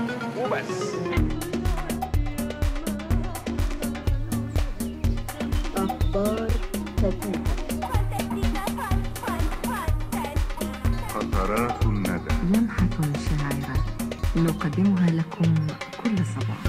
وبس أخبار فتاة قطرات الندى لمحة شاعرة نقدمها لكم كل صباح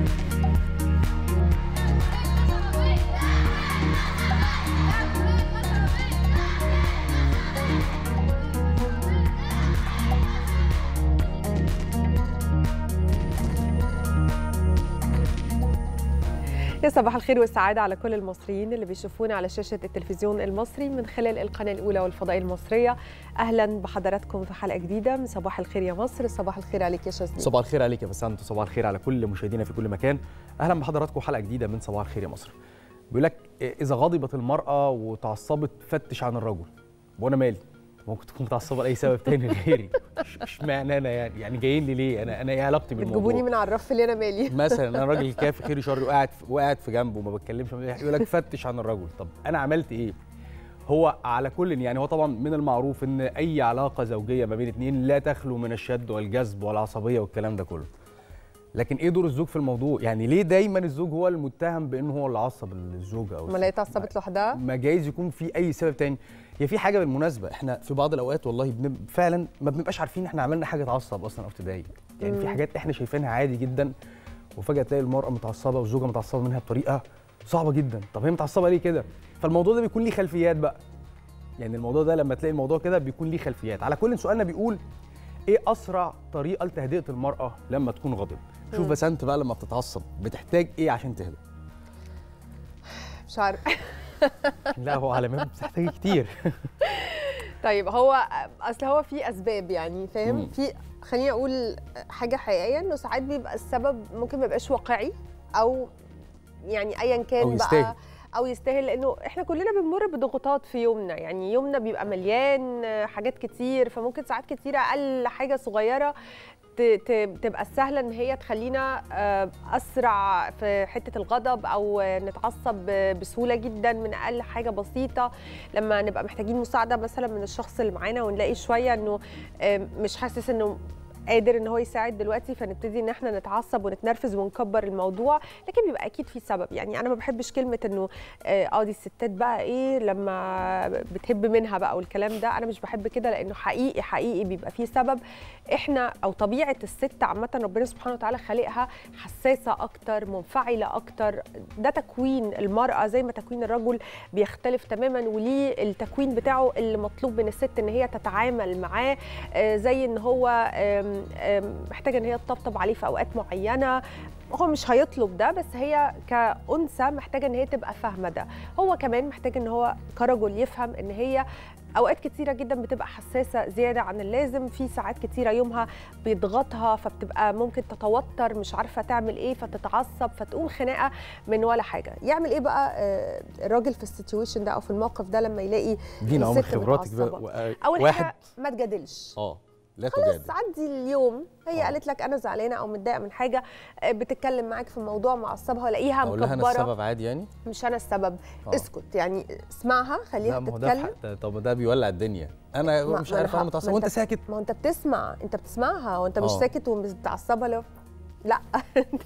يا صباح الخير والسعادة على كل المصريين اللي بيشوفونا على شاشة التلفزيون المصري من خلال القناة الأولى والفضائية المصرية أهلا بحضراتكم في حلقة جديدة من صباح الخير يا مصر صباح الخير عليك يا شاذلي صباح الخير عليك يا بسنت وصباح الخير على كل مشاهدينا في كل مكان اهلا بحضراتكم حلقه جديده من صباح الخير يا مصر بيقول لك اذا غضبت المراه وتعصبت فتش عن الرجل وانا مالي ممكن تكون متعصبه لاي سبب تاني غيري مش مش معنى انا يعني يعني جايين لي ليه انا انا ايه علاقتي بالموضوع بتجيبوني من على الرف اللي أنا مالي مثلا انا راجل كافي خير شر وقاعد وقاعد في جنبه وما بتكلمش يقول لك فتش عن الرجل طب انا عملت ايه هو على كل يعني هو طبعا من المعروف ان اي علاقه زوجيه ما بين اتنين لا تخلو من الشد والجذب والعصبيه والكلام ده كله لكن ايه دور الزوج في الموضوع يعني ليه دايما الزوج هو المتهم بانه هو اللي عصب الزوجه او ما لقيت اتعصبت لوحدها ما جايز يكون في اي سبب تاني هي في حاجه بالمناسبه احنا في بعض الاوقات والله بنب... فعلا ما بنبقاش عارفين احنا عملنا حاجه تعصب اصلا او تضايق يعني في حاجات احنا شايفينها عادي جدا وفجاه تلاقي المراه متعصبه والزوجه متعصبه منها بطريقه صعبه جدا طب هي متعصبه ليه كده فالموضوع ده بيكون ليه خلفيات بقى يعني الموضوع ده لما تلاقي الموضوع كده بيكون ليه خلفيات على كل سؤالنا بيقول ايه اسرع طريقه لتهدئه المراه لما تكون غاضبه شوف مم. بس انت بقى لما بتتعصب بتحتاج ايه عشان تهدى مش عارف لا هو على ما بتحتاج كتير طيب هو اصل هو في اسباب يعني فاهم مم. في خليني اقول حاجه حقيقيه انه ساعات بيبقى السبب ممكن ما يبقاش واقعي او يعني ايا كان أو بقى يستاهل. او يستاهل لانه احنا كلنا بنمر بضغوطات في يومنا يعني يومنا بيبقى مليان حاجات كتير فممكن ساعات كتيره اقل حاجه صغيره ت- ت- تبقى سهله ان هي تخلينا آه، اسرع في حته الغضب او نتعصب بسهوله جدا من اقل حاجه بسيطه لما نبقى محتاجين مساعده مثلا من الشخص اللي معانا ونلاقي شويه انه آه، مش حاسس انه قادر ان هو يساعد دلوقتي فنبتدي ان احنا نتعصب ونتنرفز ونكبر الموضوع لكن بيبقى اكيد في سبب يعني انا ما بحبش كلمه انه اه آه، دي الستات بقى ايه لما بتهب منها بقى والكلام ده انا مش بحب كده لانه حقيقي حقيقي بيبقى في سبب احنا او طبيعه الست عامه ربنا سبحانه وتعالى خالقها حساسه اكتر منفعله اكتر ده تكوين المراه زي ما تكوين الرجل بيختلف تماما وليه التكوين بتاعه اللي مطلوب من الست ان هي تتعامل معاه آه، زي ان هو آم، آم، محتاجه ان هي تطبطب عليه في اوقات معينه هو مش هيطلب ده بس هي كأنثى محتاجه ان هي تبقى فاهمه ده هو كمان محتاج ان هو كرجل يفهم ان هي اوقات كتيره جدا بتبقى حساسه زياده عن اللازم في ساعات كتيره يومها بيضغطها فبتبقى ممكن تتوتر مش عارفه تعمل ايه فتتعصب فتقوم خناقه من ولا حاجه يعمل ايه بقى آه، الراجل في السيتويشن ده او في الموقف ده لما يلاقي دينا عمر الست خبراتك بقى متعصبة؟ و- اول واحد حاجه ما تجادلش اه لا خلاص تجادل عدي اليوم هي آه. قالت لك انا زعلانه او متضايقه من حاجه آه، بتتكلم معاك في موضوع معصبها الاقيها اقول لها انا مكبره السبب عادي يعني مش انا السبب آه. اسكت يعني اسمعها خليها لا ما هو ده في تتكلم حق- طب ده بيولع الدنيا انا ما- مش ما عارف أنا انا ه- متعصب ما وانت أنت- ساكت ما هو انت بتسمع انت بتسمعها وانت مش آه. ساكت وبتعصبها لو لا انت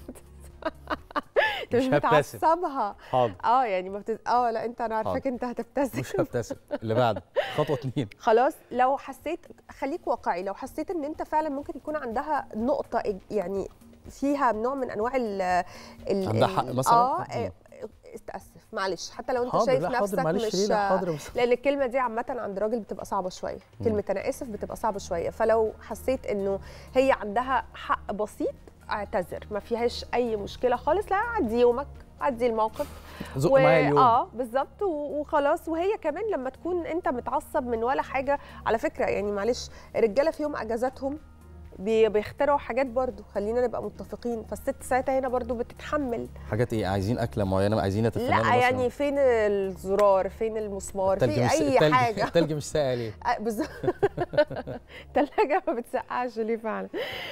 انت مش مش هبتسم. بتعصبها حاضر اه يعني ما بتز... اه لا انت انا عارفاك حاضر. انت هتبتسم مش هبتسم اللي بعده خطوه اتنين خلاص لو حسيت خليك واقعي لو حسيت ان انت فعلا ممكن يكون عندها نقطه إج- يعني فيها نوع من انواع ال ال عندها ال- حق مثلاً؟ اه مم. آه، استاسف معلش حتى لو انت حاضر شايف لا نفسك حاضر معلش مش ليه لا حاضر بس لان الكلمه دي عامه عند الراجل بتبقى صعبه شويه كلمه انا اسف بتبقى صعبه شويه فلو حسيت انه هي عندها حق بسيط اعتذر ما فيهاش اي مشكله خالص لا عدي يومك عدي الموقف زق معايا اليوم اه بالظبط و- وخلاص وهي كمان لما تكون انت متعصب من ولا حاجه على فكره يعني معلش الرجاله في يوم اجازاتهم بي- بيخترعوا حاجات برضو خلينا نبقى متفقين فالست ساعتها هنا برضو بتتحمل حاجات ايه عايزين اكله معينه عايزين نتفننوا لا يعني فين الزرار فين المسمار في مش اي التلج حاجه التلج مش ساقع ليه آه، بالظبط التلاجة ما بتسقعش ليه فعلا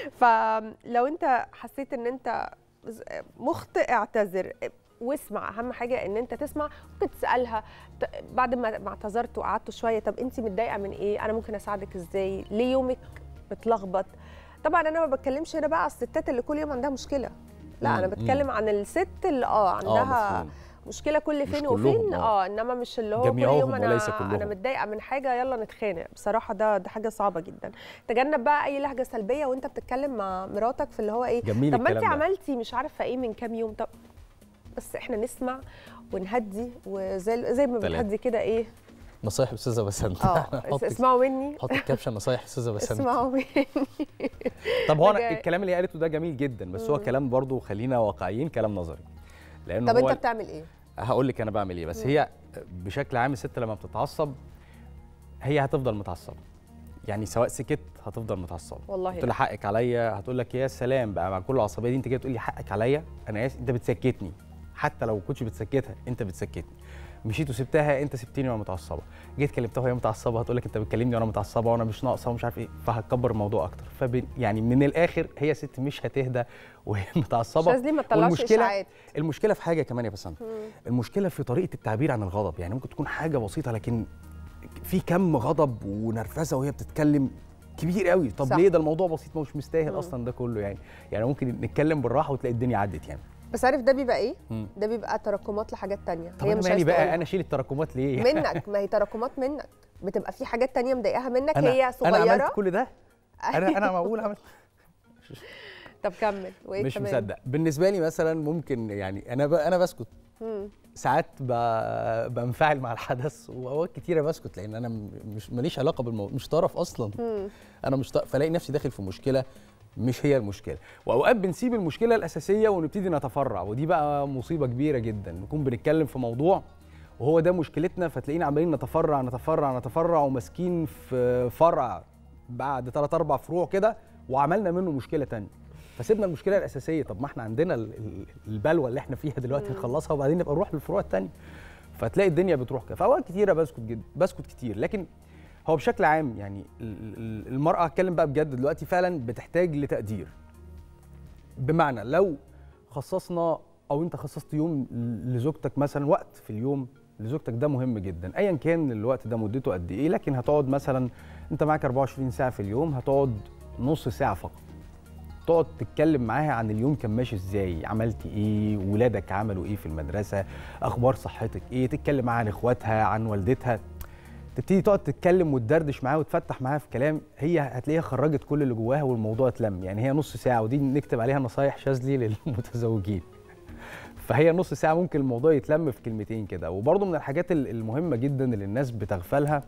فلو انت حسيت ان انت مخطئ اعتذر واسمع اهم حاجه ان انت تسمع ممكن تسالها ت- بعد ما ما اعتذرت وقعدت شويه طب انت متضايقه من ايه انا ممكن اساعدك ازاي ليه يومك متلخبط طبعا انا ما بتكلمش هنا بقى على الستات اللي كل يوم عندها مشكله لا انا مم، بتكلم عن الست اللي اه عندها مفهوم. مشكله كل مش فين كلهم، وفين آه. اه انما مش اللي هو جميعهم كل يوم انا وليس كلهم. انا متضايقه من حاجه يلا نتخانق بصراحه ده ده حاجه صعبه جدا تجنب بقى اي لهجه سلبيه وانت بتتكلم مع مراتك في اللي هو ايه جميل طب ما انت الكلام ده. عملتي مش عارفه ايه من كام يوم طب بس احنا نسمع ونهدي وزي زي ما تمام. بنهدي كده ايه نصايح استاذه بسنت اه حط اسمعوا مني حط الكابشن نصايح استاذه بسنت اسمعوا مني طب هو ده انا جاي. الكلام اللي هي قالته ده جميل جدا بس هو كلام برضو خلينا واقعيين كلام نظري لان طب هو انت بتعمل ايه هقول لك انا بعمل ايه بس هي بشكل عام الست لما بتتعصب هي هتفضل متعصبه يعني سواء سكت هتفضل متعصبه والله قلت لها حقك عليا هتقول لك يا سلام بقى مع كل العصبيه دي انت جاي تقول لي حقك عليا انا اسف انت بتسكتني حتى لو كنتش بتسكتها انت بتسكتني مشيت وسبتها انت سبتني وانا متعصبه جيت كلمتها وهي متعصبه هتقول لك انت بتكلمني وانا متعصبه وانا مش ناقصه ومش عارف ايه فهتكبر الموضوع اكتر فب يعني من الاخر هي ست مش هتهدى وهي متعصبه شاذلي ما تطلعش اشاعات المشكله في حاجه كمان يا بسنت المشكله في طريقه التعبير عن الغضب يعني ممكن تكون حاجه بسيطه لكن في كم غضب ونرفزه وهي بتتكلم كبير قوي طب صح. ليه ده الموضوع بسيط مش مستاهل اصلا ده كله يعني يعني ممكن نتكلم بالراحه وتلاقي الدنيا عدت يعني بس عارف ده بيبقى ايه مم. ده بيبقى تراكمات لحاجات تانية طب هي انا مش مالي عايزة بقى تقولها. انا اشيل التراكمات ليه منك ما هي تراكمات منك بتبقى في حاجات تانية مضايقاها منك انا هي صغيره انا عملت كل ده انا انا معقول عملت طب كمل وايه مش كمان؟ مصدق بالنسبه لي مثلا ممكن يعني انا ب... انا بسكت مم. ساعات ب... بنفعل مع الحدث واوقات كتيره بسكت لان انا م- مش ماليش علاقه بالموضوع مش طرف اصلا مم. انا مش طرف فلاقي نفسي داخل في مشكله مش هي المشكله واوقات بنسيب المشكله الاساسيه ونبتدي نتفرع ودي بقى مصيبه كبيره جدا نكون بنتكلم في موضوع وهو ده مشكلتنا فتلاقينا عمالين نتفرع نتفرع نتفرع وماسكين في فرع بعد ثلاث اربع فروع كده وعملنا منه مشكله تانية فسيبنا المشكله الاساسيه طب ما احنا عندنا ال- ال- البلوه اللي احنا فيها دلوقتي نخلصها وبعدين نبقى نروح للفروع التانية فتلاقي الدنيا بتروح كده فاوقات كتيره بسكت جدا بسكت كتير لكن هو بشكل عام يعني ال- ال- المراه هتكلم بقى بجد دلوقتي فعلا بتحتاج لتقدير بمعنى لو خصصنا او انت خصصت يوم لزوجتك مثلا وقت في اليوم لزوجتك ده مهم جدا ايا كان الوقت ده مدته قد ايه لكن هتقعد مثلا انت معاك 24 ساعه في اليوم هتقعد نص ساعه فقط تقعد تتكلم معاها عن اليوم كان ماشي ازاي عملتي ايه ولادك عملوا ايه في المدرسه اخبار صحتك ايه تتكلم معاها عن اخواتها عن والدتها تبتدي تقعد تتكلم وتدردش معاها وتفتح معاها في كلام هي هتلاقيها خرجت كل اللي جواها والموضوع اتلم يعني هي نص ساعه ودي نكتب عليها نصايح شاذلي للمتزوجين فهي نص ساعه ممكن الموضوع يتلم في كلمتين كده وبرضه من الحاجات ال- المهمه جدا اللي الناس بتغفلها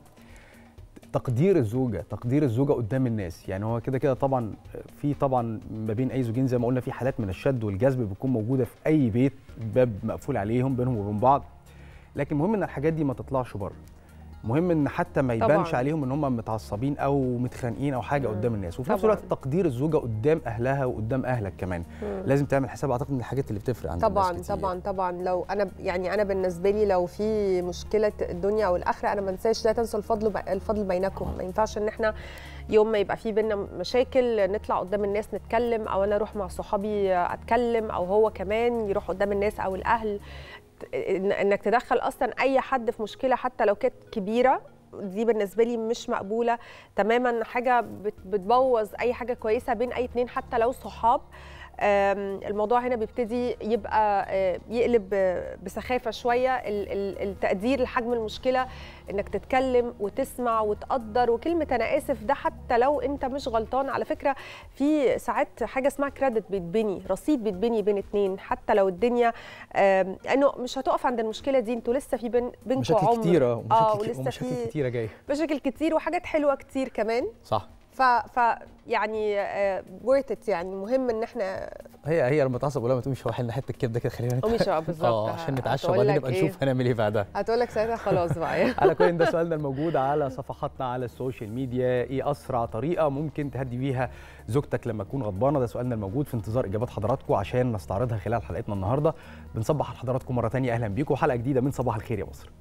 تقدير الزوجه تقدير الزوجه قدام الناس يعني هو كده كده طبعا في طبعا ما بين اي زوجين زي ما قلنا في حالات من الشد والجذب بتكون موجوده في اي بيت باب مقفول عليهم بينهم وبين بعض لكن المهم ان الحاجات دي ما تطلعش بره مهم ان حتى ما طبعاً. يبانش عليهم ان هم متعصبين او متخانقين او حاجه مم. قدام الناس وفي نفس طبعاً. الوقت تقدير الزوجه قدام اهلها وقدام اهلك كمان مم. لازم تعمل حساب اعتقد من الحاجات اللي بتفرق عند طبعا الناس كتير. طبعا طبعا لو انا يعني انا بالنسبه لي لو في مشكله الدنيا او الاخره انا ما انساش لا تنسوا الفضل ب- الفضل بينكم ما ينفعش ان احنا يوم ما يبقى في بينا مشاكل نطلع قدام الناس نتكلم او انا اروح مع صحابي اتكلم او هو كمان يروح قدام الناس او الاهل ت- إن- انك تدخل اصلا اي حد في مشكله حتى لو كانت كبيره دي بالنسبه لي مش مقبوله تماما حاجه بت- بتبوظ اي حاجه كويسه بين اي اتنين حتى لو صحاب آم، الموضوع هنا بيبتدي يبقى آه، يقلب آه، بسخافه شويه ال- ال- التقدير لحجم المشكله انك تتكلم وتسمع وتقدر وكلمه انا اسف ده حتى لو انت مش غلطان على فكره في ساعات حاجه اسمها كريدت بيتبني رصيد بيتبني بين اتنين حتى لو الدنيا آم، انه مش هتقف عند المشكله دي انتوا لسه في بين بينكم مشاكل عمر كتيره اه ومشاكل, ولسه ومشاكل في كتيره جايه مشاكل كتير وحاجات حلوه كتير كمان صح ف, ف يعني ورث ات يعني مهم ان احنا هي هي لما تعصب ولا ما تقومش هو حلنا حته كبده كده خلينا قومي شباب بالظبط اه عشان نتعشى هتقول وبعدين لك نبقى إيه؟ نشوف هنعمل ايه بعدها هتقول لك ساعتها خلاص بقى على كل ده سؤالنا الموجود على صفحاتنا على السوشيال ميديا ايه اسرع طريقه ممكن تهدي بيها زوجتك لما تكون غضبانه ده سؤالنا الموجود في انتظار اجابات حضراتكم عشان نستعرضها خلال حلقتنا النهارده بنصبح على حضراتكم مره تانية اهلا بيكم حلقه جديده من صباح الخير يا مصر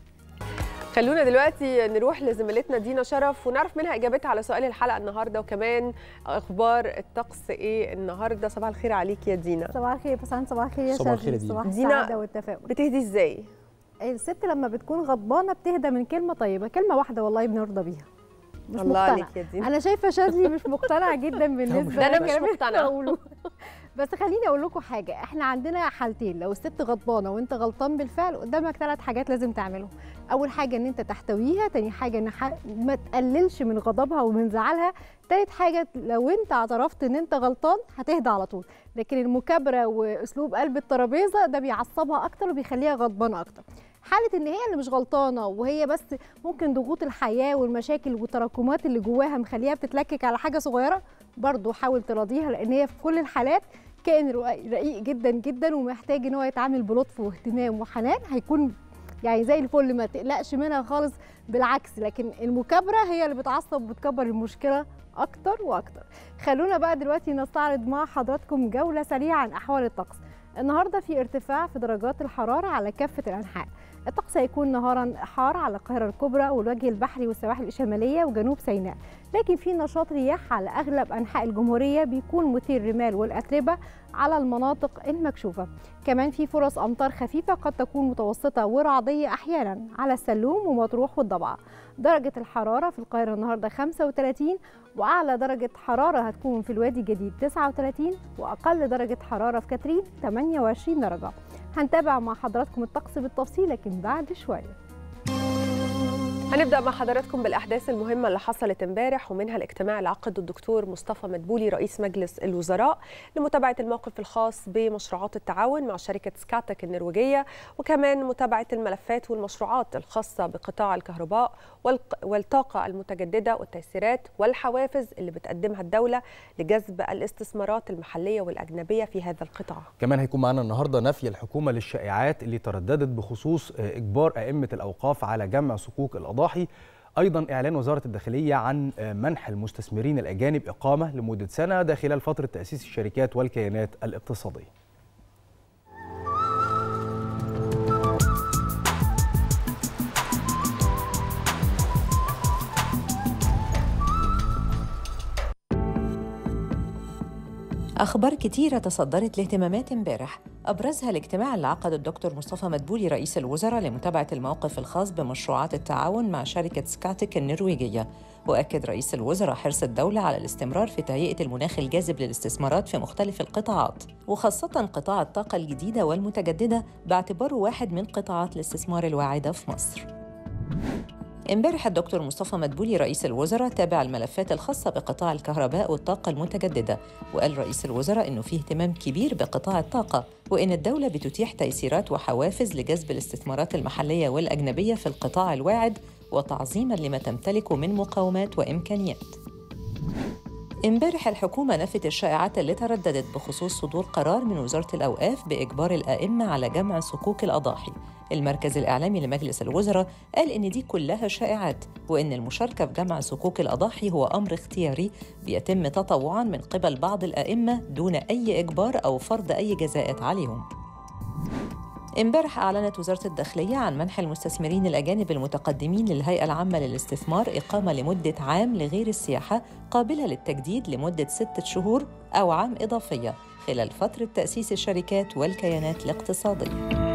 خلونا دلوقتي نروح لزميلتنا دينا شرف ونعرف منها اجابتها على سؤال الحلقه النهارده وكمان اخبار الطقس ايه النهارده صباح الخير عليك يا دينا صباح الخير بس صباح الخير يا صباح الخير يا شاذلي دينا. صباح دينا- السعاده والتفاؤل بتهدي ازاي الست لما بتكون غضبانه بتهدى من كلمه طيبه كلمه واحده والله بنرضى بيها مش الله مقتنع عليك يا دينا انا شايفه شاذلي مش مقتنع جدا بالنسبه ده أنا مش للكلام اللي مقتنعة. بقوله. بس خليني اقول لكم حاجه احنا عندنا حالتين لو الست غضبانه وانت غلطان بالفعل قدامك ثلاث حاجات لازم تعملهم اول حاجه ان انت تحتويها تاني حاجه ان ح... ما تقللش من غضبها ومن زعلها تالت حاجه لو انت اعترفت ان انت غلطان هتهدى على طول لكن المكابره واسلوب قلب الترابيزه ده بيعصبها اكتر وبيخليها غضبانه اكتر حاله ان هي اللي مش غلطانه وهي بس ممكن ضغوط الحياه والمشاكل والتراكمات اللي جواها مخليها بتتلكك على حاجه صغيره برضه حاول تراضيها لان هي في كل الحالات كائن رقيق رقيق جدا جدا ومحتاج ان هو يتعامل بلطف واهتمام وحنان هيكون يعني زي الفل ما تقلقش منها خالص بالعكس لكن المكابره هي اللي بتعصب وبتكبر المشكله اكتر واكتر خلونا بقى دلوقتي نستعرض مع حضراتكم جوله سريعه عن احوال الطقس النهارده في ارتفاع في درجات الحراره على كافه الانحاء الطقس هيكون نهارا حار على القاهره الكبرى والوجه البحري والسواحل الشماليه وجنوب سيناء لكن في نشاط رياح على اغلب انحاء الجمهوريه بيكون مثير الرمال والاتربه على المناطق المكشوفه كمان في فرص امطار خفيفه قد تكون متوسطه ورعديه احيانا على السلوم ومطروح والضبعه درجه الحراره في القاهره النهارده 35 واعلى درجه حراره هتكون في الوادي الجديد 39 واقل درجه حراره في كاترين 28 درجه هنتابع مع حضراتكم الطقس بالتفصيل لكن بعد شويه هنبدا مع حضراتكم بالاحداث المهمه اللي حصلت امبارح ومنها الاجتماع اللي عقده الدكتور مصطفى مدبولي رئيس مجلس الوزراء لمتابعه الموقف الخاص بمشروعات التعاون مع شركه سكاتك النرويجيه وكمان متابعه الملفات والمشروعات الخاصه بقطاع الكهرباء والق- والطاقه المتجدده والتيسيرات والحوافز اللي بتقدمها الدوله لجذب الاستثمارات المحليه والاجنبيه في هذا القطاع كمان هيكون معانا النهارده نفي الحكومه للشائعات اللي ترددت بخصوص آه، اجبار ائمه الاوقاف على جمع صكوك الاضاحي ايضا اعلان وزاره الداخليه عن آه، منح المستثمرين الاجانب اقامه لمده سنه ده خلال فتره تاسيس الشركات والكيانات الاقتصاديه أخبار كتيرة تصدرت لاهتمامات امبارح أبرزها الاجتماع اللي عقده الدكتور مصطفى مدبولي رئيس الوزراء لمتابعة الموقف الخاص بمشروعات التعاون مع شركة سكاتك النرويجية وأكد رئيس الوزراء حرص الدولة على الاستمرار في تهيئة المناخ الجاذب للاستثمارات في مختلف القطاعات وخاصة قطاع الطاقة الجديدة والمتجددة باعتباره واحد من قطاعات الاستثمار الواعدة في مصر امبارح الدكتور مصطفى مدبولي رئيس الوزراء تابع الملفات الخاصة بقطاع الكهرباء والطاقة المتجددة وقال رئيس الوزراء أنه فيه اهتمام كبير بقطاع الطاقة وأن الدولة بتتيح تيسيرات وحوافز لجذب الاستثمارات المحلية والأجنبية في القطاع الواعد وتعظيما لما تمتلكه من مقاومات وإمكانيات امبارح الحكومة نفت الشائعات اللي ترددت بخصوص صدور قرار من وزارة الأوقاف بإجبار الآئمة على جمع صكوك الأضاحي المركز الإعلامي لمجلس الوزراء قال إن دي كلها شائعات وإن المشاركة في جمع صكوك الأضاحي هو أمر اختياري بيتم تطوعاً من قبل بعض الآئمة دون أي إجبار أو فرض أي جزاءات عليهم امبارح أعلنت وزارة الداخلية عن منح المستثمرين الأجانب المتقدمين للهيئة العامة للاستثمار إقامة لمدة عام لغير السياحة قابلة للتجديد لمدة ستة شهور أو عام إضافية خلال فترة تأسيس الشركات والكيانات الاقتصادية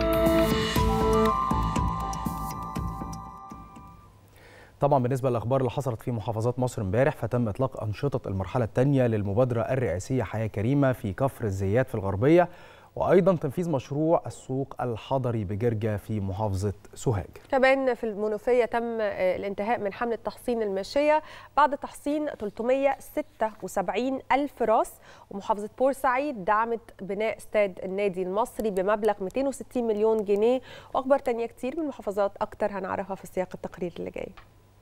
طبعا بالنسبه للاخبار اللي حصلت في محافظات مصر امبارح فتم اطلاق انشطه المرحله الثانيه للمبادره الرئاسيه حياه كريمه في كفر الزيات في الغربيه وايضا تنفيذ مشروع السوق الحضري بجرجه في محافظه سوهاج كمان في المنوفية تم آه، الانتهاء من حملة تحصين الماشية بعد تحصين 376 ألف راس ومحافظة بورسعيد دعمت بناء استاد النادي المصري بمبلغ 260 مليون جنيه وأخبار تانية كتير من محافظات أكتر هنعرفها في سياق التقرير اللي جاي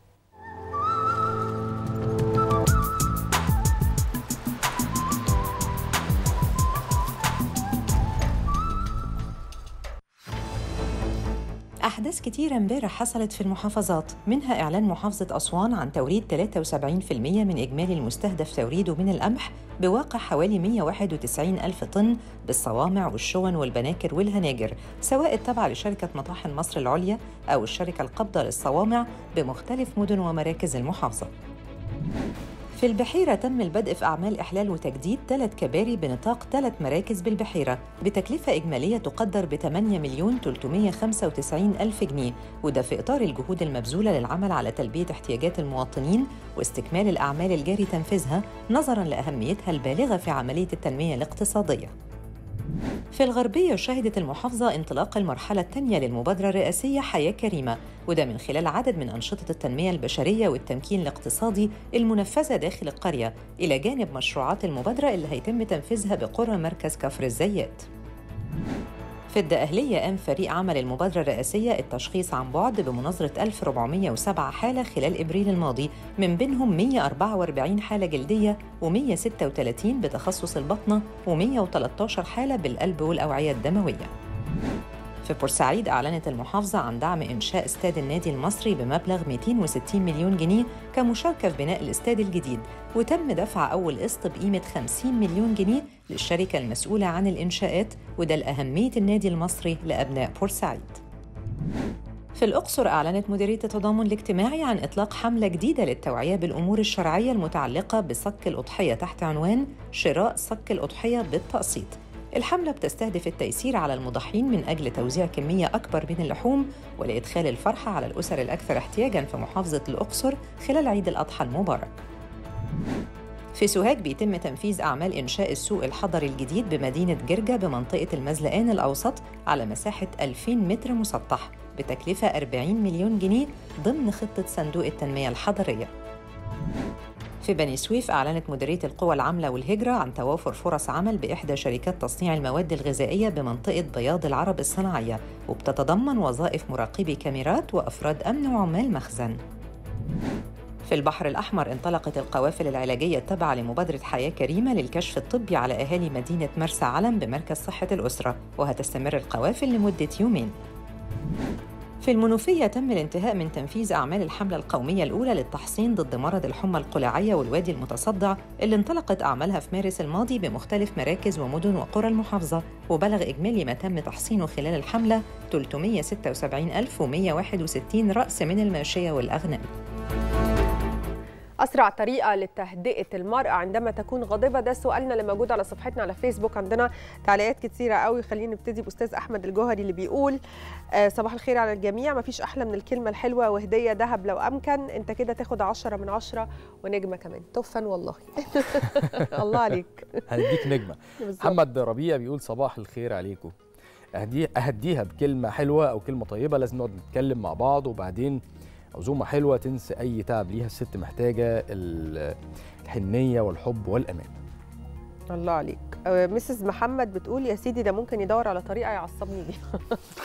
أحداث كتيرة امبارح حصلت في المحافظات منها إعلان محافظة أسوان عن توريد 73% من إجمالي المستهدف توريده من القمح بواقع حوالي 191 ألف طن بالصوامع والشون والبناكر والهناجر سواء التابعة لشركة مطاحن مصر العليا أو الشركة القابضة للصوامع بمختلف مدن ومراكز المحافظة في البحيرة تم البدء في أعمال إحلال وتجديد ثلاث كباري بنطاق ثلاث مراكز بالبحيرة بتكلفة إجمالية تقدر ب 8 مليون 395 ألف جنيه وده في إطار الجهود المبذولة للعمل على تلبية احتياجات المواطنين واستكمال الأعمال الجاري تنفيذها نظراً لأهميتها البالغة في عملية التنمية الاقتصادية في الغربية شهدت المحافظة انطلاق المرحلة الثانية للمبادرة الرئاسية حياة كريمة وده من خلال عدد من أنشطة التنمية البشرية والتمكين الاقتصادي المنفذة داخل القرية إلى جانب مشروعات المبادرة اللي هيتم تنفيذها بقرى مركز كفر الزيات في الدقهلية قام فريق عمل المبادرة الرئاسية التشخيص عن بعد بمناظرة 1407 حالة خلال إبريل الماضي من بينهم 144 حالة جلدية و136 بتخصص البطنة و113 حالة بالقلب والأوعية الدموية في بورسعيد أعلنت المحافظة عن دعم إنشاء استاد النادي المصري بمبلغ 260 مليون جنيه كمشاركة في بناء الاستاد الجديد وتم دفع أول قسط بقيمة 50 مليون جنيه للشركة المسؤولة عن الإنشاءات وده لأهمية النادي المصري لأبناء بورسعيد في الأقصر أعلنت مديرية التضامن الاجتماعي عن إطلاق حملة جديدة للتوعية بالأمور الشرعية المتعلقة بصك الأضحية تحت عنوان شراء صك الأضحية بالتقسيط الحملة بتستهدف التيسير على المضحين من أجل توزيع كمية أكبر من اللحوم ولإدخال الفرحة على الأسر الأكثر احتياجاً في محافظة الأقصر خلال عيد الأضحى المبارك. في سوهاج بيتم تنفيذ أعمال إنشاء السوق الحضري الجديد بمدينة جرجا بمنطقة المزلقان الأوسط على مساحة 2000 متر مسطح بتكلفة 40 مليون جنيه ضمن خطة صندوق التنمية الحضرية. في بني سويف أعلنت مديرية القوى العاملة والهجرة عن توافر فرص عمل بإحدى شركات تصنيع المواد الغذائية بمنطقة بياض العرب الصناعية وبتتضمن وظائف مراقبي كاميرات وأفراد أمن وعمال مخزن في البحر الأحمر انطلقت القوافل العلاجية التابعة لمبادرة حياة كريمة للكشف الطبي على أهالي مدينة مرسى علم بمركز صحة الأسرة وهتستمر القوافل لمدة يومين في المنوفية تم الانتهاء من تنفيذ أعمال الحملة القومية الأولى للتحصين ضد مرض الحمى القلاعية والوادي المتصدع اللي انطلقت أعمالها في مارس الماضي بمختلف مراكز ومدن وقرى المحافظة وبلغ إجمالي ما تم تحصينه خلال الحملة 376161 رأس من الماشية والأغنام اسرع طريقه لتهدئه المراه عندما تكون غاضبه ده سؤالنا اللي موجود على صفحتنا على فيسبوك عندنا تعليقات كتيره قوي خلينا نبتدي باستاذ احمد الجوهري اللي بيقول آه صباح الخير على الجميع مفيش احلى من الكلمه الحلوه وهديه ذهب لو امكن انت كده تاخد عشرة من عشرة ونجمه كمان تفن والله الله عليك هنديك نجمه بالظبط. محمد ربيع بيقول صباح الخير عليكم أهدي أهديها بكلمة حلوة أو كلمة طيبة لازم نقعد نتكلم مع بعض وبعدين عزومة حلوة تنسى أي تعب ليها الست محتاجة ال- الحنية والحب والأمان الله عليك آه، مسز محمد بتقول يا سيدي ده ممكن يدور على طريقه يعصبني بيها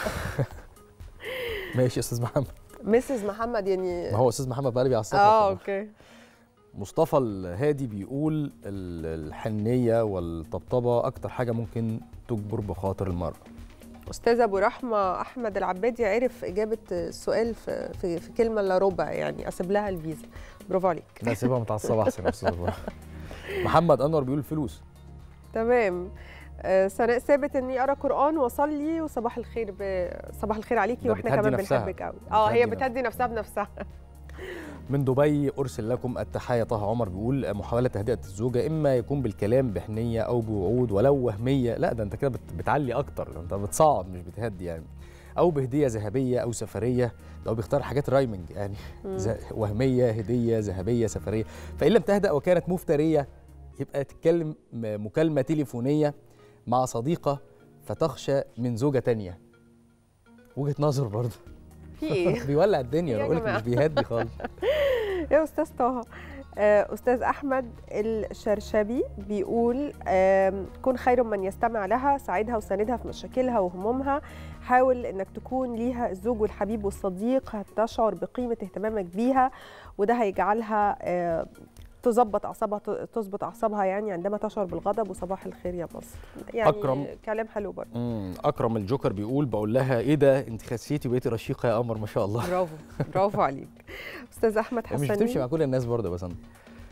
ماشي يا أستاذ محمد مسز محمد يعني ما هو أستاذ محمد بقى اللي بيعصبها اه طبعاً. اوكي مصطفى الهادي بيقول ال- الحنية والطبطبة أكتر حاجة ممكن تجبر بخاطر المرأة استاذ ابو رحمه احمد العبادي عرف اجابه السؤال في في, في كلمه الا ربع يعني اسيب لها الفيزا برافو عليك لا سيبها متعصبة أحسن يا أستاذ أبو رحمة. محمد أنور بيقول فلوس تمام آه، سناء ثابت اني اقرا قران واصلي وصباح الخير ب... صباح الخير عليكي ده واحنا بتهدي كمان نفسها. بنحبك قوي اه هي بتهدي بتهدي نفسها بنفسها من دبي أرسل لكم التحية طه عمر بيقول محاولة تهدئة الزوجة إما يكون بالكلام بحنية أو بوعود ولو وهمية لا ده أنت كده بت- بتعلي أكتر ده أنت بتصعب مش بتهدي يعني أو بهدية ذهبية أو سفرية لو بيختار حاجات رايمنج يعني ز- وهمية هدية ذهبية سفرية فإن لم تهدأ وكانت مفترية يبقى تتكلم م- مكالمة تليفونية مع صديقة فتخشى من زوجة تانية وجهة نظر برضه في ايه بيولع الدنيا يا بقول لك جماعة. مش بيهدي خالص يا استاذ طه آه، استاذ احمد الشرشبي بيقول آم، كن خير من يستمع لها ساعدها وساندها في مشاكلها وهمومها حاول انك تكون ليها الزوج والحبيب والصديق هتشعر بقيمه اهتمامك بيها وده هيجعلها آه، تظبط اعصابها ت- تظبط اعصابها يعني عندما تشعر بالغضب وصباح الخير يا مصر يعني أكرم. كلام حلو برضه مم، اكرم الجوكر بيقول بقول لها ايه ده انت خسيتي وبقيتي رشيقه يا قمر ما شاء الله برافو برافو عليك استاذ احمد مش بتمشي مع حسنين كل الناس برضه بس انا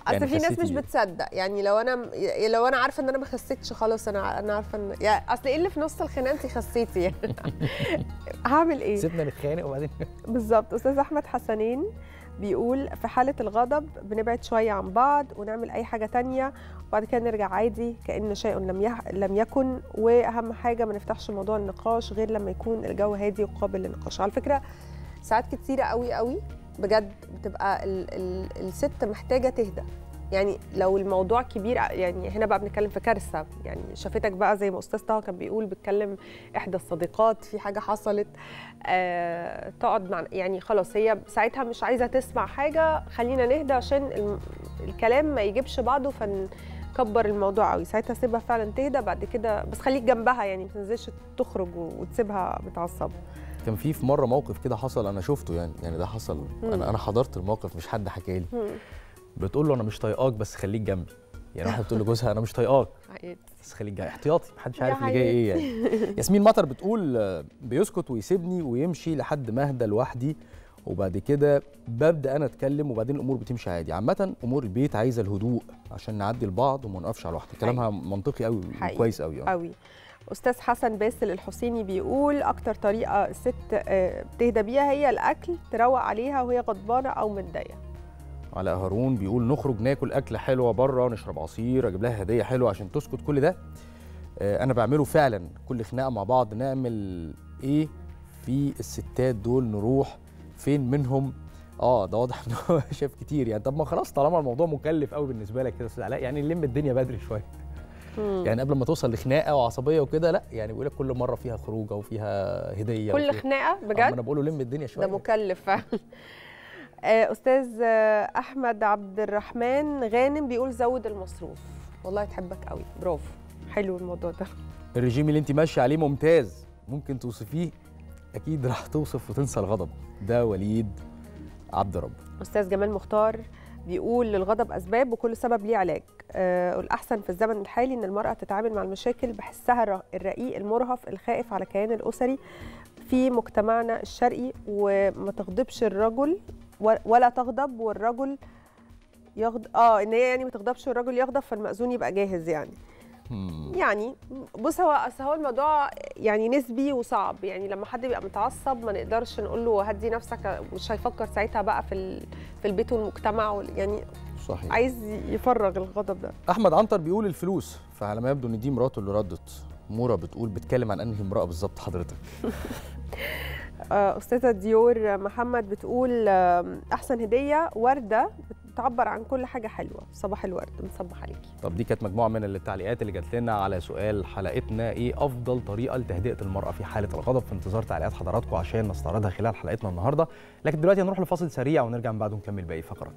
اصل يعني في ناس خسيتي مش ليه؟ بتصدق يعني لو انا لو انا عارفه ان انا ما خسيتش خلاص انا انا عارفه ان يعني اصل ايه اللي في نص الخناقه انت خسيتي يعني هعمل ايه سيبنا نتخانق وبعدين بالظبط استاذ احمد حسنين بيقول في حاله الغضب بنبعد شويه عن بعض ونعمل اي حاجه تانية وبعد كده نرجع عادي كان شيء لم يح... لم يكن واهم حاجه ما نفتحش موضوع النقاش غير لما يكون الجو هادي وقابل للنقاش على فكره ساعات كتيره قوي قوي بجد بتبقى ال... ال... الست محتاجه تهدى يعني لو الموضوع كبير يعني هنا بقى بنتكلم في كارثه يعني شافتك بقى زي ما استاذ طه كان بيقول بتكلم احدى الصديقات في حاجه حصلت آه تقعد مع يعني خلاص هي ساعتها مش عايزه تسمع حاجه خلينا نهدى عشان الم- الكلام ما يجيبش بعضه فنكبر الموضوع قوي ساعتها سيبها فعلا تهدى بعد كده بس خليك جنبها يعني ما تنزلش تخرج و- وتسيبها متعصبه كان في في مره موقف كده حصل انا شفته يعني يعني ده حصل انا انا حضرت الموقف مش حد حكى لي مم. بتقول له انا مش طايقاك بس خليك جنبي يعني واحده بتقول لجوزها انا مش طايقاك بس خليك جاي احتياطي محدش يا عارف اللي جاي ايه يعني ياسمين مطر بتقول آه، بيسكت ويسيبني ويمشي لحد ما اهدى لوحدي وبعد كده ببدا انا اتكلم وبعدين الامور بتمشي عادي عامه امور البيت عايزه الهدوء عشان نعدي لبعض وما نقفش على واحده كلامها منطقي قوي حقيقي. كويس قوي آه. قوي استاذ حسن باسل الحسيني بيقول اكتر طريقه الست آه، بتهدى بيها هي الاكل تروق عليها وهي غضبانه او متضايقه علاء هارون بيقول نخرج ناكل اكله حلوه بره نشرب عصير اجيب لها هديه حلوه عشان تسكت كل ده آه، انا بعمله فعلا كل خناقه مع بعض نعمل ايه في الستات دول نروح فين منهم اه ده واضح ان هو شاف كتير يعني طب ما خلاص طالما الموضوع مكلف قوي بالنسبه لك كده يا استاذ علاء يعني نلم الدنيا بدري شويه يعني قبل ما توصل لخناقه وعصبيه وكده لا يعني بيقول لك كل مره فيها خروجه وفيها هديه كل وفيها- خناقه آه، ما بجد انا بقول له لم الدنيا ده شويه مكلف فعلا آه، استاذ آه، احمد عبد الرحمن غانم بيقول زود المصروف والله تحبك قوي برافو حلو الموضوع ده الرجيم اللي انت ماشيه عليه ممتاز ممكن توصفيه اكيد راح توصف وتنسى الغضب ده وليد عبد رب استاذ جمال مختار بيقول للغضب اسباب وكل سبب ليه علاج آه، الاحسن في الزمن الحالي ان المراه تتعامل مع المشاكل بحسها الر- الرقيق المرهف الخائف على كيان الاسري في مجتمعنا الشرقي وما تغضبش الرجل و- ولا تغضب والرجل يغضب اه ان هي يعني ما تغضبش والرجل يغضب فالمأذون يبقى جاهز يعني مم. يعني بص هو اصل هو الموضوع يعني نسبي وصعب يعني لما حد بيبقى متعصب ما نقدرش نقول له هدي نفسك مش هيفكر ساعتها بقى في ال- في البيت والمجتمع وال- يعني صحيح عايز يفرغ الغضب ده احمد عنتر بيقول الفلوس فعلى ما يبدو ان دي مراته اللي ردت مورا بتقول بتكلم عن انهي امراه بالظبط حضرتك آه، استاذه ديور محمد بتقول آم، احسن هديه ورده بتعبر عن كل حاجه حلوه صباح الورد بنصبح عليكي طب دي كانت مجموعه من التعليقات اللي جات لنا على سؤال حلقتنا ايه افضل طريقه لتهدئه المراه في حاله الغضب في انتظار تعليقات حضراتكم عشان نستعرضها خلال حلقتنا النهارده لكن دلوقتي هنروح لفاصل سريع ونرجع من بعده نكمل باقي فقرات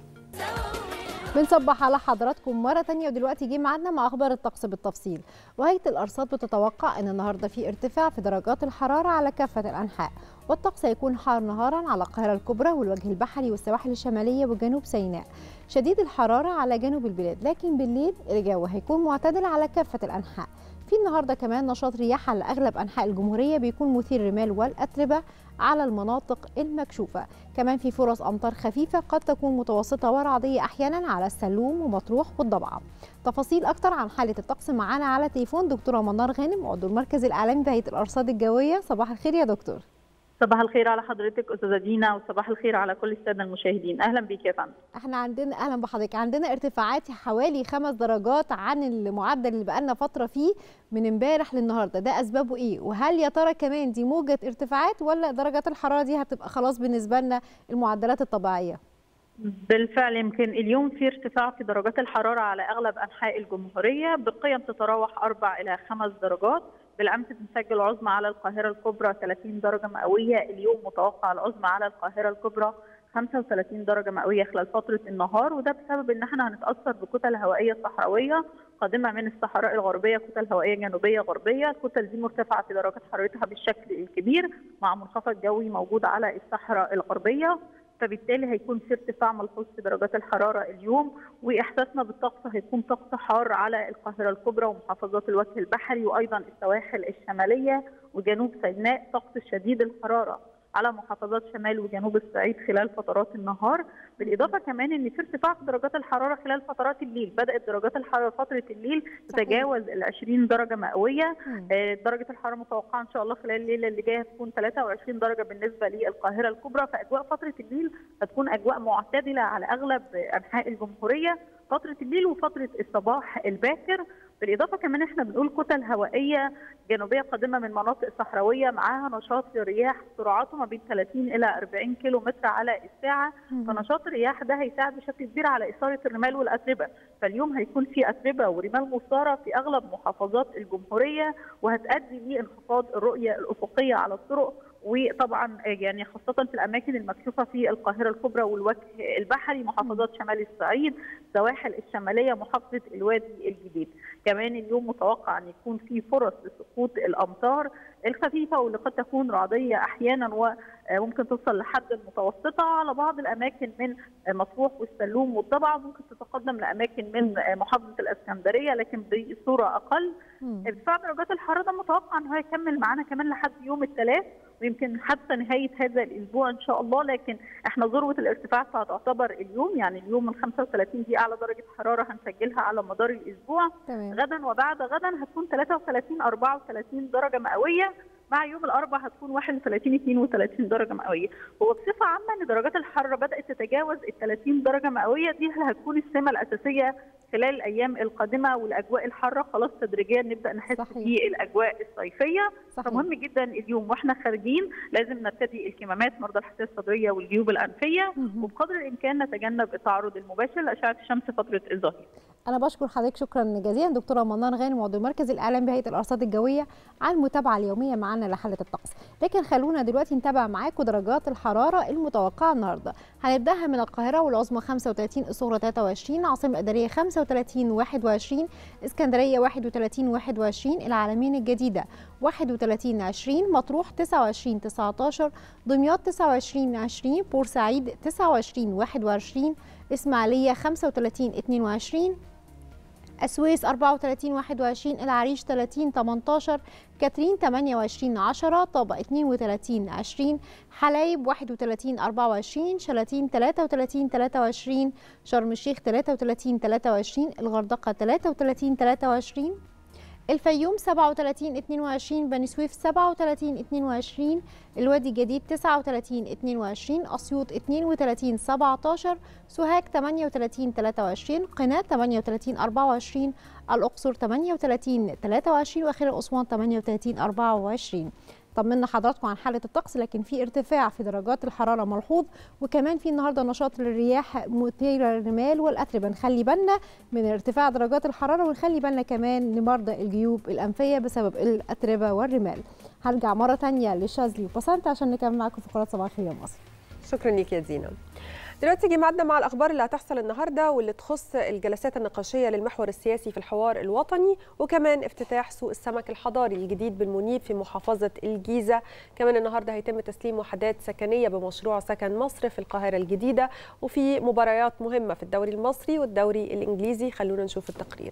بنصبح على حضراتكم مرة تانية ودلوقتي جه ميعادنا مع أخبار الطقس بالتفصيل وهيئة الأرصاد بتتوقع أن النهاردة في ارتفاع في درجات الحرارة على كافة الأنحاء والطقس هيكون حار نهارا على القاهرة الكبرى والوجه البحري والسواحل الشمالية وجنوب سيناء شديد الحرارة على جنوب البلاد لكن بالليل الجو هيكون معتدل على كافة الأنحاء في النهارده كمان نشاط رياح على اغلب انحاء الجمهوريه بيكون مثير الرمال والاتربه على المناطق المكشوفه كمان في فرص امطار خفيفه قد تكون متوسطه ورعديه احيانا على السلوم ومطروح والضبعه تفاصيل اكتر عن حاله الطقس معانا على تليفون دكتوره منار غانم عضو المركز الاعلامي بهيئه الارصاد الجويه صباح الخير يا دكتور صباح الخير على حضرتك استاذه دينا وصباح الخير على كل الساده المشاهدين اهلا بيك يا فندم احنا عندنا اهلا بحضرتك عندنا ارتفاعات حوالي خمس درجات عن المعدل اللي بقالنا فتره فيه من امبارح للنهارده ده اسبابه ايه وهل يا ترى كمان دي موجه ارتفاعات ولا درجات الحراره دي هتبقى خلاص بالنسبه لنا المعدلات الطبيعيه بالفعل يمكن اليوم في ارتفاع في درجات الحراره على اغلب انحاء الجمهوريه بقيم تتراوح اربع الى خمس درجات بالامس بنسجل عظمى على القاهره الكبرى 30 درجه مئويه اليوم متوقع العظمى على القاهره الكبرى 35 درجه مئويه خلال فتره النهار وده بسبب ان احنا هنتاثر بكتل هوائيه صحراويه قادمه من الصحراء الغربيه كتل هوائيه جنوبيه غربيه الكتل دي مرتفعه في درجات حرارتها بالشكل الكبير مع منخفض جوي موجود على الصحراء الغربيه فبالتالي هيكون في ارتفاع ملحوظ في درجات الحراره اليوم واحساسنا بالطقس هيكون طقس حار على القاهره الكبرى ومحافظات الوجه البحري وايضا السواحل الشماليه وجنوب سيناء طقس شديد الحراره على محافظات شمال وجنوب الصعيد خلال فترات النهار بالاضافه كمان ان في ارتفاع في درجات الحراره خلال فترات الليل بدات درجات الحراره فتره الليل تتجاوز ال 20 درجه مئويه مم. آه، درجه الحراره متوقعه ان شاء الله خلال الليله اللي جايه تكون 23 درجه بالنسبه للقاهره الكبرى فاجواء فتره الليل هتكون اجواء معتدله على اغلب انحاء الجمهوريه فتره الليل وفتره الصباح الباكر بالاضافه كمان احنا بنقول كتل هوائيه جنوبيه قادمه من مناطق صحراويه معاها نشاط للرياح سرعته ما بين 30 الى 40 كيلو متر على الساعه فنشاط الرياح ده هيساعد بشكل كبير على اثاره الرمال والاتربه فاليوم هيكون في اتربه ورمال مثاره في اغلب محافظات الجمهوريه وهتؤدي لانخفاض الرؤيه الافقيه على الطرق وطبعا يعني خاصة في الأماكن المكشوفة في القاهرة الكبرى والوجه البحري محافظات شمال الصعيد السواحل الشمالية محافظة الوادي الجديد كمان اليوم متوقع أن يكون في فرص لسقوط الأمطار الخفيفة واللي قد تكون رعدية أحيانا وممكن توصل لحد المتوسطة على بعض الأماكن من مطروح والسلوم والضبعة ممكن تتقدم لأماكن من محافظة الإسكندرية لكن بصورة أقل ارتفاع درجات الحرارة ده متوقع أنه هيكمل معانا كمان لحد يوم الثلاث ويمكن حتى نهايه هذا الاسبوع ان شاء الله لكن احنا ذروه الارتفاع هتعتبر اليوم يعني اليوم من 35 دي اعلى درجه حراره هنسجلها على مدار الاسبوع تمام غدا وبعد غدا هتكون 33 34 درجه مئويه مع يوم الاربعاء هتكون 31 32 درجه مئويه هو بصفه عامه ان درجات الحراره بدات تتجاوز ال 30 درجه مئويه دي هتكون السمه الاساسيه خلال الايام القادمه والاجواء الحاره خلاص تدريجيا نبدا نحس صحيح. بالاجواء الصيفيه صحيح فمهم جدا اليوم واحنا خارجين لازم نرتدي الكمامات مرضى الحساسيه الصدريه والجيوب الانفيه مهم. وبقدر الامكان نتجنب التعرض المباشر لاشعه الشمس فتره الظهيره انا بشكر حضرتك شكرا جزيلا دكتوره منار غانم عضو مركز الاعلام بهيئه الارصاد الجويه على المتابعه اليوميه معنا لحاله الطقس لكن خلونا دلوقتي نتابع معاكم درجات الحراره المتوقعه النهارده هنبداها من القاهره والعظمى 35 الصغرى 23 العاصمه الاداريه 35 21 اسكندريه 31 21 العالمين الجديده 31 20 مطروح 29 19 دمياط 29 20 بورسعيد 29 21 اسماعيليه 35 22 السويس 34 21 العريش 30 18 كاترين 28 10 طابة 32 20 حلايب 31 24 شلاتين 33 23 شرم الشيخ 33 23 الغردقة 33 23 الفيوم 37 22 بني سويف 37 22 الوادي الجديد 39 22 اسيوط 32 17 سوهاج 38 23 قنا 38 24 الاقصر 38 23 واخيرا اسوان 38 24 طمنا حضراتكم عن حاله الطقس لكن في ارتفاع في درجات الحراره ملحوظ وكمان في النهارده نشاط للرياح مثيره للرمال والاتربه نخلي بالنا من ارتفاع درجات الحراره ونخلي بالنا كمان لمرضى الجيوب الانفيه بسبب الاتربه والرمال هرجع مره تانية لشاذلي وبسنت عشان نكمل معاكم فقرات صباح الخير يا مصر شكرا ليك يا دينا دلوقتي جه ميعادنا مع الاخبار اللي هتحصل النهارده واللي تخص الجلسات النقاشيه للمحور السياسي في الحوار الوطني وكمان افتتاح سوق السمك الحضاري الجديد بالمنيب في محافظه الجيزه كمان النهارده هيتم تسليم وحدات سكنيه بمشروع سكن مصر في القاهره الجديده وفي مباريات مهمه في الدوري المصري والدوري الانجليزي خلونا نشوف التقرير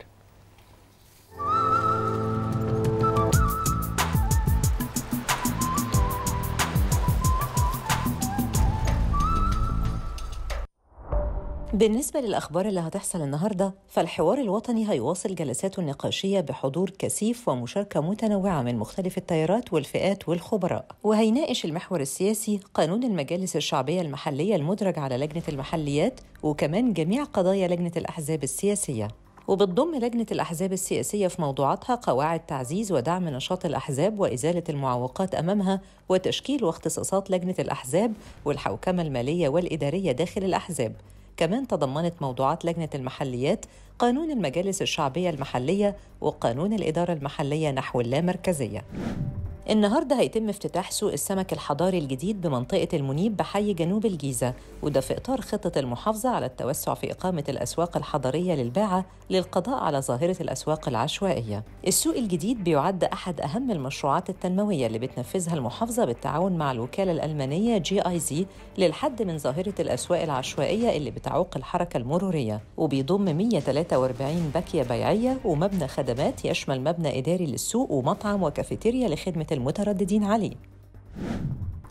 بالنسبة للأخبار اللي هتحصل النهاردة فالحوار الوطني هيواصل جلساته النقاشية بحضور كثيف ومشاركة متنوعة من مختلف التيارات والفئات والخبراء وهيناقش المحور السياسي قانون المجالس الشعبية المحلية المدرج على لجنة المحليات وكمان جميع قضايا لجنة الأحزاب السياسية وبتضم لجنة الأحزاب السياسية في موضوعاتها قواعد تعزيز ودعم نشاط الأحزاب وإزالة المعوقات أمامها وتشكيل واختصاصات لجنة الأحزاب والحوكمة المالية والإدارية داخل الأحزاب كمان تضمنت موضوعات لجنة المحليات قانون المجالس الشعبية المحلية وقانون الإدارة المحلية نحو اللامركزية النهاردة هيتم افتتاح سوق السمك الحضاري الجديد بمنطقة المنيب بحي جنوب الجيزة وده في إطار خطة المحافظة على التوسع في إقامة الأسواق الحضرية للباعة للقضاء على ظاهرة الأسواق العشوائية السوق الجديد بيعد أحد أهم المشروعات التنموية اللي بتنفذها المحافظة بالتعاون مع الوكالة الألمانية جي آي زي للحد من ظاهرة الأسواق العشوائية اللي بتعوق الحركة المرورية وبيضم 143 باكية بيعية ومبنى خدمات يشمل مبنى إداري للسوق ومطعم وكافيتيريا لخدمة المترددين عليه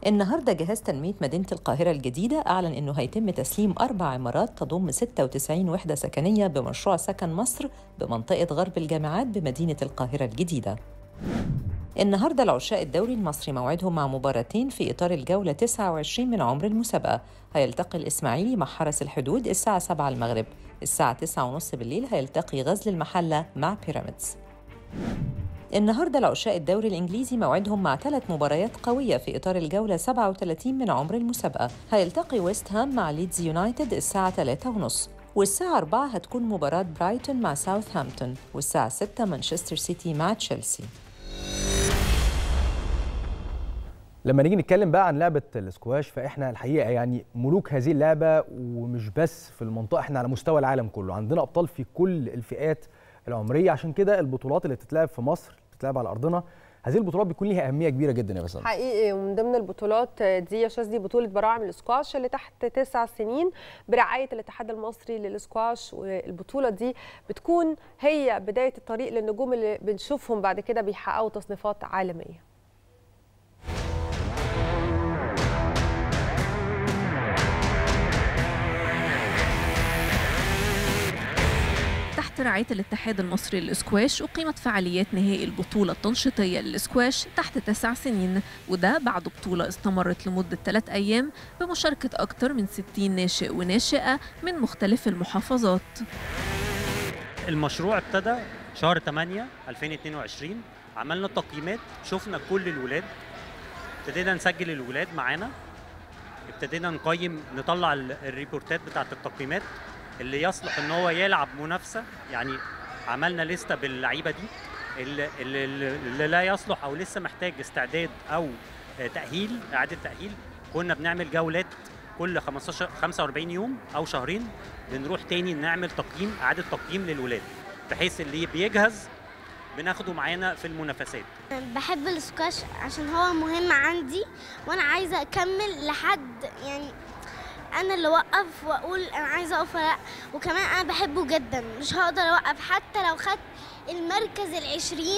النهارده جهاز تنمية مدينة القاهرة الجديدة أعلن إنه هيتم تسليم أربع عمارات تضم 96 وحدة سكنية بمشروع سكن مصر بمنطقة غرب الجامعات بمدينة القاهرة الجديدة. النهارده العشاق الدوري المصري موعدهم مع مباراتين في إطار الجولة 29 من عمر المسابقة، هيلتقي الإسماعيلي مع حرس الحدود الساعة 7 المغرب، الساعة 9:30 بالليل هيلتقي غزل المحلة مع بيراميدز. النهارده العشاق الدوري الانجليزي موعدهم مع ثلاث مباريات قويه في اطار الجوله 37 من عمر المسابقه هيلتقي ويست هام مع ليدز يونايتد الساعه 3:30 والساعة 4 هتكون مباراة برايتون مع ساوثهامبتون والساعة 6 مانشستر سيتي مع تشيلسي لما نيجي نتكلم بقى عن لعبه الاسكواش فاحنا الحقيقه يعني ملوك هذه اللعبه ومش بس في المنطقه احنا على مستوى العالم كله عندنا ابطال في كل الفئات العمريه عشان كده البطولات اللي بتتلعب في مصر بتتلعب على ارضنا هذه البطولات بيكون ليها اهميه كبيره جدا يا بسام حقيقي ومن ضمن البطولات دي يا شاذ دي بطوله براعم الاسكواش اللي تحت تسع سنين برعايه الاتحاد المصري للاسكواش والبطوله دي بتكون هي بدايه الطريق للنجوم اللي بنشوفهم بعد كده بيحققوا تصنيفات عالميه تحت رعاية الاتحاد المصري للإسكواش أقيمت فعاليات نهائي البطولة التنشيطية للإسكواش تحت تسع سنين وده بعد بطولة استمرت لمدة ثلاث أيام بمشاركة أكثر من 60 ناشئ وناشئة من مختلف المحافظات المشروع ابتدى شهر 8 2022 عملنا تقييمات شفنا كل الولاد ابتدينا نسجل الولاد معانا ابتدينا نقيم نطلع ال- الريبورتات بتاعت التقييمات اللي يصلح ان هو يلعب منافسه يعني عملنا لسته باللعيبه دي اللي, اللي, اللي لا يصلح او لسه محتاج استعداد او آه، تاهيل اعاده تاهيل كنا بنعمل جولات كل 15 45 يوم او شهرين بنروح تاني نعمل تقييم اعاده تقييم للولاد بحيث اللي بيجهز بناخده معانا في المنافسات بحب السكواش عشان هو مهم عندي وانا عايزه اكمل لحد يعني انا اللي اوقف واقول انا عايزه اقف ولا لا وكمان انا بحبه جدا مش هقدر اوقف حتى لو خدت المركز العشرين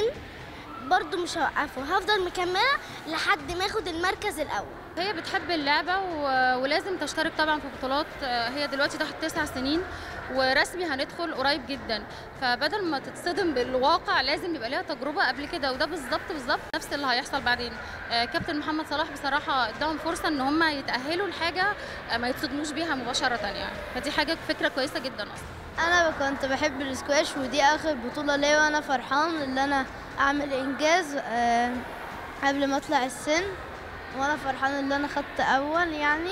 برضو مش هوقفه هفضل مكمله لحد ما اخد المركز الاول هي بتحب اللعبة و... ولازم تشترك طبعا في بطولات آه، هي دلوقتي تحت تسع سنين ورسمي هندخل قريب جدا فبدل ما تتصدم بالواقع لازم يبقى ليها تجربة قبل كده وده بالظبط بالظبط نفس اللي هيحصل بعدين آه، كابتن محمد صلاح بصراحة اداهم فرصة ان هم يتأهلوا لحاجة آه، ما يتصدموش بيها مباشرة يعني فدي حاجة فكرة كويسة جدا اصلا انا كنت بحب السكواش ودي اخر بطوله ليا وانا فرحان ان انا اعمل انجاز آه، قبل ما اطلع السن وانا فرحان ان انا خدت اول يعني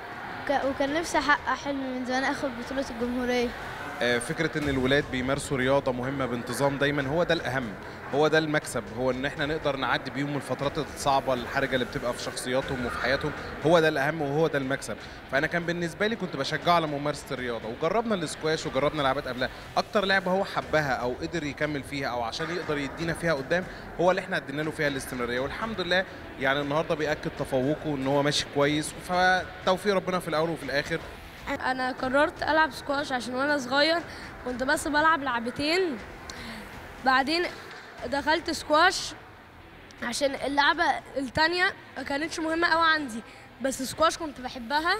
وك- وكان نفسي احقق حلمي من زمان اخد بطوله الجمهوريه آه، فكرة إن الولاد بيمارسوا رياضة مهمة بانتظام دايما هو ده الأهم هو ده المكسب هو إن إحنا نقدر نعدي بيهم الفترات الصعبة الحرجة اللي بتبقى في شخصياتهم وفي حياتهم هو ده الأهم وهو ده المكسب فأنا كان بالنسبة لي كنت بشجعه على ممارسة الرياضة وجربنا الاسكواش وجربنا لعبات قبلها أكتر لعبة هو حبها أو قدر يكمل فيها أو عشان يقدر يدينا فيها قدام هو اللي إحنا ادينا له فيها الاستمرارية والحمد لله يعني النهاردة بيأكد تفوقه إن هو ماشي كويس فتوفيق ربنا في الأول وفي الآخر انا قررت العب سكواش عشان وانا صغير كنت بس بلعب لعبتين بعدين دخلت سكواش عشان اللعبة التانية ما كانتش مهمة قوي عندي بس سكواش كنت بحبها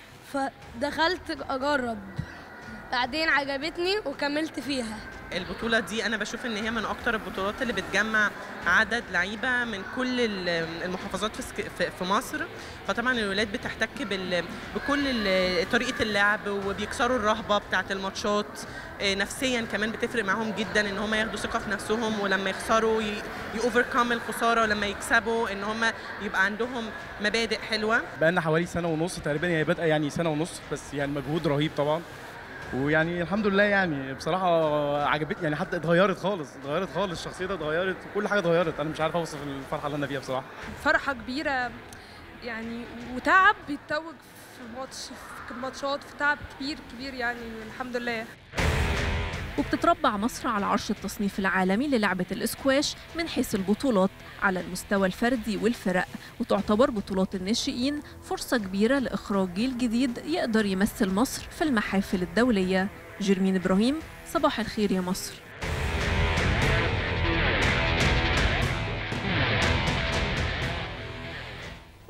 فدخلت اجرب بعدين عجبتني وكملت فيها البطولة دي أنا بشوف إن هي من أكتر البطولات اللي بتجمع عدد لعيبة من كل ال- المحافظات في سك- في- في مصر فطبعا الولاد بتحتك بال- بكل ال- طريقة اللعب وبيكسروا الرهبة بتاعة الماتشات آه، نفسيا كمان بتفرق معاهم جدا إن هم ياخدوا ثقة في نفسهم ولما يخسروا يوفركم الخسارة ولما يكسبوا إن هم يبقى عندهم مبادئ حلوة بقالنا حوالي سنه ونص تقريبا هي بادئه يعني سنه ونص بس يعني مجهود رهيب طبعا ويعني الحمد لله يعني بصراحه عجبتني يعني حتى اتغيرت خالص اتغيرت خالص شخصيتها اتغيرت كل حاجه اتغيرت انا مش عارف اوصف الفرحه اللي انا فيها بصراحه فرحة كبيرة يعني وتعب بيتوج في ماتش في ماتشات في تعب كبير كبير يعني الحمد لله وبتتربع مصر على عرش التصنيف العالمي للعبة الإسكواش من حيث البطولات على المستوى الفردي والفرق وتعتبر بطولات الناشئين فرصة كبيرة لإخراج جيل جديد يقدر يمثل مصر في المحافل الدولية جيرمين إبراهيم صباح الخير يا مصر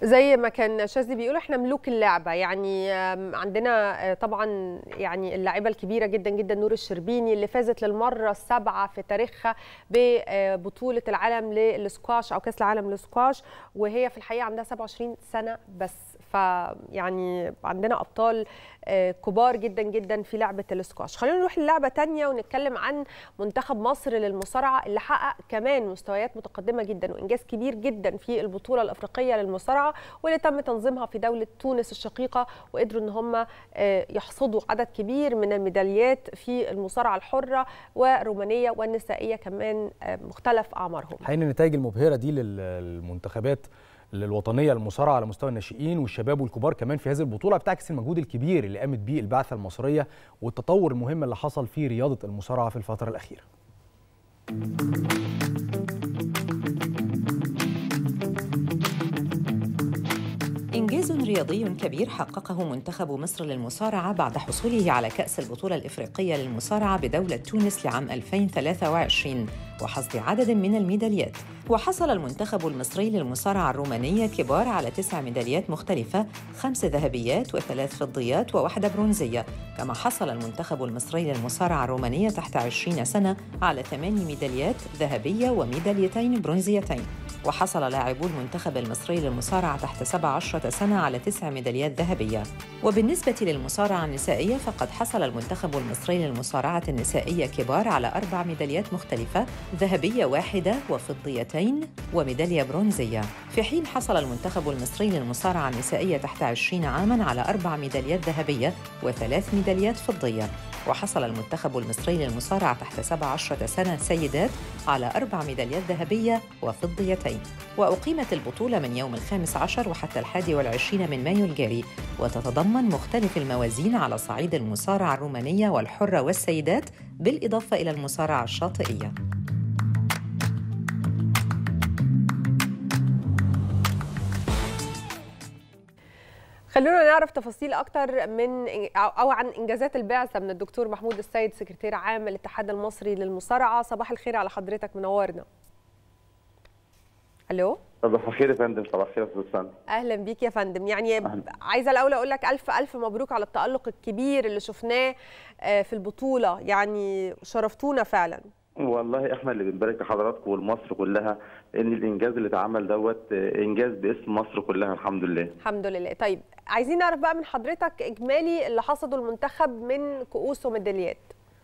زي ما كان شاذلي بيقول احنا ملوك اللعبه يعني آم، عندنا آه، طبعا يعني اللاعبه الكبيره جدا جدا نور الشربيني اللي فازت للمره السابعه في تاريخها ببطوله العالم للسكواش او كاس العالم للسكواش وهي في الحقيقه عندها 27 سنه بس فيعني عندنا ابطال آه، كبار جدا جدا في لعبه السكواش خلينا نروح للعبه تانية ونتكلم عن منتخب مصر للمصارعه اللي حقق كمان مستويات متقدمه جدا وانجاز كبير جدا في البطوله الافريقيه للمصارعه واللي تم تنظيمها في دوله تونس الشقيقه وقدروا ان هم آه، يحصدوا عدد كبير من الميداليات في المصارعه الحره والرومانيه والنسائيه كمان آه، مختلف اعمارهم حقيقة النتائج المبهرة دي لل- للمنتخبات الوطنية المصارعة على مستوى الناشئين والشباب والكبار كمان في هذه البطولة بتعكس المجهود الكبير اللي قامت بيه البعثة المصرية والتطور المهم اللي حصل في رياضة المصارعة في الفترة الأخيرة إنجاز رياضي كبير حققه منتخب مصر للمصارعة بعد حصوله على كأس البطولة الإفريقية للمصارعة بدولة تونس لعام 2023 وحصد عدد من الميداليات وحصل المنتخب المصري للمصارعة الرومانية كبار على تسع ميداليات مختلفة خمس ذهبيات وثلاث فضيات وواحدة برونزية كما حصل المنتخب المصري للمصارعة الرومانية تحت 20 سنة على ثمان ميداليات ذهبية وميداليتين برونزيتين وحصل لاعبو المنتخب المصري للمصارعة تحت 17 سنة على تسع ميداليات ذهبية وبالنسبة للمصارعة النسائية فقد حصل المنتخب المصري للمصارعة النسائية كبار على أربع ميداليات مختلفة ذهبية واحدة وفضيتين وميدالية برونزية في حين حصل المنتخب المصري للمصارعة النسائية تحت 20 عاماً على أربع ميداليات ذهبية وثلاث ميداليات فضية وحصل المنتخب المصري للمصارعة تحت 17 سنة سيدات على أربع ميداليات ذهبية وفضيتين وأقيمت البطولة من يوم الخامس عشر وحتى الحادي والعشرين من مايو الجاري وتتضمن مختلف الموازين على صعيد المصارعة الرومانية والحرة والسيدات بالإضافة إلى المصارعة الشاطئية خلونا نعرف تفاصيل اكتر من او أو عن انجازات البعثه من الدكتور محمود السيد سكرتير عام الاتحاد المصري للمصارعه صباح الخير على حضرتك منورنا الو صباح الخير يا فندم صباح الخير يا استاذ سامي اهلا بيك يا فندم يعني عايزه الاول اقول لك الف الف مبروك على التالق الكبير اللي شفناه آه، في البطوله يعني شرفتونا فعلا والله احنا اللي بنبارك لحضراتكم ولمصر كلها ان الانجاز اللي اتعمل دوت آه، انجاز باسم مصر كلها الحمد لله الحمد لله طيب عايزين نعرف بقى من حضرتك اجمالي اللي حصده المنتخب من كؤوس وميداليات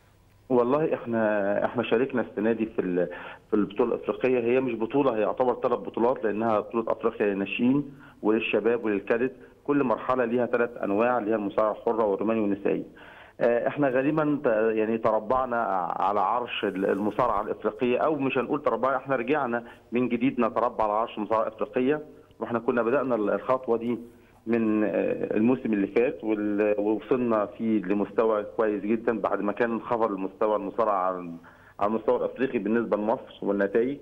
والله احنا احنا شاركنا السنه دي في ال- في البطوله الافريقيه هي مش بطوله هي يعتبر ثلاث بطولات لانها بطوله افريقيا للناشئين وللشباب وللكادت كل مرحله ليها ثلاث انواع اللي هي المصارعه الحره والروماني والنسائي آه، احنا غالبا ت- يعني تربعنا على عرش المصارعه الافريقيه او مش هنقول تربعنا احنا رجعنا من جديد نتربع على عرش المصارعه الافريقيه واحنا كنا بدانا الخطوه دي من آه، الموسم اللي فات وال- ووصلنا فيه لمستوى كويس جدا بعد ما كان انخفض المستوى المصارعه على على المستوى الافريقي بالنسبه لمصر والنتائج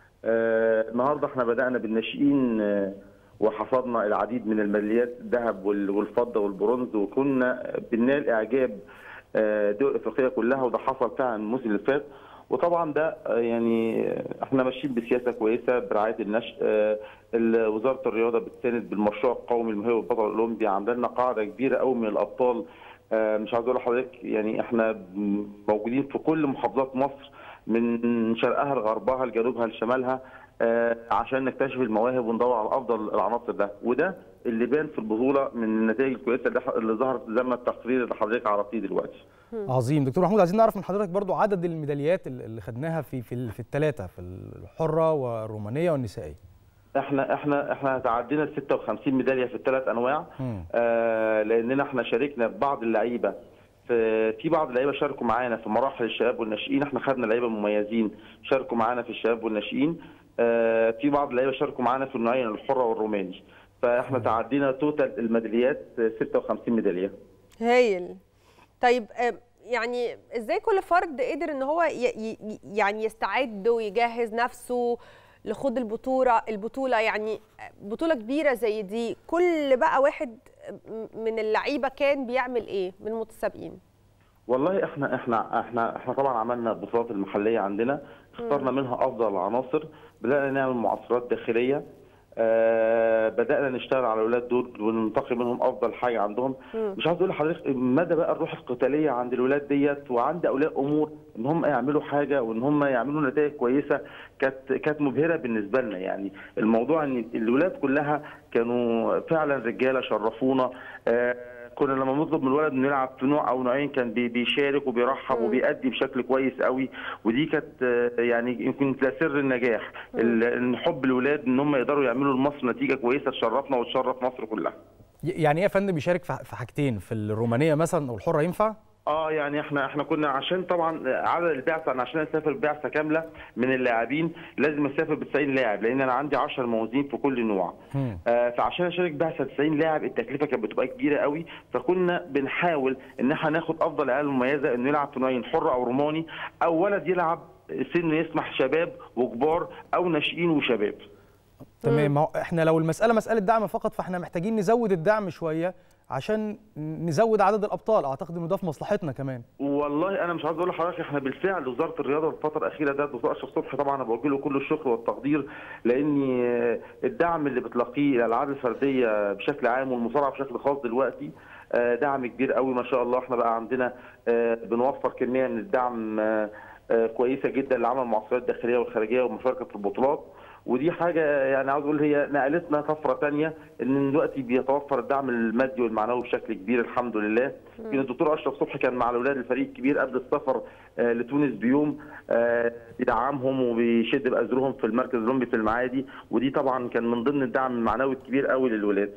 آه، النهارده احنا بدانا بالناشئين آه، وحصدنا العديد من الميداليات الذهب وال- والفضه والبرونز وكنا بننال اعجاب آه، الدول الافريقيه كلها وده حصل فعلا الموسم اللي فات وطبعا ده آه، يعني آه، احنا ماشيين بسياسه كويسه برعايه النشء آه، ال- وزاره الرياضه بتساند بالمشروع القومي المهم والبطل الاولمبي عامله لنا قاعده كبيره قوي من الابطال آه، مش عايز اقول لحضرتك يعني احنا موجودين في كل محافظات مصر من شرقها لغربها لجنوبها لشمالها آه، عشان نكتشف المواهب وندور على افضل العناصر ده وده اللي بان في البطوله من النتائج الكويسه اللي ح- اللي ظهرت زي ما التقرير اللي حضرتك عرفتيه دلوقتي عظيم دكتور محمود عايزين نعرف من حضرتك برضو عدد الميداليات اللي اللي خدناها في في ال- في الثلاثه في الحره والرومانيه والنسائيه احنا احنا احنا تعدينا ال 56 ميداليه في الثلاث انواع آه لاننا احنا شاركنا ببعض اللعيبه في في بعض اللعيبه شاركوا معانا في مراحل الشباب والناشئين احنا خدنا لعيبه مميزين شاركوا معانا في الشباب والناشئين آه في بعض اللعيبه شاركوا معانا في النوعين الحره والروماني فاحنا تعدينا توتال الميداليات آه، 56 ميداليه هايل طيب آه، يعني ازاي كل فرد قدر ان هو ي- ي- يعني يستعد ويجهز نفسه لخوض البطوله البطوله يعني بطوله كبيره زي دي كل بقى واحد من اللعيبه كان بيعمل ايه من المتسابقين والله احنا احنا احنا احنا طبعا عملنا البطولات المحليه عندنا اخترنا منها افضل العناصر بدانا نعمل معسكرات داخليه آه بدانا نشتغل على الاولاد دول وننتقي منهم افضل حاجه عندهم مش عاوز اقول لحضرتك مدى بقى الروح القتاليه عند الولاد ديت وعند اولياء امور ان هم يعملوا حاجه وان هم يعملوا نتائج كويسه كانت كانت مبهره بالنسبه لنا يعني الموضوع ان الولاد كلها كانوا فعلا رجاله شرفونا آه كنا لما نطلب من الولد انه يلعب في نوع او نوعين كان بي- بيشارك وبيرحب وبيأدي بشكل كويس قوي ودي كانت آه، يعني يمكن لا سر النجاح ال- ان حب الولاد ان هم يقدروا يعملوا لمصر نتيجه كويسه تشرفنا وتشرف مصر كلها ي- يعني ايه يا فندم يشارك في ح- في حاجتين في الرومانيه مثلا او الحره ينفع اه يعني احنا احنا كنا عشان طبعا عدد البعثه انا عشان اسافر بعثه كامله من اللاعبين لازم اسافر ب 90 لاعب لان انا عندي 10 موازين في كل نوع آه فعشان اشارك بعثه 90 لاعب التكلفه كانت بتبقى كبيره قوي فكنا بنحاول ان احنا ناخد افضل عيال مميزه انه يلعب في نوعين حر او روماني او ولد يلعب سنه يسمح شباب وكبار او ناشئين وشباب تمام ما هو احنا لو المساله مساله دعم فقط فاحنا محتاجين نزود الدعم شويه عشان نزود عدد الابطال اعتقد انه ده في مصلحتنا كمان والله انا مش عايز اقول لحضرتك احنا بالفعل وزاره الرياضه الفتره الاخيره ده الدكتور اشرف صبحي طبعا انا بوجه له كل الشكر والتقدير لان الدعم اللي بتلاقيه الالعاب الفرديه بشكل عام والمصارعه بشكل خاص دلوقتي آه، دعم كبير قوي ما شاء الله احنا بقى عندنا آه، بنوفر كميه من الدعم آه، آه، كويسه جدا لعمل المعسكرات الداخليه والخارجيه والمشاركه في البطولات ودي حاجه يعني عاوز اقول هي نقلتنا طفره ثانيه ان دلوقتي بيتوفر الدعم المادي والمعنوي بشكل كبير الحمد لله يمكن الدكتور اشرف صبحي كان مع الاولاد الفريق الكبير قبل السفر آه، لتونس بيوم آه، بيدعمهم وبيشد بأزرهم في المركز الاولمبي في المعادي ودي طبعا كان من ضمن الدعم المعنوي الكبير قوي للولاد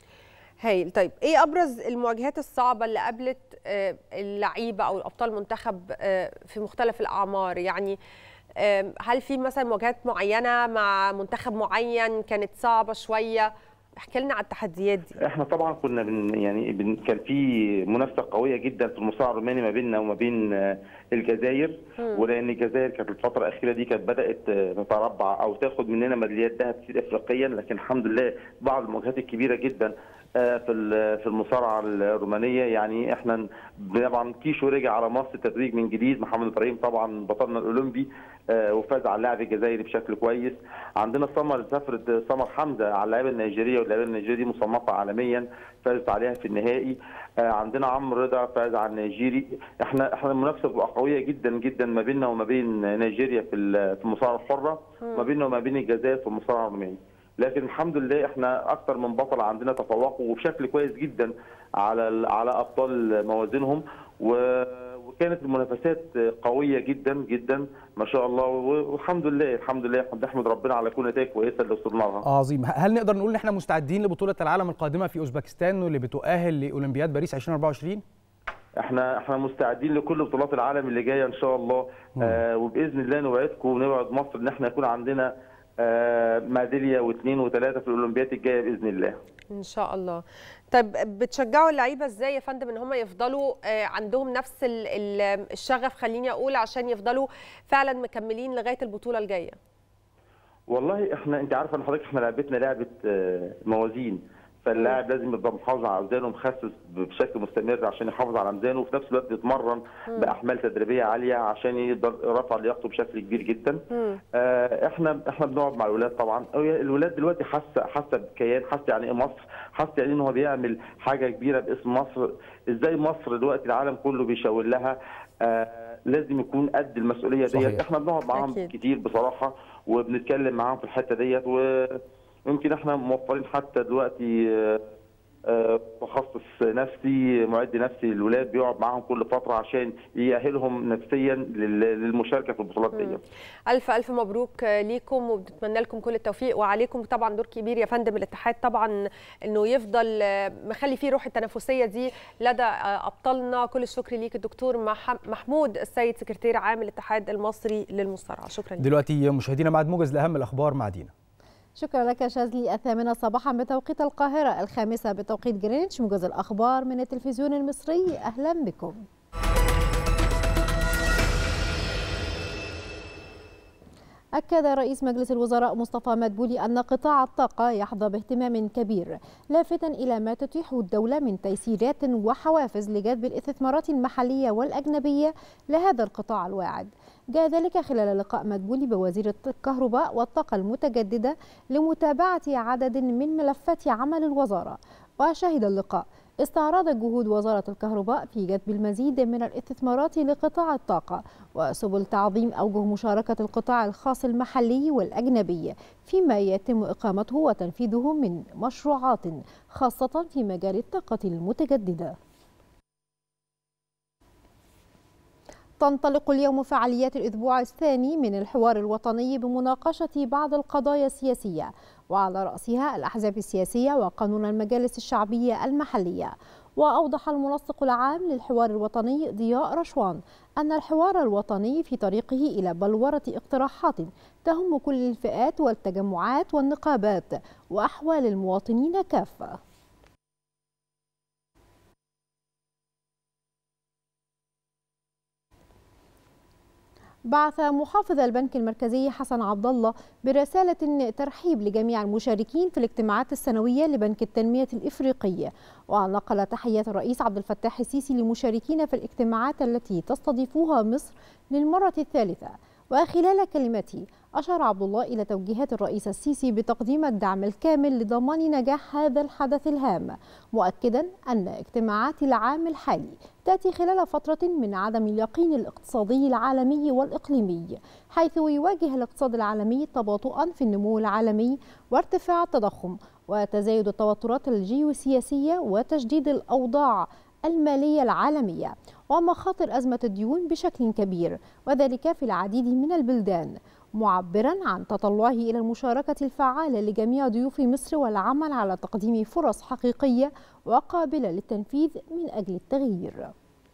هايل طيب ايه ابرز المواجهات الصعبه اللي قابلت آه، اللعيبه او الابطال المنتخب آه، في مختلف الاعمار يعني آم، هل في مثلا مواجهات معينه مع منتخب معين كانت صعبه شويه احكي لنا على التحديات دي احنا طبعا كنا بن يعني بن كان في منافسه قويه جدا في المصارعه الروماني ما بيننا وما بين آه، الجزائر مم. ولان الجزائر كانت الفتره الاخيره دي كانت بدات آه، تتربع او تاخد مننا ميداليات ذهب كتير افريقيا لكن الحمد لله بعض المواجهات الكبيره جدا آه، في ال- في المصارعه الرومانيه يعني احنا طبعا كيشو رجع على مصر تدريج من جديد محمد ابراهيم طبعا بطلنا الاولمبي آه، وفاز على اللاعب الجزائري بشكل كويس عندنا سمر سافرت سمر حمزه على اللعيبه النيجيريه واللعيبه النيجيريه دي مصنفه عالميا فازت عليها في النهائي آه، عندنا عمرو رضا فاز على النيجيري احنا احنا المنافسه بتبقى قويه جدا جدا ما بيننا وما بين نيجيريا في ال- في المصارعه الحره مم. وما بيننا وما بين الجزائر في المصارعه الرومانيه لكن الحمد لله احنا اكثر من بطل عندنا تفوقوا وبشكل كويس جدا على ال- على ابطال موازينهم و وكانت المنافسات قويه جدا جدا ما شاء الله والحمد لله الحمد لله احنا بنحمد ربنا على كل نتائج كويسه اللي وصلنا لها عظيم هل نقدر نقول ان احنا مستعدين لبطوله العالم القادمه في اوزبكستان واللي بتؤهل لاولمبياد باريس 2024 احنا احنا مستعدين لكل بطولات العالم اللي جايه ان شاء الله آه وباذن الله نوعدكم ونوعد مصر ان احنا يكون عندنا آه ميداليه واثنين وثلاثه في الاولمبياد الجايه باذن الله ان شاء الله طيب بتشجعوا اللعيبه ازاي يا فندم ان هم يفضلوا آه، عندهم نفس ال- ال- الشغف خليني اقول عشان يفضلوا فعلا مكملين لغايه البطوله الجايه والله احنا انت عارفه ان حضرتك احنا لعبتنا لعبه آه، موازين فاللاعب لازم يبقى محافظ على اوزانه ومخسس بشكل مستمر عشان يحافظ على ميزانه وفي نفس الوقت يتمرن مم. باحمال تدريبيه عاليه عشان يقدر يرفع لياقته بشكل كبير جدا آه، احنا احنا بنقعد مع الولاد طبعا أو الولاد دلوقتي حاسه حاسه بكيان حاسه يعني ايه مصر حاسه يعني ان هو بيعمل حاجه كبيره باسم مصر ازاي مصر دلوقتي العالم كله بيشاور لها آه، لازم يكون قد المسؤوليه صحيح. ديت احنا بنقعد معاهم أكيد. كتير بصراحه وبنتكلم معاهم في الحته ديت ويمكن احنا موفرين حتى دلوقتي آه، آه، متخصص نفسي معد نفسي للولاد بيقعد معاهم كل فتره عشان يأهلهم نفسيا لل- للمشاركه في البطولات دي الف الف مبروك آه، ليكم وبنتمنى لكم كل التوفيق وعليكم طبعا دور كبير يا فندم الاتحاد طبعا انه يفضل آه، مخلي فيه روح التنافسيه دي لدى آه، ابطالنا كل الشكر ليك الدكتور مح- محمود السيد سكرتير عام الاتحاد المصري للمصارعه شكرا لك دلوقتي مشاهدينا بعد موجز لاهم الاخبار مع دينا شكرا لك شاذلي الثامنة صباحا بتوقيت القاهرة الخامسة بتوقيت جرينتش موجز الأخبار من التلفزيون المصري أهلا بكم أكد رئيس مجلس الوزراء مصطفى مدبولي أن قطاع الطاقة يحظى باهتمام كبير لافتا إلى ما تتيحه الدولة من تيسيرات وحوافز لجذب الاستثمارات المحلية والأجنبية لهذا القطاع الواعد جاء ذلك خلال لقاء مدبولي بوزير الكهرباء والطاقة المتجددة لمتابعة عدد من ملفات عمل الوزارة وشهد اللقاء استعراض جهود وزارة الكهرباء في جذب المزيد من الاستثمارات لقطاع الطاقة وسبل تعظيم أوجه مشاركة القطاع الخاص المحلي والأجنبي فيما يتم إقامته وتنفيذه من مشروعات خاصة في مجال الطاقة المتجددة تنطلق اليوم فعاليات الأسبوع الثاني من الحوار الوطني بمناقشة بعض القضايا السياسية وعلى رأسها الأحزاب السياسية وقانون المجالس الشعبية المحلية وأوضح المنسق العام للحوار الوطني ضياء رشوان أن الحوار الوطني في طريقه إلى بلورة اقتراحات تهم كل الفئات والتجمعات والنقابات وأحوال المواطنين كافة بعث محافظ البنك المركزي حسن عبد الله برسالة ترحيب لجميع المشاركين في الاجتماعات السنوية لبنك التنمية الإفريقي ونقل تحيات الرئيس عبد الفتاح السيسي للمشاركين في الاجتماعات التي تستضيفها مصر للمرة الثالثة وخلال كلمته أشار عبد الله إلى توجيهات الرئيس السيسي بتقديم الدعم الكامل لضمان نجاح هذا الحدث الهام مؤكدا أن اجتماعات العام الحالي تأتي خلال فترة من عدم اليقين الاقتصادي العالمي والإقليمي حيث يواجه الاقتصاد العالمي تباطؤا في النمو العالمي وارتفاع التضخم وتزايد التوترات الجيوسياسية وتجديد الأوضاع المالية العالمية ومخاطر أزمة الديون بشكل كبير وذلك في العديد من البلدان معبرا عن تطلعه إلى المشاركة الفعالة لجميع ضيوف مصر والعمل على تقديم فرص حقيقية وقابلة للتنفيذ من أجل التغيير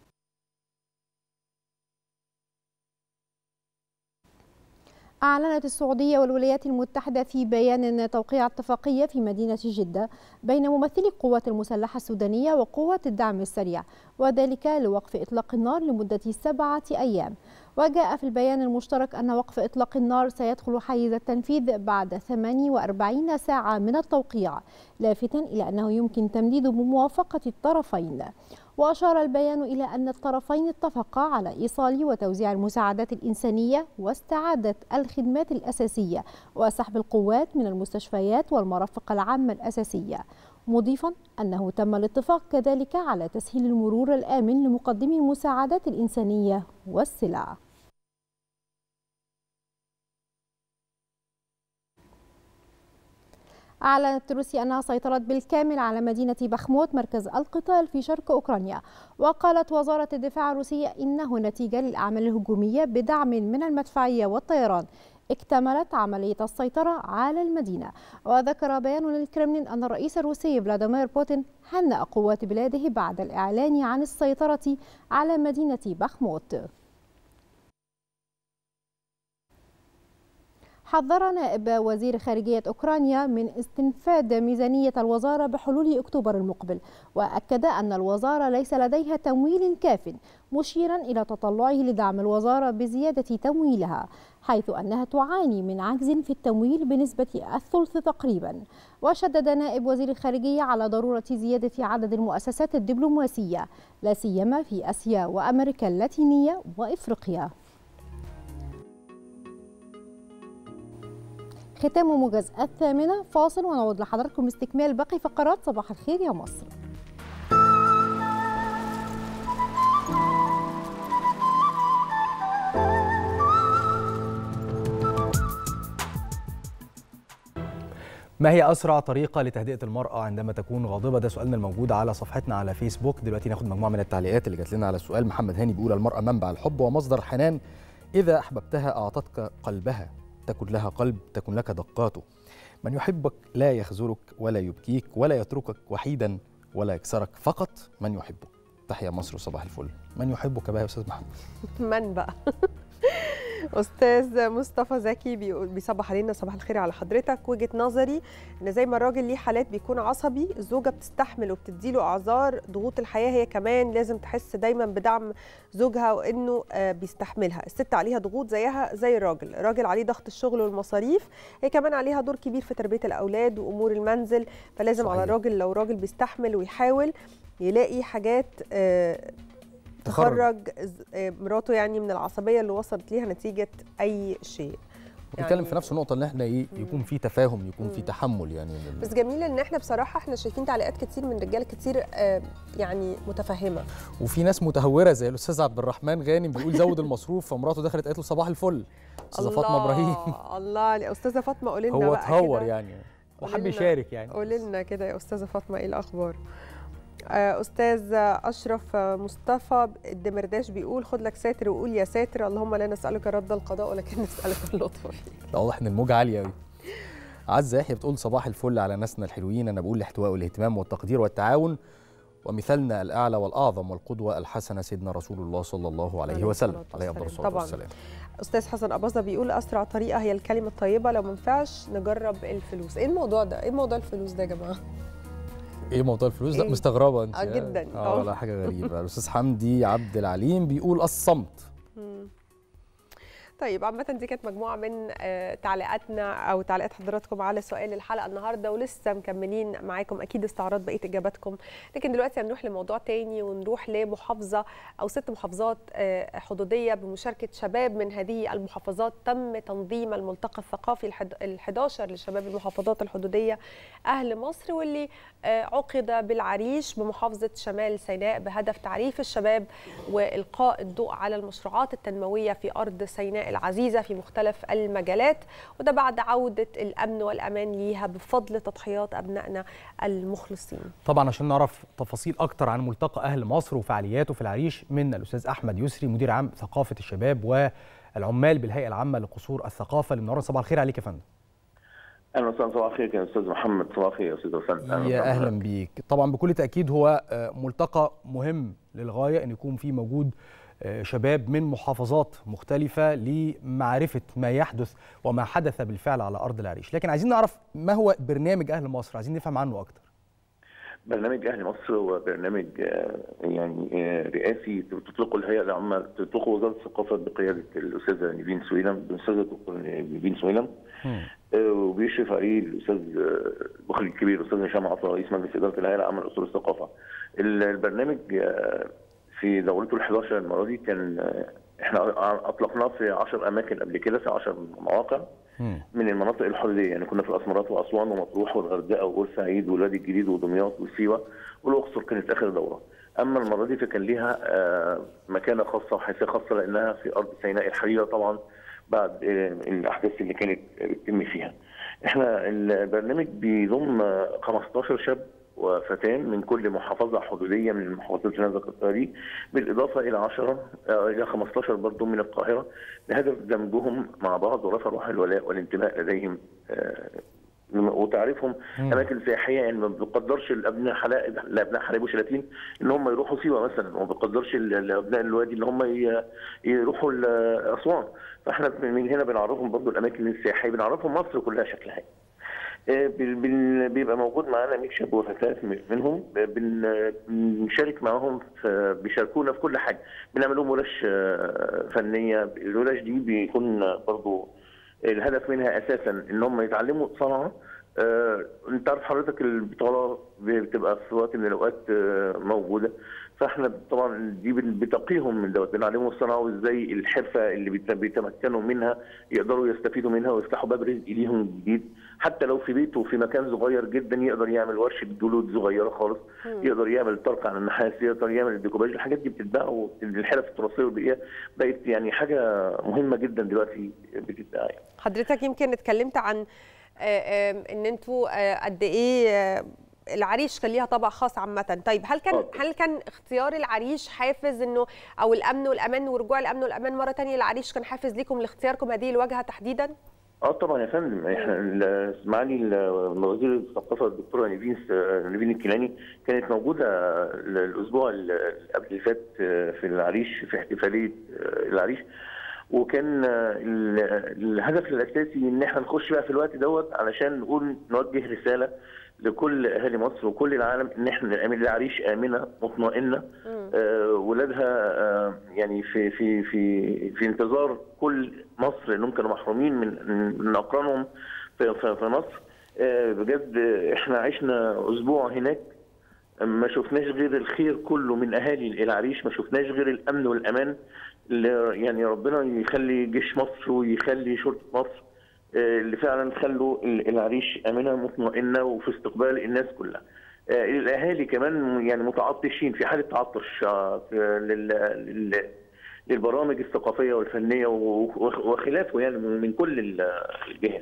أعلنت السعودية والولايات المتحدة في بيان توقيع اتفاقية في مدينة جدة بين ممثلي القوات المسلحة السودانية وقوات الدعم السريع وذلك لوقف إطلاق النار لمدة سبعة أيام وجاء في البيان المشترك أن وقف إطلاق النار سيدخل حيز التنفيذ بعد 48 ساعة من التوقيع لافتا إلى أنه يمكن تمديده بموافقة الطرفين وأشار البيان إلى أن الطرفين اتفقا على إيصال وتوزيع المساعدات الإنسانية واستعادة الخدمات الأساسية وسحب القوات من المستشفيات والمرافق العامة الأساسية مضيفا أنه تم الاتفاق كذلك على تسهيل المرور الآمن لمقدمي المساعدات الإنسانية والسلع أعلنت روسيا أنها سيطرت بالكامل على مدينة بخموت مركز القتال في شرق أوكرانيا وقالت وزارة الدفاع الروسية إنه نتيجة للأعمال الهجومية بدعم من المدفعية والطيران اكتملت عملية السيطرة على المدينة وذكر بيان للكرملين أن الرئيس الروسي فلاديمير بوتين هنأ قوات بلاده بعد الإعلان عن السيطرة على مدينة بخموت حذر نائب وزير خارجية أوكرانيا من استنفاد ميزانية الوزارة بحلول أكتوبر المقبل وأكد أن الوزارة ليس لديها تمويل كاف مشيرا إلى تطلعه لدعم الوزارة بزيادة تمويلها حيث أنها تعاني من عجز في التمويل بنسبة الثلث تقريبا وشدد نائب وزير الخارجية على ضرورة زيادة عدد المؤسسات الدبلوماسية لا سيما في آسيا وأمريكا اللاتينية وإفريقيا ختام موجز الثامنة فاصل ونعود لحضراتكم استكمال باقي فقرات صباح الخير يا مصر ما هي أسرع طريقة لتهدئة المرأة عندما تكون غاضبة؟ ده سؤالنا الموجود على صفحتنا على فيسبوك، دلوقتي ناخد مجموعة من التعليقات اللي جات لنا على السؤال، محمد هاني بيقول المرأة منبع الحب ومصدر حنان، إذا أحببتها أعطتك قلبها، تكن لها قلب، تكن لك دقاته. من يحبك لا يخذلك ولا يبكيك ولا يتركك وحيدا ولا يكسرك، فقط من يحبك. تحيا مصر وصباح الفل. من يحبك بقى يا أستاذ محمد؟ من بقى استاذ مصطفى زكي بيقول بيصبح علينا صباح الخير على حضرتك وجهه نظري ان زي ما الراجل ليه حالات بيكون عصبي الزوجه بتستحمل وبتديله اعذار ضغوط الحياه هي كمان لازم تحس دايما بدعم زوجها وانه آه، بيستحملها الست عليها ضغوط زيها زي الراجل الراجل عليه ضغط الشغل والمصاريف هي كمان عليها دور كبير في تربيه الاولاد وامور المنزل فلازم صحيح. على الراجل لو راجل بيستحمل ويحاول يلاقي حاجات آه، تخرج ز- آه، مراته يعني من العصبيه اللي وصلت ليها نتيجه اي شيء بنتكلم في نفس النقطه ان احنا ايه يكون في تفاهم يكون في مم. تحمل يعني لل- بس جميل ان احنا بصراحه احنا شايفين تعليقات كتير من رجاله كتير آه، يعني متفهمه وفي ناس متهوره زي الاستاذ عبد الرحمن غانم بيقول زود المصروف فمراته دخلت قالت له صباح الفل استاذه فاطمه ابراهيم الله يا استاذه فاطمه قولي لنا هو بقى اتهور كده. يعني قولي وحب لنا- يشارك يعني قولي لنا كده يا استاذه فاطمه ايه الاخبار آه، استاذ اشرف مصطفى الدمرداش بيقول خد لك ساتر وقول يا ساتر اللهم لا نسالك رد القضاء ولكن نسالك اللطف فيه لا واضح ان الموجه عاليه قوي عزه يحيى بتقول صباح الفل على ناسنا الحلوين انا بقول الاحتواء والاهتمام والتقدير والتعاون ومثالنا الاعلى والاعظم والقدوه الحسنه سيدنا رسول الله صلى الله عليه عليه وسلم الصلاة عليه افضل والسلام. الصلاه طبعاً. والسلام استاذ حسن اباظه بيقول اسرع طريقه هي الكلمه الطيبه لو ما ينفعش نجرب الفلوس ايه الموضوع ده ايه موضوع الفلوس ده يا جماعه ايه موضوع الفلوس لا إيه؟ مستغربه انت آه، جداً. اه آه. لا حاجه غريبه الاستاذ حمدي عبد العليم بيقول الصمت مم. طيب عامة دي كانت مجموعة من آه، تعليقاتنا أو تعليقات حضراتكم على سؤال الحلقة النهاردة ولسه مكملين معاكم أكيد استعراض بقية إجاباتكم لكن دلوقتي هنروح لموضوع تاني ونروح لمحافظة أو ست محافظات آه، حدودية بمشاركة شباب من هذه المحافظات تم تنظيم الملتقى الثقافي ال 11 لشباب المحافظات الحدودية أهل مصر واللي آه، عقد بالعريش بمحافظة شمال سيناء بهدف تعريف الشباب وإلقاء الضوء على المشروعات التنموية في أرض سيناء العزيزة في مختلف المجالات وده بعد عودة الأمن والأمان ليها بفضل تضحيات أبنائنا المخلصين طبعا عشان نعرف تفاصيل اكتر عن ملتقى اهل مصر وفعالياته في العريش من الاستاذ احمد يسري مدير عام ثقافه الشباب والعمال بالهيئه العامه لقصور الثقافه اللي منورنا صباح الخير عليك يا فندم اهلا وسهلا صباح الخير يا استاذ محمد صباح الخير يا استاذ وسام يا اهلا بيك طبعا بكل تاكيد هو آه، ملتقى مهم للغايه ان يكون فيه موجود آه، شباب من محافظات مختلفه لمعرفه ما يحدث وما حدث بالفعل على ارض العريش لكن عايزين نعرف ما هو برنامج اهل مصر عايزين نفهم عنه اكتر برنامج اهل مصر هو برنامج آه، يعني آه، رئاسي تطلقه الهيئه العامه تطلقه وزاره الثقافه بقياده الاستاذه نيفين سويلم الاستاذه الدكتور نيفين سويلم آه، وبيشرف عليه الاستاذ آه، المخرج الكبير الاستاذ هشام عطا رئيس مجلس اداره الهيئه العامه لاصول الثقافه. ال- البرنامج آه، في دورته ال 11 المره دي كان آه، احنا اطلقناه في 10 اماكن قبل كده في 10 مواقع من المناطق الحدوديه يعني كنا في الاسمرات واسوان ومطروح والغردقه وبورسعيد والوادي الجديد ودمياط وسيوه والاقصر كانت اخر دوره. اما المره دي فكان ليها آه، مكانه خاصه وحيثيه خاصه لانها في ارض سيناء الحريره طبعا بعد آه، الاحداث اللي كانت بتتم فيها. احنا البرنامج بيضم آه، 15 شاب وفتاه من كل محافظه حدوديه من المحافظات اللي انا ذكرتها دي بالاضافه الى 10 آه، الى 15 برضه من القاهره بهدف دمجهم مع بعض ورفع روح الولاء والانتماء لديهم آه، وتعريفهم مم. اماكن سياحيه يعني ما بيقدرش الابناء حلاق الابناء حلايب وشلاتين ان هم يروحوا سيوه مثلا وما بيقدرش ال- الابناء الوادي ان هم ي- يروحوا ل- اسوان فاحنا من هنا بنعرفهم برضو الاماكن السياحيه بنعرفهم مصر كلها شكلها آه، بال- بال- بيبقى موجود معانا 100 شاب وفتاه منهم بن- بنشارك معاهم في بيشاركونا في كل حاجه بنعمل لهم ورش آه، فنيه الورش دي بيكون برضو الهدف منها اساسا ان هم يتعلموا صنعه آه، انت عارف حضرتك البطاله بتبقى في وقت من الاوقات آه، موجوده فاحنا طبعا دي بن- بتقيهم من دوت بنعلمهم الصنعه وازاي الحرفه اللي بيت- بيتمكنوا منها يقدروا يستفيدوا منها ويفتحوا باب رزق ليهم جديد حتى لو في بيته في مكان صغير جدا يقدر يعمل ورشه جلود صغيره خالص مم. يقدر يعمل طرق على النحاس يقدر يعمل الديكوباج الحاجات دي بتتباع والحرف التراثيه والبيئيه بقت يعني حاجه مهمه جدا دلوقتي بتتباع يعني. حضرتك يمكن اتكلمت عن آه، آه، ان انتوا آه، قد ايه آه، العريش كان ليها طابع خاص عامة، طيب هل كان هل كان اختيار العريش حافز انه او الامن والامان ورجوع الامن والامان مرة تانية العريش كان حافز ليكم لاختياركم هذه الواجهة تحديدا؟ اه طبعا يا فندم احنا ال- معالي ال- وزير الثقافه الدكتوره نيفين نيفين الكيلاني كانت موجوده ال- الاسبوع ال- قبل اللي فات في العريش في احتفاليه العريش وكان ال- الهدف الاساسي ان احنا نخش بقى في الوقت دوت علشان نقول نوجه رساله لكل اهالي مصر وكل العالم ان احنا نعمل العريش امنه مطمئنه آه، ولادها آه، يعني في في في في انتظار كل مصر انهم كانوا محرومين من من اقرانهم في في في مصر آه، بجد احنا عشنا اسبوع هناك ما شفناش غير الخير كله من اهالي العريش ما شفناش غير الامن والامان اللي يعني ربنا يخلي جيش مصر ويخلي شرطه مصر آه، اللي فعلا خلوا ال- العريش امنه مطمئنه وفي استقبال الناس كلها. آه، الاهالي كمان يعني متعطشين في حاله تعطش آه، في- لل- لل- للبرامج الثقافيه والفنيه و- و- وخلافه يعني من كل ال- الجهات.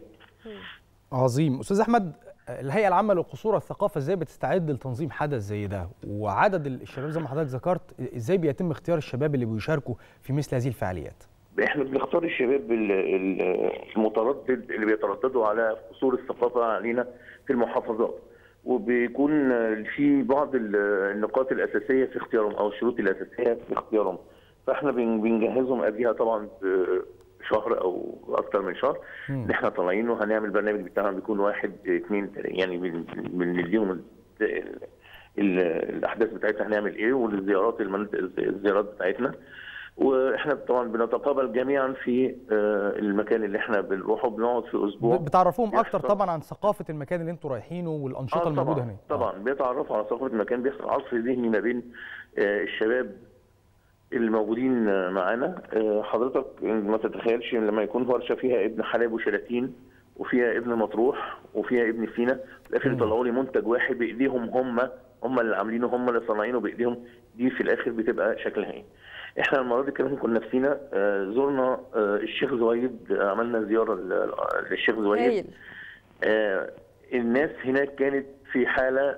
عظيم استاذ احمد الهيئه العامه للقصور والثقافه ازاي بتستعد لتنظيم حدث زي ده وعدد الشباب زي ما حضرتك ذكرت ازاي بيتم اختيار الشباب اللي بيشاركوا في مثل هذه الفعاليات احنا بنختار الشباب ال- ال- المتردد اللي بيترددوا على قصور الثقافه علينا في المحافظات وبيكون في بعض ال- النقاط الاساسيه في اختيارهم او الشروط الاساسيه في اختيارهم فاحنا بن- بنجهزهم قبلها طبعا بشهر او اكتر من شهر ان احنا طالعين وهنعمل برنامج بتاعنا بيكون واحد اثنين تلاتة، يعني بن- بنديهم ال- ال- ال- الاحداث بتاعتنا هنعمل ايه والزيارات المناطق الزيارات بتاعتنا واحنا طبعا بنتقابل جميعا في آه، المكان اللي احنا بنروحه بنقعد في اسبوع بتعرفوهم اكتر بيحصل- طبعا عن ثقافه المكان اللي انتوا رايحينه والانشطه آه الموجوده طبعا هناك طبعا بيتعرفوا على ثقافه المكان بيحصل عصف ذهني ما بين آه، الشباب الموجودين آه، معانا آه، حضرتك ما تتخيلش لما يكون ورشه فيها ابن حلاب وشلاتين وفيها ابن مطروح وفيها ابن سينا في الاخر يطلعوا لي منتج واحد بايديهم هم هم اللي عاملينه هم اللي صانعينه بايديهم دي في الاخر بتبقى شكلها ايه احنا المره دي كمان كنا في سينا آه، زرنا آه، الشيخ زويد آه، عملنا زياره ل- للشيخ زويد هايل. آه، الناس هناك كانت في حاله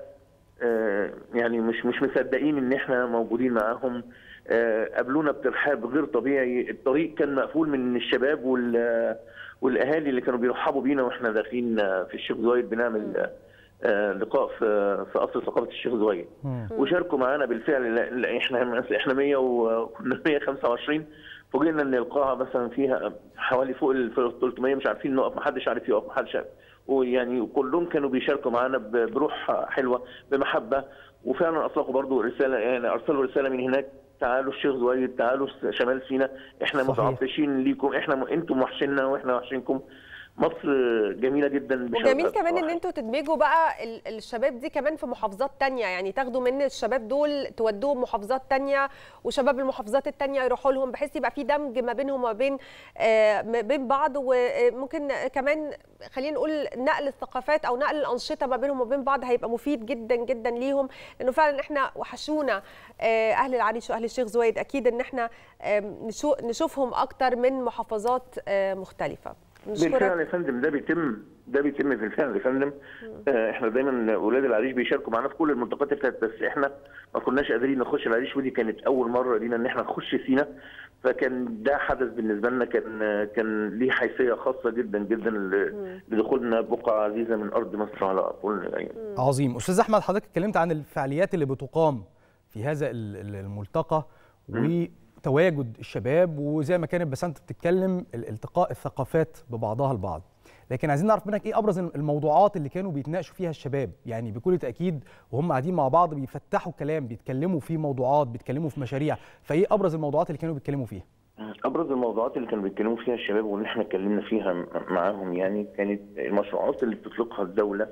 آه، يعني مش مش مصدقين ان احنا موجودين معاهم آه، قابلونا بترحاب غير طبيعي الطريق كان مقفول من الشباب وال والاهالي اللي كانوا بيرحبوا بينا واحنا داخلين آه، في الشيخ زويد بنعمل آه، لقاء في في قصر ثقافه الشيخ زويد وشاركوا معانا بالفعل لا- لا، احنا احنا 100 وكنا 125 فوجئنا ان القاعه مثلا فيها حوالي فوق ال 300 مش عارفين نقف ما حدش عارف يقف ما حدش عارف ويعني كلهم كانوا بيشاركوا معانا ب- بروح حلوه بمحبه وفعلا اطلقوا برضو رساله يعني ارسلوا رساله من هناك تعالوا الشيخ زويد تعالوا شمال سينا احنا صحيح. متعطشين ليكم احنا م... انتم وحشنا واحنا وحشينكم مصر جميله جدا وجميل بشبابها كمان ان بصراحة. انتوا تدمجوا بقى ال- الشباب دي كمان في محافظات تانية يعني تاخدوا من الشباب دول تودوهم محافظات تانية وشباب المحافظات التانية يروحوا لهم بحيث يبقى في دمج ما بينهم وما بين آه، ما بين بعض وممكن كمان خلينا نقول نقل الثقافات او نقل الانشطه ما بينهم وبين بعض هيبقى مفيد جدا جدا ليهم لانه فعلا احنا وحشونا آه، اهل العريش واهل الشيخ زويد اكيد ان احنا آم، نشو- نشوفهم اكتر من محافظات آه، مختلفه بالفعل نشكرك يا فندم ده بيتم ده بيتم بالفعل يا فندم آه، احنا دايما اولاد العريش بيشاركوا معانا في كل المنطقات اللي فاتت بس احنا ما كناش قادرين نخش العريش ودي كانت اول مره لينا ان احنا نخش سينا فكان ده حدث بالنسبه لنا كان كان ليه حيثيه خاصه جدا جدا ل- لدخولنا بقعه عزيزه من ارض مصر على طول العين عظيم استاذ احمد حضرتك اتكلمت عن الفعاليات اللي بتقام في هذا ال- ال- الملتقى وتواجد الشباب وزي ما كانت بسنت بتتكلم ال- التقاء الثقافات ببعضها البعض لكن عايزين نعرف منك ايه ابرز الموضوعات اللي كانوا بيتناقشوا فيها الشباب يعني بكل تاكيد وهم قاعدين مع بعض بيفتحوا كلام بيتكلموا في موضوعات بيتكلموا في مشاريع فايه ابرز الموضوعات اللي كانوا بيتكلموا فيها ابرز الموضوعات اللي كانوا بيتكلموا فيها الشباب واللي احنا اتكلمنا فيها م- معاهم يعني كانت المشروعات اللي بتطلقها الدوله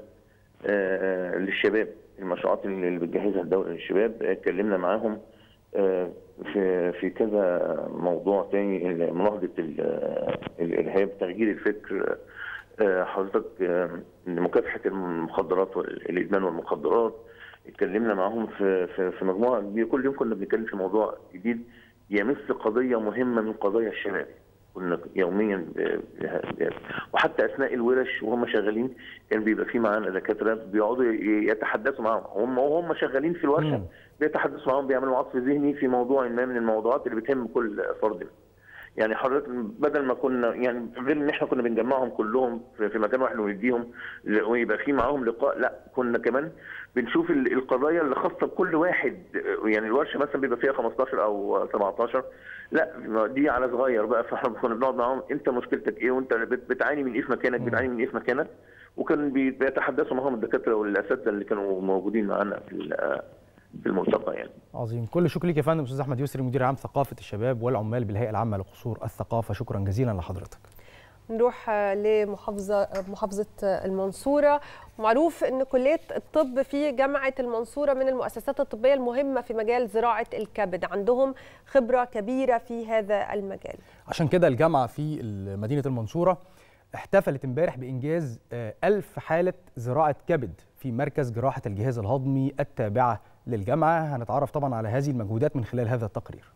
آه، للشباب المشروعات اللي اللي بتجهزها الدوله للشباب آه، اتكلمنا معاهم آه، في في كذا موضوع تاني ال- مناهضه ال- آه، الارهاب تغيير الفكر آه، حضرتك آه، مكافحه المخدرات والادمان والمخدرات اتكلمنا معاهم في في في مجموعه كبيره كل يوم كنا بنتكلم في موضوع جديد يمس قضيه مهمه من قضايا الشباب كنا يوميا ب- ب- وحتى اثناء الورش وهم شغالين كان بيبقى في معانا دكاتره بيقعدوا ي- يتحدثوا معاهم هم وهم شغالين في الورشه بيتحدثوا معاهم بيعملوا عصف ذهني في موضوع ما من الموضوعات اللي بتهم كل فرد يعني حضرتك بدل ما كنا يعني غير ان احنا كنا بنجمعهم كلهم في في مكان واحد ونديهم ل- ويبقى في معاهم لقاء لا كنا كمان بنشوف ال- القضايا اللي خاصه بكل واحد يعني الورشه مثلا بيبقى فيها 15 او 17 لا دي على صغير بقى فاحنا كنا بنقعد معاهم انت مشكلتك ايه وانت بت- بتعاني من ايه في مكانك بتعاني من ايه في مكانك وكان بي- بيتحدثوا معاهم الدكاتره والاساتذه اللي كانوا موجودين معانا في ال- في الملتقى يعني عظيم كل شكر ليك يا فندم استاذ احمد يسري مدير عام ثقافه الشباب والعمال بالهيئه العامه لقصور الثقافه شكرا جزيلا لحضرتك نروح آه، لمحافظة آه، محافظة آه، المنصورة معروف أن كلية الطب في جامعة المنصورة من المؤسسات الطبية المهمة في مجال زراعة الكبد عندهم خبرة كبيرة في هذا المجال عشان كده الجامعه في مدينه المنصوره احتفلت امبارح بانجاز آه، ألف حاله زراعه كبد في مركز جراحه الجهاز الهضمي التابعه للجامعه هنتعرف طبعا على هذه المجهودات من خلال هذا التقرير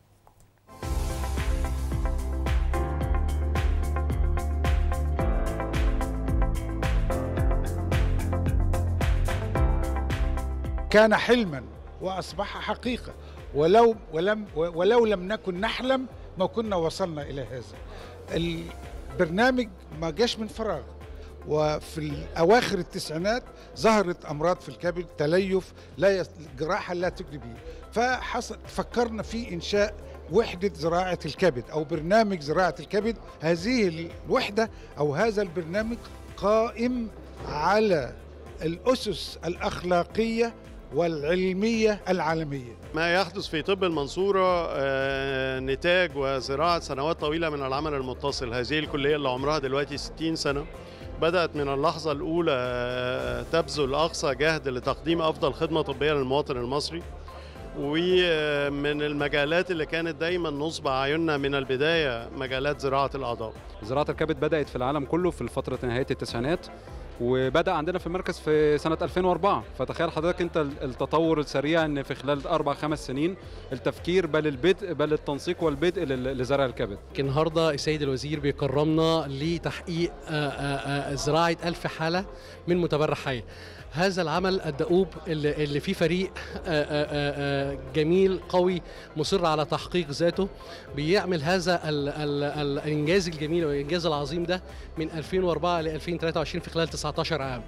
كان حلما واصبح حقيقه ولو ولم ولو لم نكن نحلم ما كنا وصلنا الى هذا البرنامج ما جاش من فراغ وفي اواخر التسعينات ظهرت امراض في الكبد تليف لا يس... جراحه لا تجدي به فحصل فكرنا في انشاء وحده زراعه الكبد او برنامج زراعه الكبد هذه الوحده او هذا البرنامج قائم على الاسس الاخلاقيه والعلميه العالميه ما يحدث في طب المنصورة آه، نتاج وزراعة سنوات طويلة من العمل المتصل هذه الكلية اللي عمرها دلوقتي 60 سنة بدأت من اللحظة الأولى آه، تبذل أقصى جهد لتقديم أفضل خدمة طبية للمواطن المصري ومن المجالات اللي كانت دايما نصب أعيننا من البداية مجالات زراعة الأعضاء زراعة الكبد بدأت في العالم كله في فترة نهاية التسعينات وبدأ عندنا في المركز في سنة 2004 فتخيل حضرتك انت التطور السريع ان في خلال اربع خمس سنين التفكير بل البدء بل التنسيق والبدء لل- لزرع الكبد النهارده السيد الوزير بيكرمنا لتحقيق آه، آه، آه، زراعه ألف حاله من متبرع حي هذا العمل الدؤوب اللي اللي فيه فريق آه، آه، آه، آه، جميل قوي مصر على تحقيق ذاته بيعمل هذا ال ال ال الانجاز الجميل والانجاز العظيم ده من 2004 ل 2023 في خلال 19 عام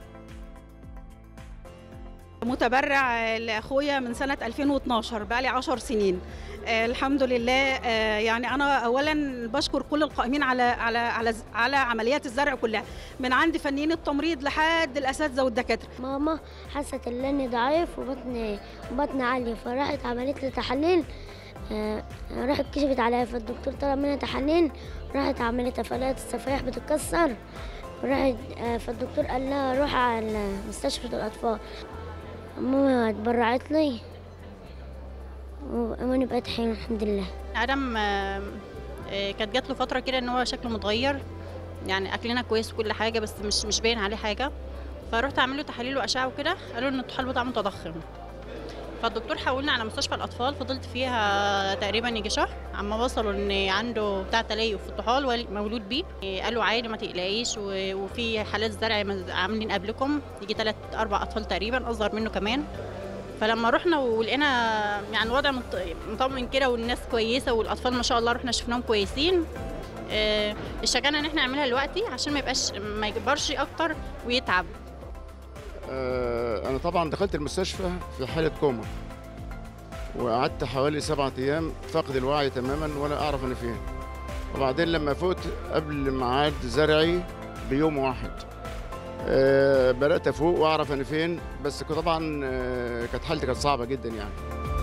متبرع لاخويا من سنه 2012 بقى لي 10 سنين آه، الحمد لله آه، يعني انا اولا بشكر كل القائمين على على على على عمليات الزرع كلها من عند فنيين التمريض لحد الاساتذه والدكاتره ماما حست ان انا ضعيف وبطني بطني عاليه فراحت عملت لي تحاليل آه، راحت كشفت عليا فالدكتور طلب منها تحاليل راحت عملتها فلقت الصفائح بتتكسر راحت آه، فالدكتور قال لها روح على مستشفى الاطفال ماما اتبرعت لي وأماني بقت حلوة الحمد لله ادم آه، آه، كانت جات له فتره كده ان هو شكله متغير يعني اكلنا كويس وكل حاجه بس مش مش باين عليه حاجه فرحت اعمل له تحاليل واشعه وكده قالوا ان الطحال بتاعه متضخم فالدكتور حولنا على مستشفى الاطفال فضلت فيها تقريبا يجي شهر عما وصلوا ان عنده بتاع تليف في الطحال والي- مولود بيه قالوا عادي ما تقلقيش و- وفي حالات زرع مز- عاملين قبلكم يجي ثلاث اربع اطفال تقريبا اصغر منه كمان فلما رحنا ولقينا يعني الوضع مط- مطمن كده والناس كويسه والاطفال ما شاء الله رحنا شفناهم كويسين آه، اشتغلنا ان احنا نعملها دلوقتي عشان ما يبقاش ما يكبرش اكتر ويتعب آه، أنا طبعا دخلت المستشفى في حالة كوما وقعدت حوالي سبعة أيام فاقد الوعي تماما ولا أعرف أنا فين وبعدين لما فوت قبل ميعاد زرعي بيوم واحد آه، بدأت أفوق وأعرف أنا فين بس كنت طبعا آه، كانت حالتي كانت صعبة جدا يعني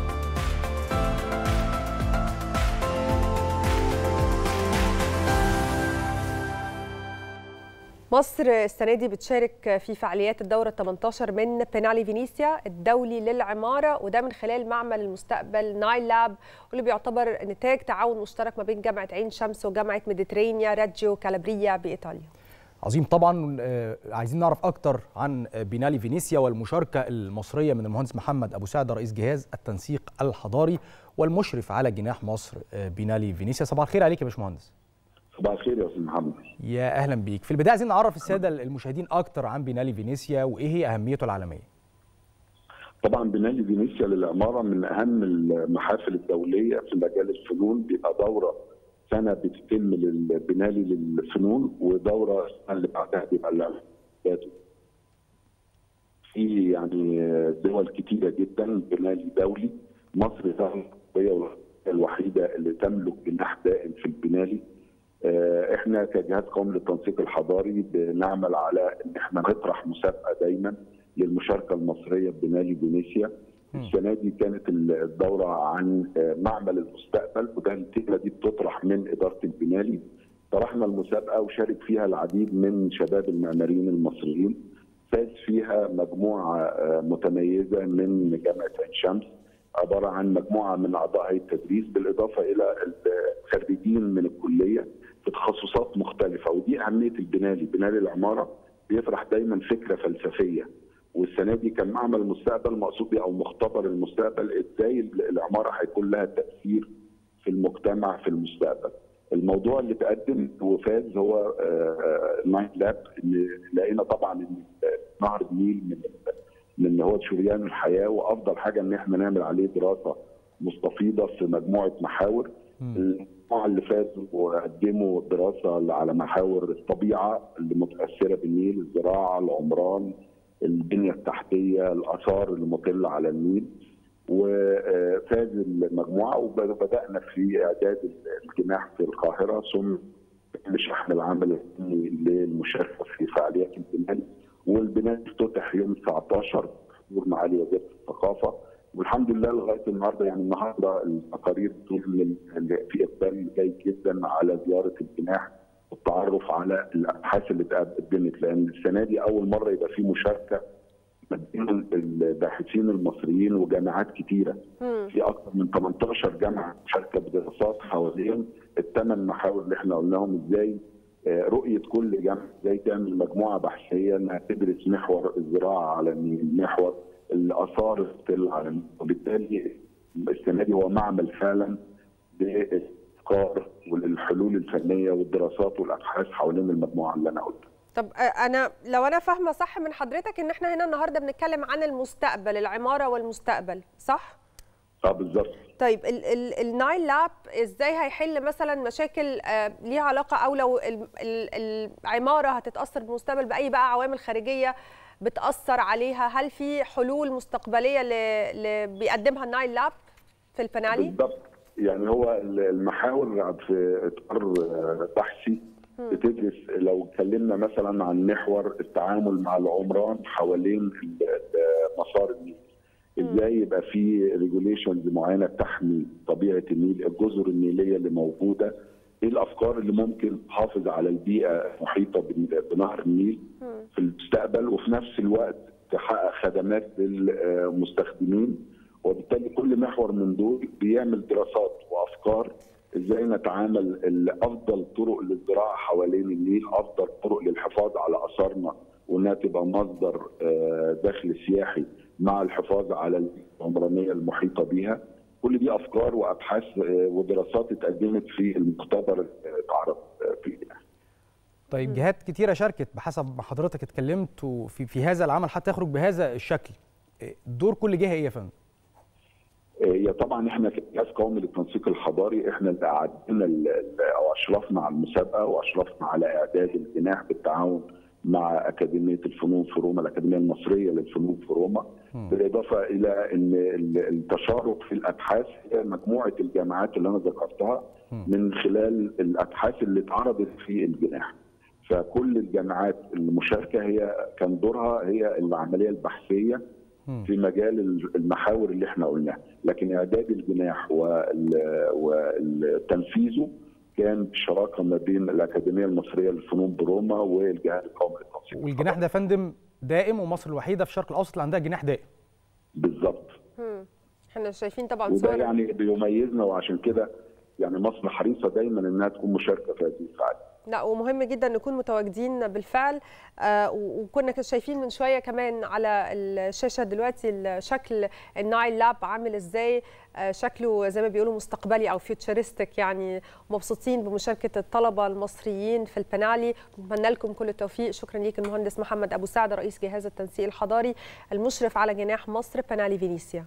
مصر السنة دي بتشارك في فعاليات الدورة 18 من بينالي فينيسيا الدولي للعمارة وده من خلال معمل المستقبل نايل لاب واللي بيعتبر نتاج تعاون مشترك ما بين جامعة عين شمس وجامعة ميديترينيا راجيو كالابريا بإيطاليا عظيم طبعا آه، عايزين نعرف اكتر عن آه، بينالي فينيسيا والمشاركه المصريه من المهندس محمد ابو سعد رئيس جهاز التنسيق الحضاري والمشرف على جناح مصر آه، بينالي فينيسيا صباح الخير عليك يا باشمهندس صباح الخير يا استاذ محمد يا اهلا بيك في البدايه عايزين نعرف الساده المشاهدين اكتر عن بينالي فينيسيا وايه هي اهميته العالميه طبعا بنالي فينيسيا للعماره من اهم المحافل الدوليه في مجال الفنون بيبقى دوره سنه بتتم للبنالي للفنون ودوره السنه اللي بعدها بيبقى الاعلانات في يعني دول كتيره جدا بنالي دولي مصر طبعا هي الوحيده اللي تملك جناح دائم في البنالي آه، احنا كجهاز قومي للتنسيق الحضاري بنعمل على ان احنا نطرح مسابقه دايما للمشاركه المصريه بنالي فينيسيا السنه دي كانت الدوره عن آه، معمل المستقبل وده الفكره دي بتطرح من اداره البنالي طرحنا المسابقه وشارك فيها العديد من شباب المعماريين المصريين فاز فيها مجموعه آه، متميزه من جامعه عين شمس عباره عن مجموعه من اعضاء هيئه التدريس بالاضافه الى الخريجين من الكليه في تخصصات مختلفه ودي اهميه البنالي، بنالي العماره بيطرح دايما فكره فلسفيه والسنه دي كان معمل المستقبل مقصود بيه او مختبر المستقبل ازاي العماره هيكون لها تاثير في المجتمع في المستقبل. الموضوع اللي تقدم وفاز هو نايت لاب لقينا طبعا ان نهر النيل من من هو شريان الحياه وافضل حاجه ان احنا نعمل عليه دراسه مستفيضه في مجموعه محاور المجموعه اللي فازوا وقدموا دراسه على محاور الطبيعه اللي متاثره بالنيل الزراعه العمران البنيه التحتيه الاثار المطله على النيل وفاز المجموعه وبدانا في اعداد الجناح في القاهره ثم شحن العمل للمشاركه في فعاليات البناء والبناء افتتح يوم 19 حضور معالي وزير الثقافه والحمد لله لغايه النهارده يعني النهارده التقارير بتقول ان في اقبال جيد جدا على زياره الجناح والتعرف على الابحاث اللي اتقدمت لان السنه دي اول مره يبقى في مشاركه بين الباحثين المصريين وجامعات كتيره في اكثر من 18 جامعه مشاركه بدراسات حوالين الثمان محاور اللي احنا قلناهم ازاي رؤيه كل جامعه ازاي تعمل مجموعه بحثيه انها تدرس محور الزراعه على النيل محور الاثار الستيل على النيل وبالتالي السنه دي هو معمل فعلا للافكار وللحلول الفنيه والدراسات والابحاث حوالين المجموعه اللي انا قلتها طب انا لو انا فاهمه صح من حضرتك ان احنا هنا النهارده بنتكلم عن المستقبل العماره والمستقبل صح اه بالظبط طيب ال ال النايل لاب ازاي هيحل مثلا مشاكل آه ليها علاقه او لو ال ال العماره هتتاثر بالمستقبل باي بقى عوامل خارجيه بتاثر عليها هل في حلول مستقبليه اللي بيقدمها النايل لاب في البنالي بالظبط يعني هو المحاور في اطار بحثي بتدرس لو اتكلمنا مثلا عن محور التعامل مع العمران حوالين مسار النيل ازاي يبقى في ريجوليشنز معينه تحمي طبيعه النيل الجزر النيليه اللي موجوده ايه الافكار اللي ممكن تحافظ على البيئه المحيطه بنهر النيل في المستقبل وفي نفس الوقت تحقق خدمات للمستخدمين وبالتالي كل محور من دول بيعمل دراسات وافكار ازاي نتعامل افضل طرق للزراعه حوالين النيل افضل طرق للحفاظ على اثارنا وانها تبقى مصدر دخل سياحي مع الحفاظ على العمرانيه المحيطه بها كل دي افكار وابحاث ودراسات اتقدمت في المختبر اتعرض في الجناح طيب جهات كتيره شاركت بحسب ما حضرتك اتكلمت في في هذا العمل حتى يخرج بهذا الشكل دور كل جهه ايه يا فندم؟ هي طبعا احنا كجهاز قومي للتنسيق الحضاري احنا اللي قعدنا او اشرفنا على المسابقه واشرفنا على اعداد الجناح بالتعاون مع اكاديميه الفنون في روما الاكاديميه المصريه للفنون في روما بالاضافه الى ان التشارك في الابحاث هي مجموعه الجامعات اللي انا ذكرتها من خلال الابحاث اللي اتعرضت في الجناح فكل الجامعات المشاركه هي كان دورها هي العمليه البحثيه في مجال المحاور اللي احنا قلناها لكن اعداد الجناح وتنفيذه كان بشراكه ما بين الاكاديميه المصريه للفنون بروما والجهاز القومي للتنسيق والجناح ده يا فندم دائم ومصر الوحيده في الشرق الاوسط اللي عندها جناح دائم بالظبط احنا شايفين طبعا وده صور يعني بيميزنا وعشان كده يعني مصر حريصه دايما انها تكون مشاركه في هذه الفعاليات لا ومهم جدا نكون متواجدين بالفعل آه وكنا شايفين من شويه كمان على الشاشه دلوقتي شكل النايل لاب عامل ازاي آه شكله زي ما بيقولوا مستقبلي او فيوتشرستك يعني مبسوطين بمشاركه الطلبه المصريين في البنالي نتمنى لكم كل التوفيق شكرا ليك المهندس محمد ابو سعد رئيس جهاز التنسيق الحضاري المشرف على جناح مصر بنالي فينيسيا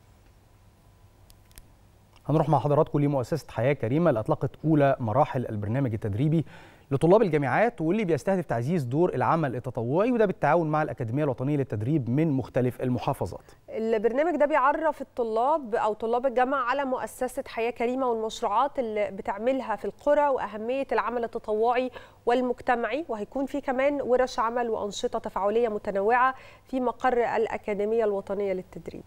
هنروح مع حضراتكم لمؤسسة حياة كريمة اللي أطلقت أولى مراحل البرنامج التدريبي لطلاب الجامعات واللي بيستهدف تعزيز دور العمل التطوعي وده بالتعاون مع الأكاديمية الوطنية للتدريب من مختلف المحافظات البرنامج ده بيعرف الطلاب أو طلاب الجامعة على مؤسسة حياة كريمة والمشروعات اللي بتعملها في القرى وأهمية العمل التطوعي والمجتمعي وهيكون في كمان ورش عمل وأنشطة تفاعلية متنوعة في مقر الأكاديمية الوطنية للتدريب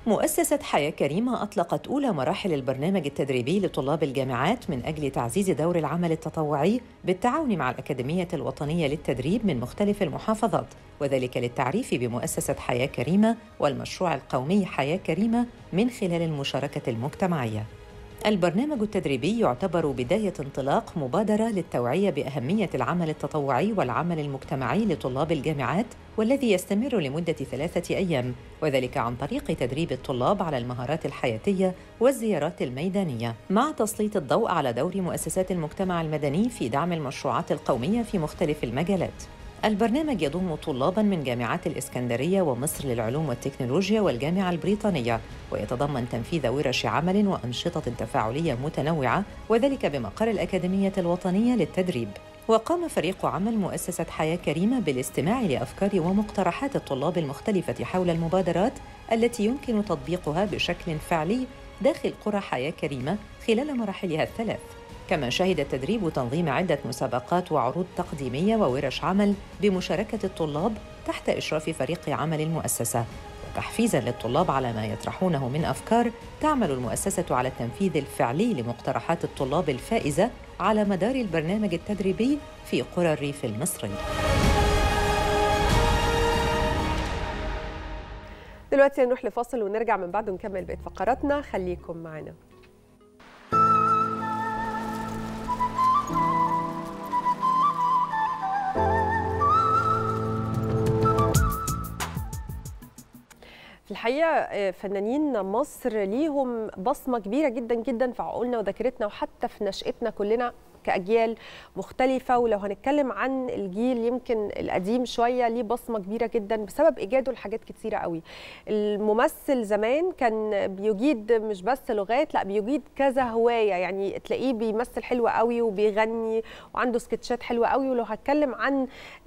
مؤسسة حياة كريمة أطلقت أولى مراحل البرنامج التدريبي لطلاب الجامعات من أجل تعزيز دور العمل التطوعي بالتعاون مع الأكاديمية الوطنية للتدريب من مختلف المحافظات وذلك للتعريف بمؤسسة حياة كريمة والمشروع القومي حياة كريمة من خلال المشاركة المجتمعية البرنامج التدريبي يعتبر بداية انطلاق مبادرة للتوعية بأهمية العمل التطوعي والعمل المجتمعي لطلاب الجامعات والذي يستمر لمدة ثلاثة أيام وذلك عن طريق تدريب الطلاب على المهارات الحياتية والزيارات الميدانية مع تسليط الضوء على دور مؤسسات المجتمع المدني في دعم المشروعات القومية في مختلف المجالات البرنامج يضم طلابا من جامعات الإسكندرية ومصر للعلوم والتكنولوجيا والجامعة البريطانية ويتضمن تنفيذ ورش عمل وأنشطة تفاعلية متنوعة وذلك بمقر الأكاديمية الوطنية للتدريب وقام فريق عمل مؤسسة حياة كريمة بالاستماع لأفكار ومقترحات الطلاب المختلفة حول المبادرات التي يمكن تطبيقها بشكل فعلي داخل قرى حياة كريمة خلال مراحلها الثلاث كما شهد التدريب تنظيم عدة مسابقات وعروض تقديمية وورش عمل بمشاركة الطلاب تحت إشراف فريق عمل المؤسسة وتحفيزا للطلاب على ما يطرحونه من أفكار تعمل المؤسسة على التنفيذ الفعلي لمقترحات الطلاب الفائزة على مدار البرنامج التدريبي في قرى الريف المصري دلوقتي هنروح لفاصل ونرجع من بعده نكمل بقيه فقراتنا خليكم معنا في الحقيقه فنانين مصر ليهم بصمه كبيره جدا جدا في عقولنا وذاكرتنا وحتى في نشاتنا كلنا كاجيال مختلفه ولو هنتكلم عن الجيل يمكن القديم شويه ليه بصمه كبيره جدا بسبب ايجاده لحاجات كتيره قوي الممثل زمان كان بيجيد مش بس لغات لا بيجيد كذا هوايه يعني تلاقيه بيمثل حلو قوي وبيغني وعنده سكتشات حلوه قوي ولو هتكلم عن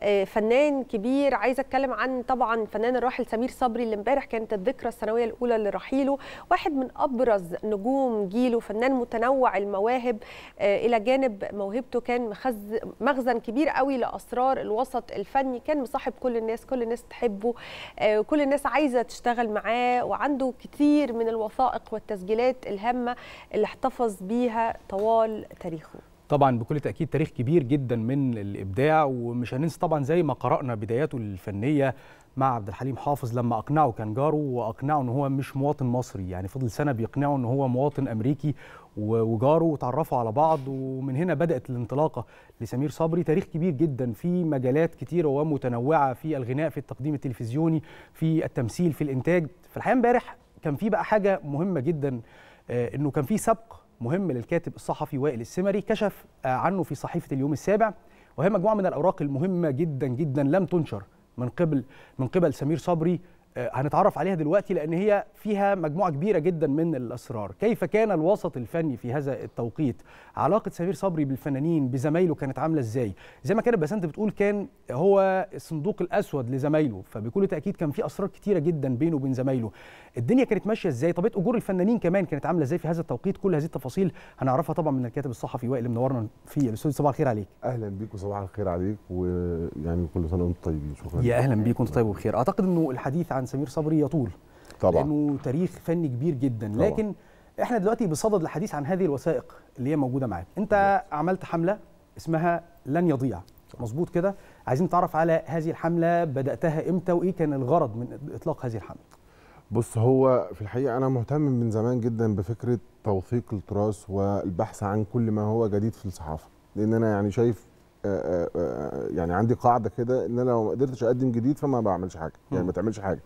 فنان كبير عايزه اتكلم عن طبعا الفنان الراحل سمير صبري اللي امبارح كانت الذكرى السنويه الاولى لرحيله واحد من ابرز نجوم جيله فنان متنوع المواهب الى جانب موهبته كان مخز مخزن كبير قوي لاسرار الوسط الفني كان مصاحب كل الناس كل الناس تحبه كل الناس عايزه تشتغل معاه وعنده كتير من الوثائق والتسجيلات الهامه اللي احتفظ بيها طوال تاريخه طبعا بكل تاكيد تاريخ كبير جدا من الابداع ومش هننسى طبعا زي ما قرانا بداياته الفنيه مع عبد الحليم حافظ لما اقنعه كان جاره واقنعه ان هو مش مواطن مصري يعني فضل سنه بيقنعه ان هو مواطن امريكي وجاره وتعرفوا على بعض ومن هنا بدات الانطلاقه لسمير صبري تاريخ كبير جدا في مجالات كتيره ومتنوعه في الغناء في التقديم التلفزيوني في التمثيل في الانتاج في الحقيقه امبارح كان في بقى حاجه مهمه جدا انه كان في سبق مهم للكاتب الصحفي وائل السمري كشف عنه في صحيفه اليوم السابع وهي مجموعه من الاوراق المهمه جدا جدا لم تنشر من قبل من قبل سمير صبري هنتعرف عليها دلوقتي لان هي فيها مجموعه كبيره جدا من الاسرار كيف كان الوسط الفني في هذا التوقيت علاقه سمير صبري بالفنانين بزمايله كانت عامله ازاي زي ما كانت بسنت بتقول كان هو الصندوق الاسود لزمايله فبكل تاكيد كان في اسرار كتيره جدا بينه وبين زمايله الدنيا كانت ماشيه ازاي طبيعه اجور الفنانين كمان كانت عامله ازاي في هذا التوقيت كل هذه التفاصيل هنعرفها طبعا من الكاتب الصحفي وائل منورنا فيه الاستاذ صباح الخير عليك اهلا بيك وصباح الخير عليك ويعني كل سنه وانتم طيبين شكرا يا اهلا بيك وانت طيب وبخير اعتقد انه الحديث عن سمير صبري يطول طبعا لانه تاريخ فني كبير جدا طبعا. لكن احنا دلوقتي بصدد الحديث عن هذه الوثائق اللي هي موجوده معاك انت عملت حمله اسمها لن يضيع مظبوط كده عايزين نتعرف على هذه الحمله بداتها امتى وايه كان الغرض من اطلاق هذه الحمله بص هو في الحقيقه انا مهتم من زمان جدا بفكره توثيق التراث والبحث عن كل ما هو جديد في الصحافه لان انا يعني شايف آآ آآ يعني عندي قاعده كده ان انا لو ما قدرتش اقدم جديد فما بعملش حاجه يعني ما تعملش حاجه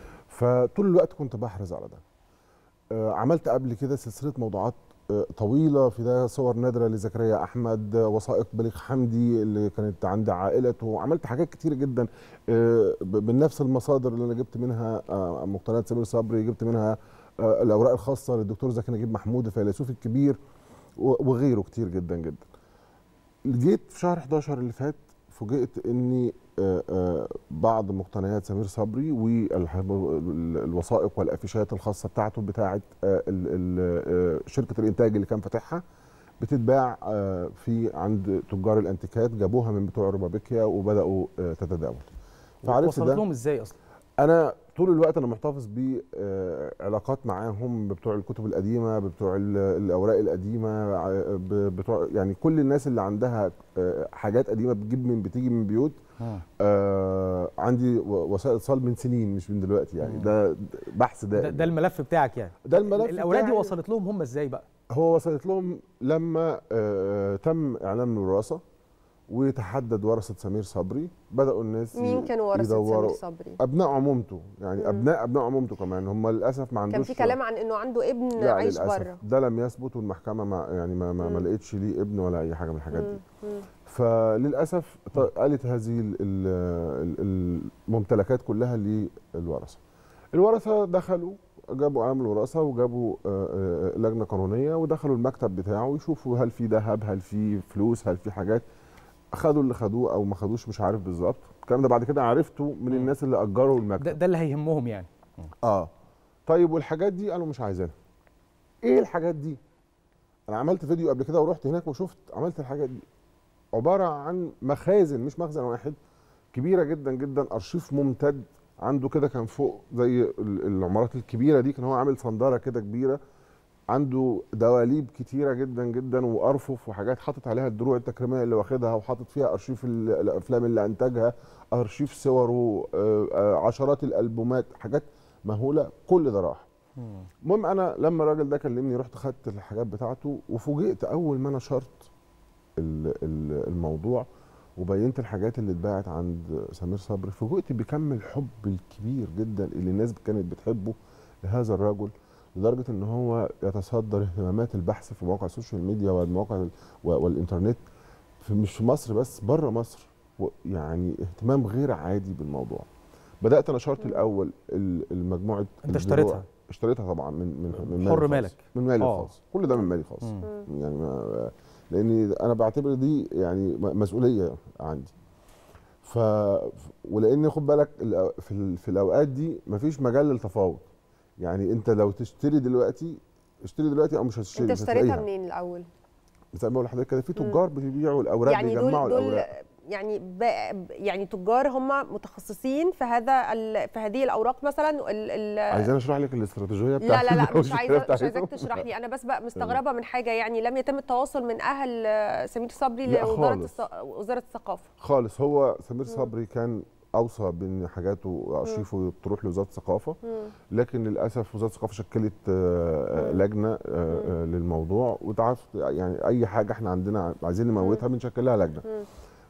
فطول الوقت كنت بحرص على ده عملت قبل كده سلسله موضوعات طويله في ده صور نادره لزكريا احمد وثائق بليغ حمدي اللي كانت عند عائلته عملت حاجات كتير جدا من نفس المصادر اللي انا جبت منها مقتنيات سمير صبري جبت منها الاوراق الخاصه للدكتور زكي نجيب محمود الفيلسوف الكبير وغيره كتير جدا جدا جيت في شهر 11 اللي فات فوجئت اني بعض مقتنيات سمير صبري والوثائق والافيشات الخاصه بتاعته بتاعه شركه الانتاج اللي كان فاتحها بتتباع في عند تجار الانتيكات جابوها من بتوع روبابيكيا وبداوا تتداول فعرفت ده لهم ازاي اصلا انا طول الوقت انا محتفظ بعلاقات معاهم بتوع الكتب القديمه بتوع ال- الاوراق القديمه ع- ب- بتوع يعني كل الناس اللي عندها آه، حاجات قديمه بتجيب من بتيجي من بيوت آه عندي و- وسائل اتصال من سنين مش من دلوقتي يعني ده بحث ده, ده ده الملف بتاعك يعني ده الملف الاوراق دي بتاعي. وصلت لهم هم ازاي بقى هو وصلت لهم لما آه تم اعلان الوراثه وتحدد ورثه سمير صبري بداوا الناس مين كانوا ورثة يدوروا- سمير صبري؟ ابناء عمومته يعني ابناء ابناء عمومته كمان هم للاسف ما عندوش كان في كلام عن انه عنده ابن لا عايش للأسف بره ده لم يثبت والمحكمه ما يعني ما, ما, ما مم. لقيتش ليه ابن ولا اي حاجه من الحاجات دي مم. فللاسف ط- قالت هذه ال- ال- ال- الممتلكات كلها للورثه الورثه دخلوا جابوا عامل الوراثه وجابوا آه، آه، لجنه قانونيه ودخلوا المكتب بتاعه يشوفوا هل في ذهب هل في فلوس هل في حاجات خدوا اللي خدوه او ما خدوش مش عارف بالظبط الكلام ده بعد كده عرفته من الناس اللي اجروا المكتب ده, ده اللي هيهمهم يعني اه طيب والحاجات دي قالوا مش عايزينها ايه الحاجات دي انا عملت فيديو قبل كده ورحت هناك وشفت عملت الحاجات دي عباره عن مخازن مش مخزن واحد كبيره جدا جدا ارشيف ممتد عنده كده كان فوق زي ال- العمارات الكبيره دي كان هو عامل صنداره كده كبيره عنده دواليب كتيره جدا جدا وارفف وحاجات حاطط عليها الدروع التكريميه اللي واخدها وحاطط فيها ارشيف ال- الافلام اللي انتجها ارشيف صوره آه، آه، عشرات الالبومات حاجات مهوله كل ده راح المهم انا لما الراجل ده كلمني رحت خدت الحاجات بتاعته وفوجئت اول ما نشرت ال- ال- الموضوع وبينت الحاجات اللي اتباعت عند سمير صبري فوجئت بكم الحب الكبير جدا اللي الناس كانت بتحبه لهذا الرجل لدرجه ان هو يتصدر اهتمامات البحث في مواقع السوشيال ميديا والمواقع ال- و- والانترنت في مش في مصر بس بره مصر و- يعني اهتمام غير عادي بالموضوع بدات نشرت الاول ال- المجموعه أنت الدروع. اشتريتها؟ اشتريتها طبعا من من من حر مالي مالك. خاص. من مالي آه. الخاص كل ده من مالي خاص مم. يعني ما لاني انا بعتبر دي يعني م- مسؤوليه عندي ف ولان خد بالك الأو- في ال- في الاوقات دي مفيش مجال للتفاوض يعني انت لو تشتري دلوقتي اشتري دلوقتي او مش هتشتري انت مش اشتريتها هتلاقيها. منين الاول؟ زي ما بقول لحضرتك كده في تجار بيبيعوا الاوراق يعني دول بيجمعوا دول الاوراق يعني ب... يعني تجار هم متخصصين في هذا ال... في هذه الاوراق مثلا ال... ال... عايزين اشرح لك الاستراتيجيه لا بتاعتي لا لا مش والشركة عايزه مش بتاعتهم؟ عايزاك تشرح لي انا بس بقى مستغربه من حاجه يعني لم يتم التواصل من اهل آه، سمير صبري لا لوزاره خالص. الث... وزاره الثقافه خالص هو سمير صبري كان اوصى بان حاجاته وارشيفه تروح لوزاره الثقافه مم. لكن للاسف وزاره الثقافه شكلت آه، آه، لجنه آه، آه، للموضوع وتعرف يعني اي حاجه احنا عندنا عايزين نموتها بنشكل لها لجنه مم.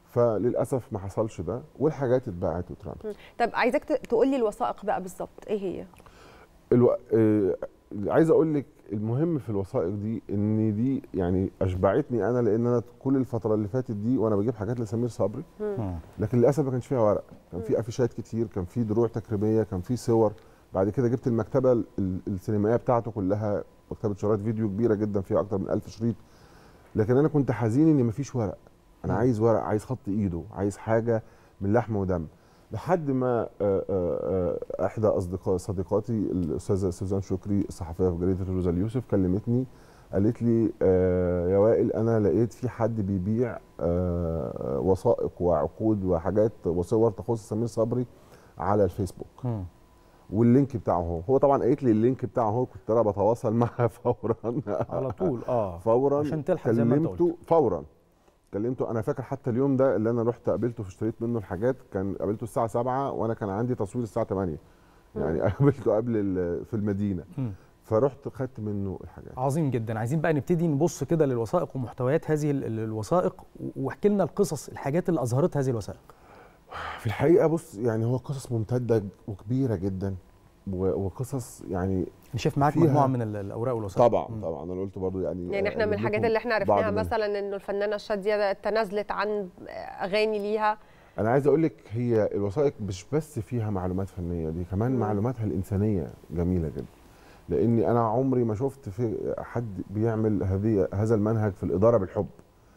فللاسف ما حصلش ده والحاجات اتباعت واترمت مم. طب عايزاك ت- تقول لي الوثائق بقى بالظبط ايه هي؟ الو... آه... عايز اقول لك المهم في الوثائق دي ان دي يعني اشبعتني انا لان انا كل الفتره اللي فاتت دي وانا بجيب حاجات لسمير صبري مم. لكن للاسف ما كانش فيها ورق كان في افيشات كتير كان في دروع تكريميه كان في صور بعد كده جبت المكتبه ال- ال- السينمائيه بتاعته كلها مكتبه شرايط فيديو كبيره جدا فيها اكتر من 1000 شريط لكن انا كنت حزين ان مفيش ورق انا مم. عايز ورق عايز خط ايده عايز حاجه من لحم ودم لحد ما آه، آه، آه، احدى اصدقاء صديقاتي الاستاذه سوزان شكري الصحفيه في جريده روزا اليوسف كلمتني قالت لي آه، يا وائل انا لقيت في حد بيبيع آه، وثائق وعقود وحاجات وصور تخص سمير صبري على الفيسبوك مم. واللينك بتاعه هو هو طبعا قالت لي اللينك بتاعه هو كنت انا بتواصل معها فورا على طول اه فورا عشان تلحق زي ما انت قلت كلمته فورا كلمته انا فاكر حتى اليوم ده اللي انا رحت قابلته فاشتريت منه الحاجات كان قابلته الساعه 7 وانا كان عندي تصوير الساعه 8 يعني قابلته قبل ال- في المدينه مم. فرحت خدت منه الحاجات عظيم جدا عايزين بقى نبتدي نبص كده للوثائق ومحتويات هذه ال- ال- الوثائق و- واحكي لنا القصص الحاجات اللي اظهرتها هذه الوثائق في الحقيقه بص يعني هو قصص ممتده وكبيره جدا و- وقصص يعني انا شايف معاك فيها- مجموعه من ال- الاوراق والوثائق طبعا طبعا انا قلت برضو يعني يعني احنا من أجيب الحاجات لكم اللي احنا بعض عرفناها منها. مثلا انه الفنانه شاديه تنازلت عن اغاني ليها انا عايز اقول لك هي الوثائق مش بس فيها معلومات فنيه دي كمان مم. معلوماتها الانسانيه جميله جدا لاني انا عمري ما شفت في حد بيعمل هذه هذا المنهج في الاداره بالحب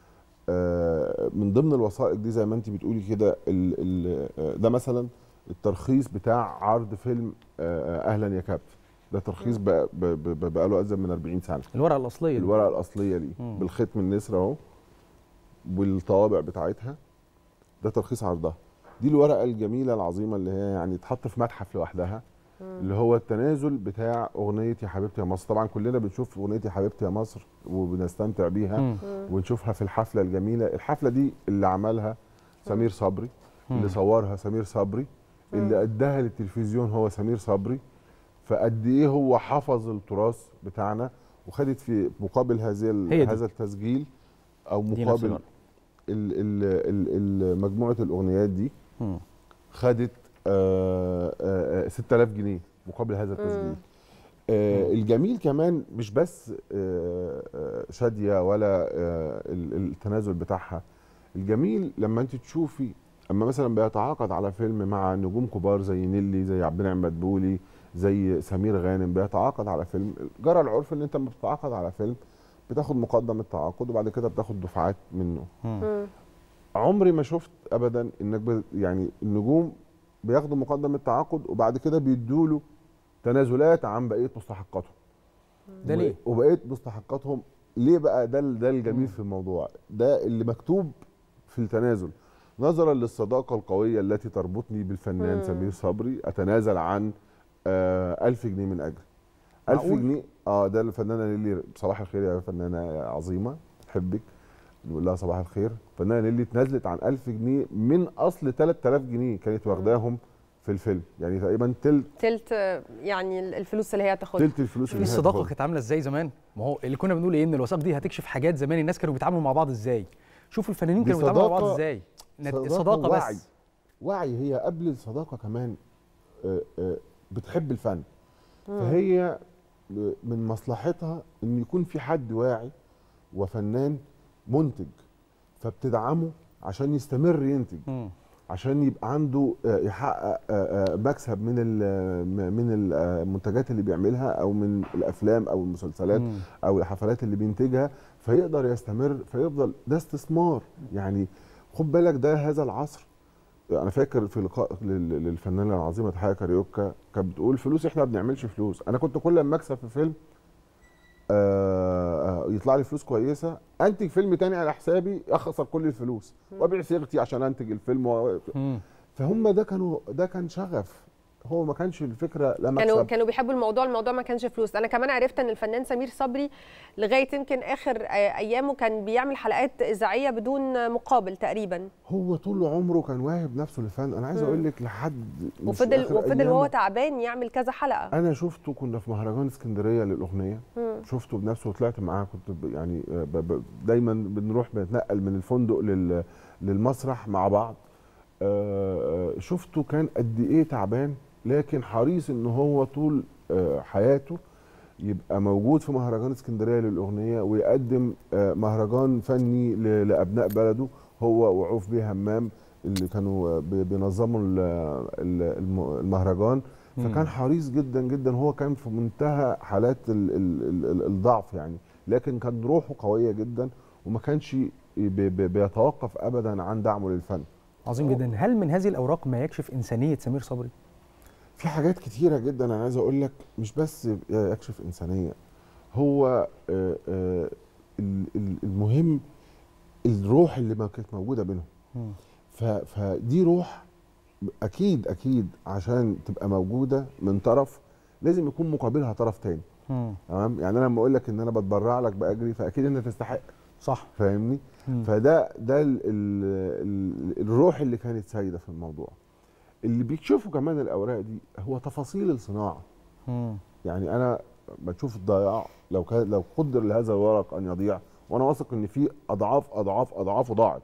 آه، من ضمن الوثائق دي زي ما انت بتقولي كده ال- ال- آه، ده مثلا الترخيص بتاع عرض فيلم آه، اهلا يا كابتن ده ترخيص بقى بقى له ازيد من 40 سنه الورقه الاصليه دي. الورقه الاصليه دي مم. بالختم النسر اهو والطوابع بتاعتها ده ترخيص عرضها دي الورقه الجميله العظيمه اللي هي يعني تحط في متحف لوحدها اللي هو التنازل بتاع اغنيه يا حبيبتي يا مصر طبعا كلنا بنشوف اغنيه يا حبيبتي يا مصر وبنستمتع بيها مم. ونشوفها في الحفله الجميله الحفله دي اللي عملها سمير صبري اللي مم. صورها سمير صبري اللي اداها للتلفزيون هو سمير صبري فقد ايه هو حفظ التراث بتاعنا وخدت في مقابل هذه ال- هي دي. هذا التسجيل او دي نفس مقابل الورقة. ال- ال- ال- ال- مجموعه الاغنيات دي مم. خدت آه، آه، آه، 6000 جنيه مقابل هذا التسجيل آه الجميل كمان مش بس آه آه شاديه ولا آه ال- التنازل بتاعها الجميل لما انت تشوفي اما مثلا بيتعاقد على فيلم مع نجوم كبار زي نيلي زي عبد النعيم مدبولي زي سمير غانم بيتعاقد على فيلم جرى العرف ان انت لما بتتعاقد على فيلم بتاخد مقدم التعاقد وبعد كده بتاخد دفعات منه عمري ما شفت ابدا انك ب... يعني النجوم بياخدوا مقدم التعاقد وبعد كده بيدوا له تنازلات عن بقيه مستحقاتهم ده ليه؟ وبقيه مستحقاتهم ليه بقى ده ال- ده الجميل في الموضوع ده اللي مكتوب في التنازل نظرا للصداقه القويه التي تربطني بالفنان مم. سمير صبري اتنازل عن آه ألف جنيه من اجري ألف معقول؟ جنيه اه ده الفنانه نيلي صباح الخير يا فنانه عظيمه بحبك نقول لها صباح الخير فنانه نيلي اتنازلت عن 1000 جنيه من اصل 3000 جنيه كانت واخداهم في الفيلم يعني تقريبا تلت تلت آه، يعني الفلوس اللي هي هتاخدها تلت الفلوس اللي هي الصداقه هتاخدها. كانت عامله ازاي زمان ما هو اللي كنا بنقول ايه ان الوثائق دي هتكشف حاجات زمان الناس كانوا بيتعاملوا مع بعض ازاي شوف الفنانين دي كانوا بيتعاملوا مع بعض صداقة- ازاي نت- صداقة صداقه ووعي. بس وعي هي قبل الصداقه كمان آه، آه، بتحب الفن مم. فهي ب- من مصلحتها ان يكون في حد واعي وفنان منتج فبتدعمه عشان يستمر ينتج عشان يبقى عنده آه، يحقق آه، آه، مكسب من ال- م- من المنتجات اللي بيعملها او من الافلام او المسلسلات مم. او الحفلات اللي بينتجها فيقدر يستمر فيفضل ده استثمار يعني خد بالك ده هذا العصر انا فاكر في لقاء لل- للفنانه العظيمه تحيه كاريوكا كانت بتقول فلوس احنا ما بنعملش فلوس انا كنت كل ما اكسب في فيلم آه آه، يطلع لي فلوس كويسه انتج فيلم تاني على حسابي اخسر كل الفلوس وابيع صيغتي عشان انتج الفيلم و... فهم ده كانوا ده كان شغف هو ما كانش الفكره لا كانوا مكسب كانوا بيحبوا الموضوع الموضوع ما كانش فلوس انا كمان عرفت ان الفنان سمير صبري لغايه يمكن اخر آه، ايامه كان بيعمل حلقات اذاعيه بدون مقابل تقريبا هو طول عمره كان واهب نفسه للفن انا عايز مم. اقول لك لحد مش وفضل آخر وفضل أيامه. وهو تعبان يعمل كذا حلقه انا شفته كنا في مهرجان اسكندريه للاغنيه مم. شفته بنفسه وطلعت معاه كنت ب- يعني آه، ب ب دايما بنروح بنتنقل من الفندق لل للمسرح مع بعض آه، آه، شفته كان قد ايه تعبان لكن حريص ان هو طول آه، حياته يبقى موجود في مهرجان اسكندريه للاغنيه ويقدم آه، مهرجان فني ل- لابناء بلده هو وعوف بيه همام اللي كانوا آه، بي- بينظموا ال- ال- الم- المهرجان مم. فكان حريص جدا جدا هو كان في منتهى حالات ال ال ال الضعف يعني لكن كان روحه قويه جدا وما كانش بي- بي- بيتوقف ابدا عن دعمه للفن عظيم جدا هل من هذه الاوراق ما يكشف انسانيه سمير صبري في حاجات كتيرة جدا أنا عايز أقول لك مش بس يكشف إنسانية هو آه، آه، ال- ال- المهم الروح اللي ما كانت موجودة بينهم ف- فدي روح أكيد أكيد عشان تبقى موجودة من طرف لازم يكون مقابلها طرف تاني تمام يعني أنا لما أقول لك إن أنا بتبرع لك بأجري فأكيد أنت تستحق صح فاهمني مم. فده ده ال ال ال الروح اللي كانت سايدة في الموضوع اللي بيكشفوا كمان الاوراق دي هو تفاصيل الصناعه يعني انا بشوف الضياع لو كان لو قدر لهذا الورق ان يضيع وانا واثق ان في اضعاف اضعاف اضعافه ضاعت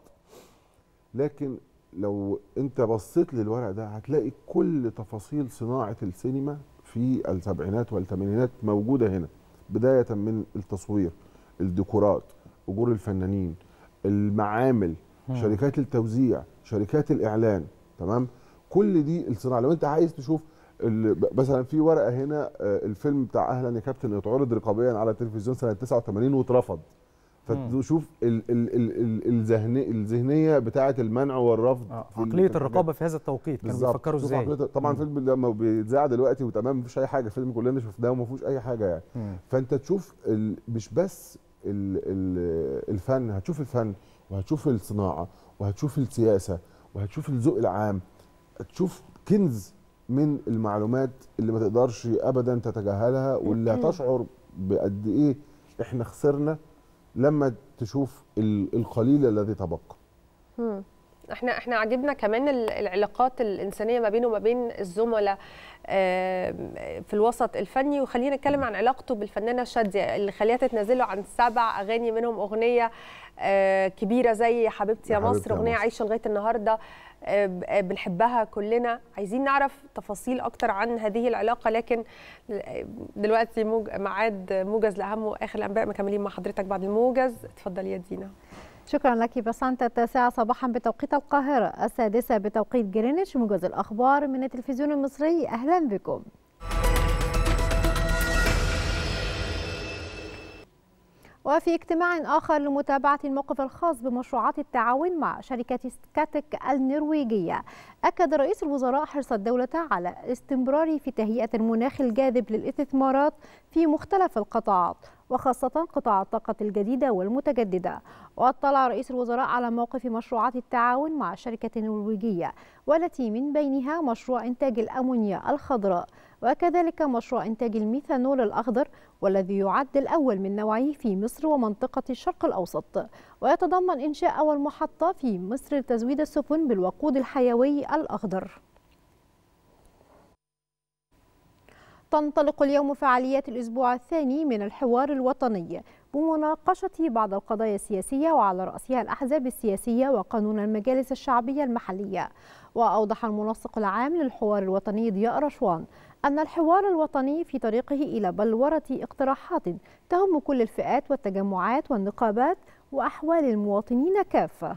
لكن لو انت بصيت للورق ده هتلاقي كل تفاصيل صناعه السينما في السبعينات والثمانينات موجوده هنا بدايه من التصوير الديكورات اجور الفنانين المعامل مم. شركات التوزيع شركات الاعلان تمام كل دي الصناعه لو انت عايز تشوف ال- ب- مثلا في ورقه هنا آه، الفيلم بتاع اهلا يا كابتن اتعرض رقابيا على التلفزيون سنه 89 واترفض فتشوف ال- ال- ال- ال- الذهنيه الذهنيه بتاعه المنع والرفض في ال- عقليه في الرقابه في هذا التوقيت كانوا بالظبط. بيفكروا شوف ازاي عقلية- طبعا فيلم لما بيتذاع دلوقتي وتمام مفيش اي حاجه فيلم كلنا شفناه وما فيهوش اي حاجه يعني مم. فانت تشوف ال... مش بس ال... ال... الفن هتشوف الفن وهتشوف الصناعه وهتشوف السياسه وهتشوف الذوق العام هتشوف كنز من المعلومات اللي ما تقدرش ابدا تتجاهلها واللي هتشعر بقد ايه احنا خسرنا لما تشوف ال- القليل الذي تبقى مم. احنا احنا عجبنا كمان ال- العلاقات الانسانيه ما بينه وما بين الزملاء آم، في الوسط الفني وخلينا نتكلم عن علاقته بالفنانه شاديه اللي خليها تنزله عن سبع اغاني منهم اغنيه آه، كبيره زي حبيبتي يا يا حبيبتي مصر يا اغنيه مصر. عايشه لغايه النهارده آه، ب- آه، بنحبها كلنا عايزين نعرف تفاصيل اكتر عن هذه العلاقه لكن آه، دلوقتي موج... ميعاد موجز لاهم واخر الانباء مكملين مع حضرتك بعد الموجز اتفضلي يا دينا شكرا لك بسنت التاسعة صباحا بتوقيت القاهرة السادسة بتوقيت جرينتش موجز الأخبار من التلفزيون المصري أهلا بكم وفي اجتماع آخر لمتابعة الموقف الخاص بمشروعات التعاون مع شركة سكاتك النرويجية أكد رئيس الوزراء حرص الدولة على الاستمرار في تهيئة المناخ الجاذب للاستثمارات في مختلف القطاعات وخاصة قطاع الطاقة الجديدة والمتجددة واطلع رئيس الوزراء على موقف مشروعات التعاون مع الشركة النرويجية والتي من بينها مشروع إنتاج الأمونيا الخضراء وكذلك مشروع إنتاج الميثانول الأخضر والذي يعد الأول من نوعه في مصر ومنطقة الشرق الأوسط ويتضمن إنشاء أول محطة في مصر لتزويد السفن بالوقود الحيوي الأخضر تنطلق اليوم فعاليات الأسبوع الثاني من الحوار الوطني بمناقشة بعض القضايا السياسية وعلى رأسها الأحزاب السياسية وقانون المجالس الشعبية المحلية وأوضح المنسق العام للحوار الوطني ضياء رشوان أن الحوار الوطني في طريقه إلى بلورة اقتراحات تهم كل الفئات والتجمعات والنقابات وأحوال المواطنين كافة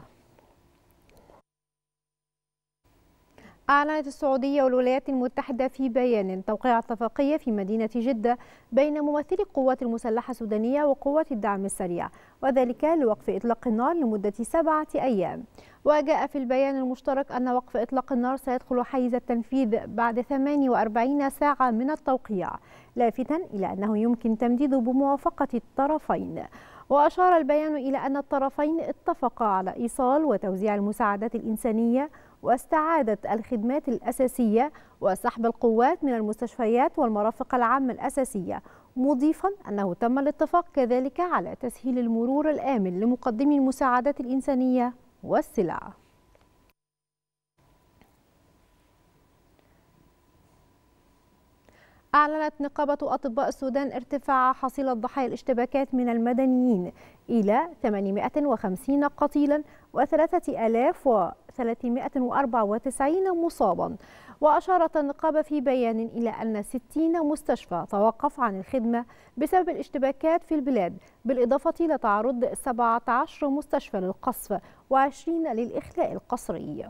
أعلنت السعودية والولايات المتحدة في بيان توقيع اتفاقية في مدينة جدة بين ممثلي القوات المسلحة السودانية وقوات الدعم السريع وذلك لوقف إطلاق النار لمدة سبعة أيام وجاء في البيان المشترك أن وقف إطلاق النار سيدخل حيز التنفيذ بعد 48 ساعة من التوقيع لافتا إلى أنه يمكن تمديده بموافقة الطرفين وأشار البيان إلى أن الطرفين اتفقا على إيصال وتوزيع المساعدات الإنسانية واستعادة الخدمات الأساسية وسحب القوات من المستشفيات والمرافق العامة الأساسية مضيفا أنه تم الاتفاق كذلك على تسهيل المرور الآمن لمقدمي المساعدات الإنسانية والسلع أعلنت نقابة أطباء السودان ارتفاع حصيلة ضحايا الاشتباكات من المدنيين إلى 850 قتيلا و3394 مصابا وأشارت النقابة في بيان إلى أن 60 مستشفى توقف عن الخدمة بسبب الاشتباكات في البلاد بالإضافة لتعرض 17 مستشفى للقصف و20 للإخلاء القسري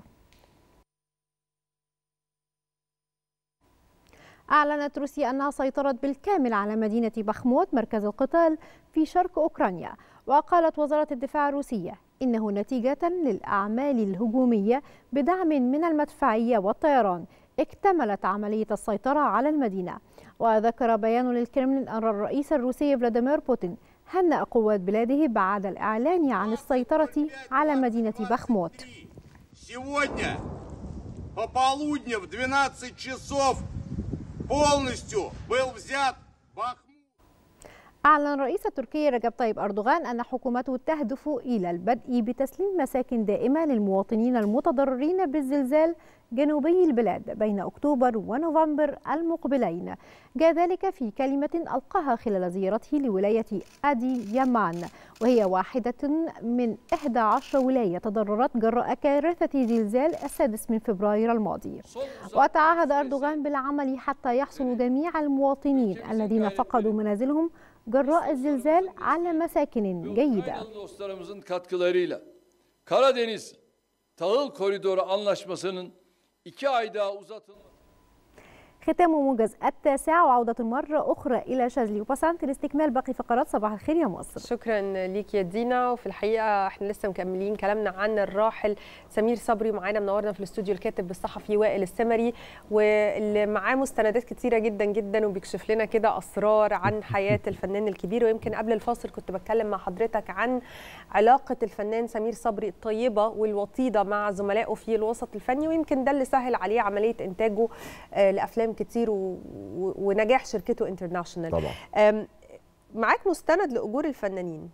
أعلنت روسيا أنها سيطرت بالكامل على مدينة بخموت مركز القتال في شرق أوكرانيا وقالت وزارة الدفاع الروسية إنه نتيجة للأعمال الهجومية بدعم من المدفعية والطيران اكتملت عملية السيطرة على المدينة وذكر بيان للكرملين أن الرئيس الروسي فلاديمير بوتين هنأ قوات بلاده بعد الإعلان عن السيطرة على مدينة بخموت Сегодня по полудню в 12 часов полностью был взят Бахмут. أعلن رئيس تركيا رجب طيب أردوغان أن حكومته تهدف إلى البدء بتسليم مساكن دائمة للمواطنين المتضررين بالزلزال جنوبي البلاد بين أكتوبر ونوفمبر المقبلين جاء ذلك في كلمة ألقاها خلال زيارته لولاية أدي يمان وهي واحدة من 11 ولاية تضررت جراء كارثة زلزال السادس من فبراير الماضي وتعهد أردوغان بالعمل حتى يحصل جميع المواطنين الذين فقدوا منازلهم جراء الزلزال على مساكن جيدة dostlarımızın katkılarıyla Karadeniz Tahıl Koridoru Anlaşması'nın iki ay daha uzatılması ختام موجز التاسعة وعودة مرة أخرى إلى شاذلي وبسنت لاستكمال باقي فقرات صباح الخير يا مصر شكرا ليك يا دينا وفي الحقيقه احنا لسه مكملين كلامنا عن الراحل سمير صبري معانا منورنا في الاستوديو الكاتب الصحفي وائل السمري واللي معاه مستندات كتيره جدا جدا وبيكشف لنا كده اسرار عن حياه الفنان الكبير ويمكن قبل الفاصل كنت بتكلم مع حضرتك عن علاقه الفنان سمير صبري الطيبه والوطيده مع زملائه في الوسط الفني ويمكن ده اللي سهل عليه عمليه انتاجه آه، لافلام كتير و... و... ونجاح شركته انترناشونال طبعا أم، معاك مستند لاجور الفنانين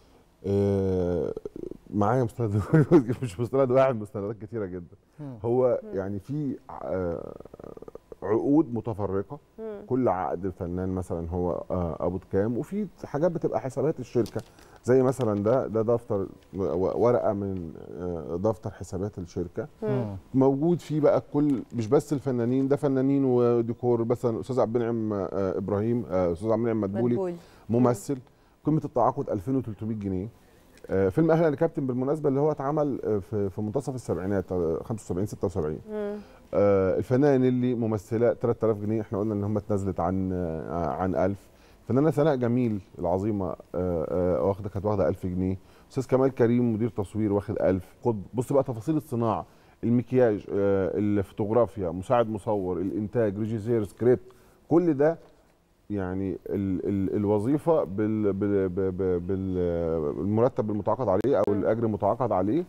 آه، معايا مستند مش مستند واحد مستندات كتيره جدا مم. هو يعني في آه، عقود متفرقه مم. كل عقد فنان مثلا هو آه، قبض كام وفي حاجات بتبقى حسابات الشركه زي مثلا ده ده دفتر و- ورقه من آه، دفتر حسابات الشركه مم. موجود فيه بقى كل مش بس الفنانين ده فنانين وديكور مثلا استاذ عبد المنعم آه، ابراهيم آه، استاذ عبد المنعم مدبولي مدبولي. ممثل قيمه التعاقد 2300 جنيه آه، فيلم اهلا يا كابتن بالمناسبه اللي هو اتعمل آه، في في منتصف السبعينات آه، 75 76 آه، الفنانه نيلي ممثله 3000 جنيه احنا قلنا ان هم اتنازلت عن آه، عن 1000 الفنانه سناء جميل العظيمه آه، آه، واخده كانت واخده 1000 جنيه استاذ كمال كريم مدير تصوير واخد 1000 خد بص بقى تفاصيل الصناعه المكياج آه، الفوتوغرافيا مساعد مصور الانتاج ريجيسير سكريبت كل ده يعني ال ال الوظيفه بال بال بال بالمرتب المتعاقد عليه او الاجر المتعاقد عليه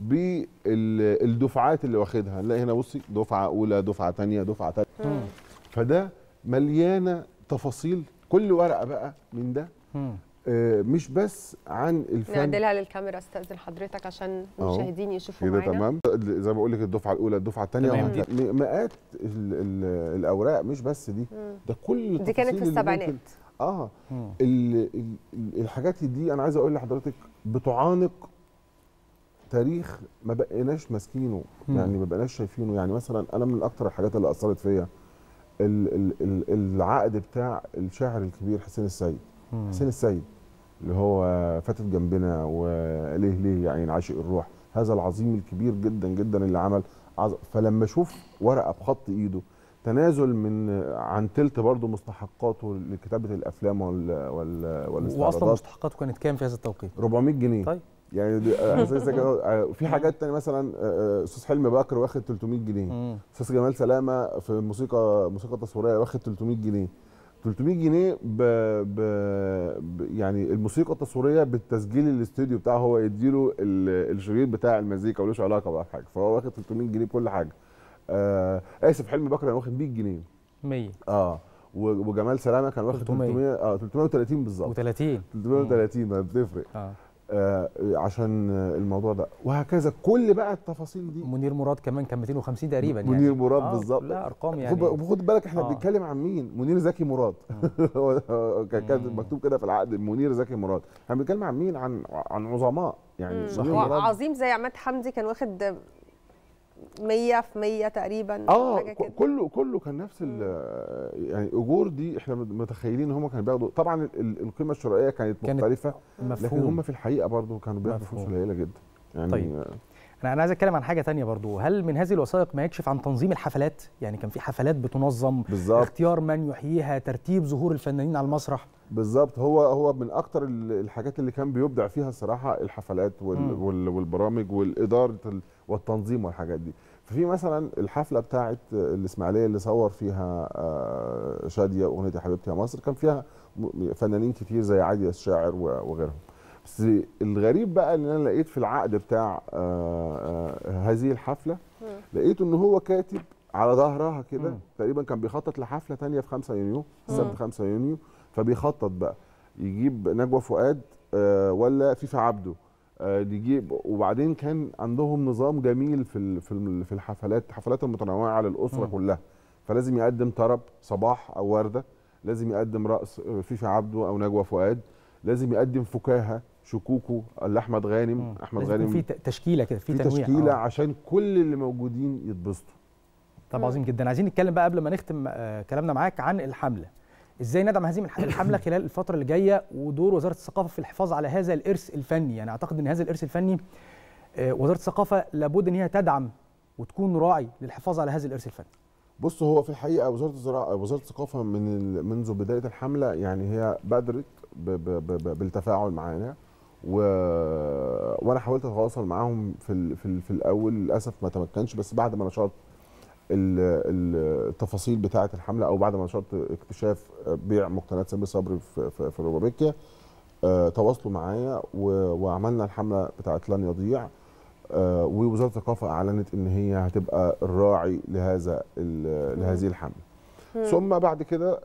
بالدفعات اللي واخدها نلاقي هنا بصي دفعه اولى دفعه ثانيه دفعه ثالثه فده مليانه تفاصيل كل ورقه بقى من ده آه، مش بس عن الفن نعدلها للكاميرا استاذن حضرتك عشان أهو. المشاهدين يشوفوا كده معانا تمام زي ما بقول لك الدفعه الاولى الدفعه الثانيه تمام. مئات ال ال الاوراق مش بس دي مم. ده كل دي كانت في التفاصيل اللي السبعينات. ممكن- اه ال ال ال- الحاجات دي انا عايز اقول لحضرتك بتعانق تاريخ ما بقيناش ماسكينه مم. يعني ما بقيناش شايفينه يعني مثلا انا من اكتر الحاجات اللي اثرت فيا ال ال ال العقد بتاع الشاعر الكبير حسين السيد مم. حسين السيد اللي هو فاتت جنبنا وليه ليه يا عين عاشق الروح هذا العظيم الكبير جدا جدا اللي عمل عظ... فلما اشوف ورقه بخط ايده تنازل من عن تلت برضه مستحقاته لكتابه الافلام وال وال واصلا والاستعراضات مستحقاته كانت كام في هذا التوقيت 400 جنيه طيب يعني دي- آه، زي- زي كده، آه، في حاجات تانية مثلا آه، آه، استاذ حلمي بكر واخد 300 جنيه استاذ جمال سلامه في موسيقى موسيقى تصويريه واخد 300 جنيه 300 جنيه ب... ب... ب... يعني الموسيقى التصويريه بالتسجيل الاستوديو بتاعه هو يديله ال... الشريط بتاع المزيكا ملوش علاقه بقى بحاجه فهو واخد 300 جنيه بكل حاجه آه اسف حلمي بكر كان واخد 100 جنيه 100 اه و- وجمال سلامه كان واخد 300. 300 اه 330 بالظبط و30 330 ما بتفرق اه آه عشان الموضوع ده وهكذا كل بقى التفاصيل دي منير مراد كمان كان 250 تقريبا يعني منير مراد آه، بالظبط لا ارقام خد يعني بق- خد بالك احنا آه. بنتكلم عن مين منير زكي مراد هو- هو كان كان مكتوب كده في العقد منير زكي مراد احنا بنتكلم عن مين عن عن عظماء يعني مم. منير مراد عظيم زي عماد حمدي كان واخد 100 في 100 تقريبا اه حاجه ك- كده كله كله كان نفس ال يعني اجور دي احنا متخيلين ان هم كانوا بياخدوا طبعا ال- القيمه الشرائيه كانت كانت مختلفه لكن مفهوم. هم في الحقيقه برضو كانوا بياخدوا فلوس مفهوم. قليله جدا يعني طيب. انا انا عايز اتكلم عن حاجه تانية برضو هل من هذه الوثائق ما يكشف عن تنظيم الحفلات يعني كان في حفلات بتنظم بالظبط. اختيار من يحييها ترتيب ظهور الفنانين على المسرح بالظبط هو هو من اكتر ال- الحاجات اللي كان بيبدع فيها الصراحه الحفلات وال مم. وال والبرامج والاداره ال- والتنظيم والحاجات دي ففي مثلا الحفله بتاعه الاسماعيليه اللي صور فيها آه، شاديه اغنيه يا حبيبتي يا مصر كان فيها م- فنانين كتير زي عادي الشاعر و- وغيرهم بس الغريب بقى ان انا لقيت في العقد بتاع آه، آه، هذه الحفله لقيت ان هو كاتب على ظهرها كده مم. تقريبا كان بيخطط لحفله تانية في 5 يونيو السبت مم. 5 يونيو فبيخطط بقى يجيب نجوى فؤاد آه، ولا فيفا عبده آه، يجيب وبعدين كان عندهم نظام جميل في ال- في ال- في الحفلات الحفلات المتنوعه للاسره مم. كلها فلازم يقدم طرب صباح او ورده لازم يقدم رقص آه، فيفا عبده او نجوى فؤاد لازم يقدم فكاهه شكوكو لاحمد غانم احمد لازم يكون غانم في ت- تشكيله كده في في تنويع تشكيله آه. عشان كل اللي موجودين يتبسطوا طب عظيم جدا عايزين نتكلم بقى قبل ما نختم آه، كلامنا معاك عن الحمله ازاي ندعم هذه الح- الحمله خلال الفتره اللي جايه ودور وزاره الثقافه في الحفاظ على هذا الارث الفني يعني اعتقد ان هذا الارث الفني آه، وزاره الثقافه لابد ان هي تدعم وتكون راعي للحفاظ على هذا الارث الفني بص هو في الحقيقه وزاره الزراعه وزاره الثقافه من ال- منذ بدايه الحمله يعني هي بادرت ب ب ب ب بالتفاعل معانا و... وانا حاولت اتواصل معاهم في ال... في, ال... في الاول للاسف ما تمكنش بس بعد ما نشرت ال- ال- التفاصيل بتاعه الحمله او بعد ما نشرت اكتشاف بيع مقتنيات سامي صبري في في, في روبابيكيا آه، تواصلوا معايا و- وعملنا الحمله بتاعه لن يضيع آه، ووزاره الثقافه اعلنت ان هي هتبقى الراعي لهذا ال- لهذه الحمله مم. ثم بعد كده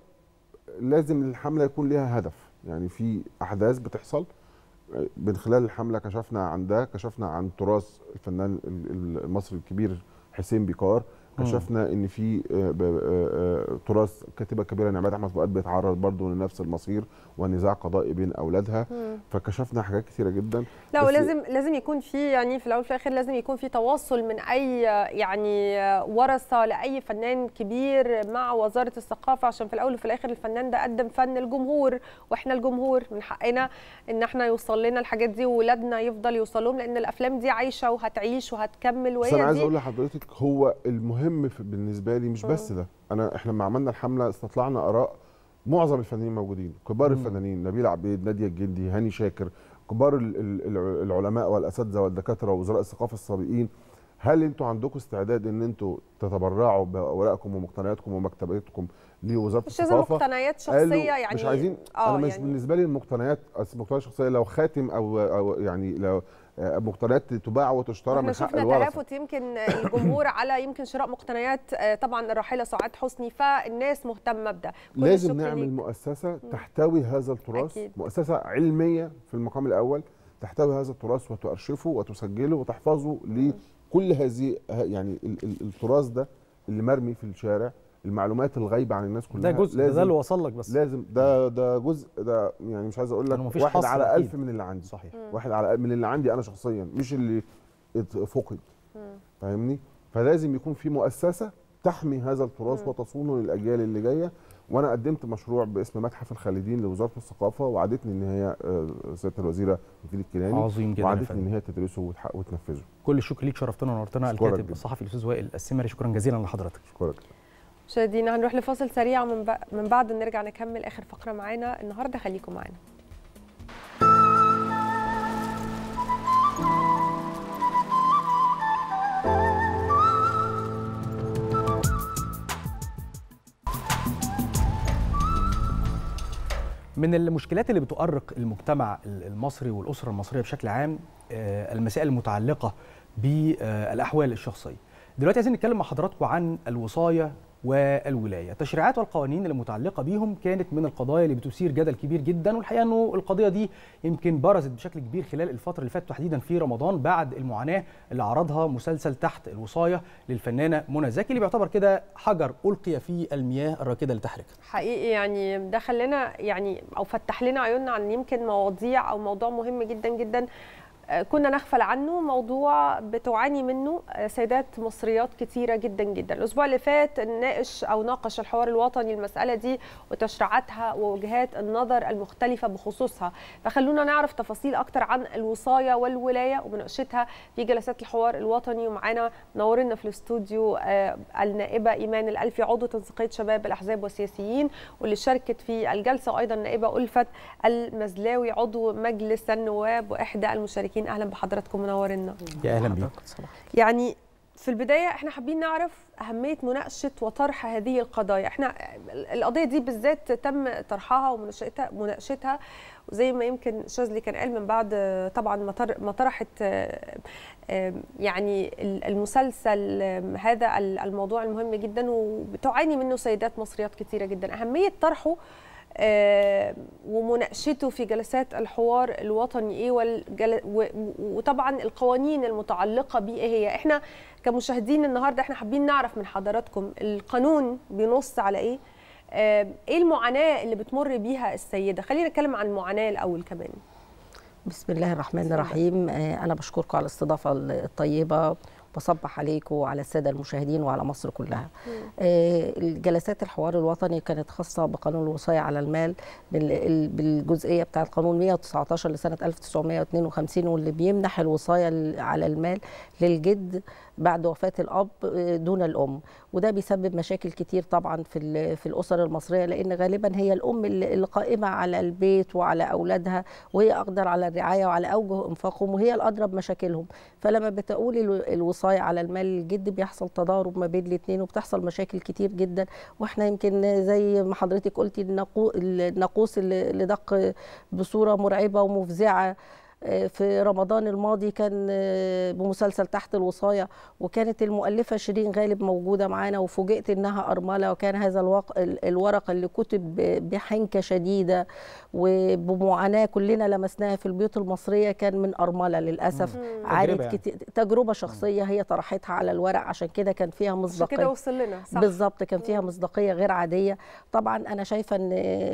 لازم الحمله يكون ليها هدف يعني في احداث بتحصل آه، من خلال الحمله كشفنا عن ده كشفنا عن تراث الفنان ال- ال- المصري الكبير حسين بيكار مم. كشفنا ان في آه، ب- آه، آه، تراث كاتبه كبيره نعمات احمد فؤاد بيتعرض برضه لنفس المصير ونزاع قضائي بين اولادها مم. فكشفنا حاجات كثيره جدا لا بس ولازم لازم يكون في يعني في الاول وفي الاخر لازم يكون في تواصل من اي يعني ورثه لاي فنان كبير مع وزاره الثقافه عشان في الاول وفي الاخر الفنان ده قدم فن الجمهور واحنا الجمهور من حقنا ان احنا يوصل لنا الحاجات دي واولادنا يفضل يوصل لهم لان الافلام دي عايشه وهتعيش وهتكمل بس انا وهي عايز دي اقول لحضرتك هو المهم في بالنسبه لي مش بس ده انا احنا لما عملنا الحمله استطلعنا اراء معظم الفنانين موجودين كبار الفنانين نبيل عبيد ناديه الجندي هاني شاكر كبار ال- ال- الع- العلماء والاساتذه والدكاتره ووزراء الثقافه السابقين هل انتوا عندكم استعداد ان انتوا تتبرعوا باوراقكم ومقتنياتكم ومكتباتكم لوزاره مش لازم الثقافه مقتنيات قالوا شخصيه يعني مش عايزين اه انا مش يعني بالنسبه لي المقتنيات أصل المقتنيات الشخصيه لو خاتم او او يعني لو آه، مقتنيات تباع وتشترى احنا من حق شفنا الورثه تلافت يمكن الجمهور على يمكن شراء مقتنيات آه، طبعا الراحله سعاد حسني فالناس مهتمه بده كل لازم الشكر نعمل ليك. مؤسسه تحتوي هذا التراث أكيد. مؤسسه علميه في المقام الاول تحتوي هذا التراث وتؤرشفه وتسجله وتحفظه لكل هذه ه- يعني ال- ال- التراث ده اللي مرمي في الشارع المعلومات الغايبه عن الناس كلها ده جزء ده, ده اللي وصل لك بس لازم ده ده جزء ده يعني مش عايز اقول لأنه لك مفيش واحد حصر على أكيد. ألف من اللي عندي صحيح واحد على من اللي عندي انا شخصيا مش اللي ات- فقد فاهمني فلازم يكون في مؤسسه تحمي هذا التراث وتصونه للاجيال اللي جايه وانا قدمت مشروع باسم متحف الخالدين لوزاره الثقافه وعدتني ان هي آه، سياده الوزيره مفيد الكيلاني عظيم جدا يا وعدتني فندم. ان هي تدرسه وتح- وتنفذه كل الشكر ليك شرفتنا ونورتنا أشكرك الكاتب جدا. الصحفي الاستاذ وائل السمري شكرا جزيلا لحضرتك اشكرك مشاهدينا هنروح لفاصل سريع ومن ب- من بعد نرجع نكمل اخر فقره معانا النهارده خليكم معانا من المشكلات اللي بتؤرق المجتمع المصري والاسره المصريه بشكل عام آه، المسائل المتعلقه بالاحوال الشخصيه. دلوقتي عايزين نتكلم مع حضراتكم عن الوصايه والولايه، التشريعات والقوانين المتعلقه بيهم كانت من القضايا اللي بتثير جدل كبير جدا والحقيقه انه القضيه دي يمكن برزت بشكل كبير خلال الفتره اللي فاتت تحديدا في رمضان بعد المعاناه اللي عرضها مسلسل تحت الوصايه للفنانه منى زكي اللي بيعتبر كده حجر القي في المياه الراكده لتحريك. حقيقي يعني ده خلانا يعني او فتح لنا عيوننا عن يمكن مواضيع او موضوع مهم جدا جدا آه، كنا نغفل عنه موضوع بتعاني منه آه، سيدات مصريات كتيره جدا جدا الاسبوع اللي فات ناقش او ناقش الحوار الوطني المساله دي وتشريعاتها ووجهات النظر المختلفه بخصوصها فخلونا نعرف تفاصيل اكتر عن الوصايه والولايه ومناقشتها في جلسات الحوار الوطني ومعانا منورنا في الاستوديو آه، النائبه ايمان الالفي عضو تنسيقيه شباب الاحزاب والسياسيين واللي شاركت في الجلسه وايضا النائبه الفت المزلاوي عضو مجلس النواب واحدى المشاركين اهلا بحضراتكم منورنا يا اهلا بيك. يعني في البدايه احنا حابين نعرف اهميه مناقشه وطرح هذه القضايا احنا القضيه دي بالذات تم طرحها ومناقشتها مناقشتها وزي ما يمكن شاذلي كان قال من بعد آه، طبعا ما طر- ما طرحت آه، آه، يعني ال- المسلسل آه، هذا ال- الموضوع المهم جدا وبتعاني منه سيدات مصريات كثيره جدا اهميه طرحه آه، ومناقشته في جلسات الحوار الوطني ايه والجل... و... وطبعا القوانين المتعلقه بيه ايه هي احنا كمشاهدين النهارده احنا حابين نعرف من حضراتكم القانون بينص على ايه آه، ايه المعاناه اللي بتمر بيها السيده خلينا نتكلم عن المعاناه الاول كمان بسم الله الرحمن الرحيم آه، أنا بشكركم على الاستضافة الطيبة بصبح عليكم وعلى السادة المشاهدين وعلى مصر كلها آه، الجلسات الحوار الوطني كانت خاصة بقانون الوصاية على المال بال- ال- بالجزئية بتاعة قانون 119 لسنة 1952 واللي بيمنح الوصاية ال- على المال للجد بعد وفاه الاب آه، دون الام وده بيسبب مشاكل كتير طبعا في ال- في الاسر المصريه لان غالبا هي الام اللي اللي قائمه على البيت وعلى اولادها وهي اقدر على الرعايه وعلى اوجه انفاقهم وهي الادرى بمشاكلهم فلما بتقول ال- الوصايه على المال الجد بيحصل تضارب ما بين الاثنين وبتحصل مشاكل كتير جدا واحنا يمكن زي ما حضرتك قلتي الناقو- الناقوس اللي اللي دق بصوره مرعبه ومفزعه آه، في رمضان الماضي كان آه، بمسلسل تحت الوصاية وكانت المؤلفة شيرين غالب موجودة معانا وفوجئت إنها أرملة وكان هذا الوق... ال- الورق اللي كتب ب- بحنكة شديدة وبمعاناة كلنا لمسناها في البيوت المصرية كان من أرملة للأسف مم. عانت تجربة يعني. كتير تجربة شخصية هي طرحتها على الورق عشان كده كان فيها عشان مصداقية كده وصل لنا صح بالظبط كان فيها مصداقيه غير عاديه طبعا انا شايفه ان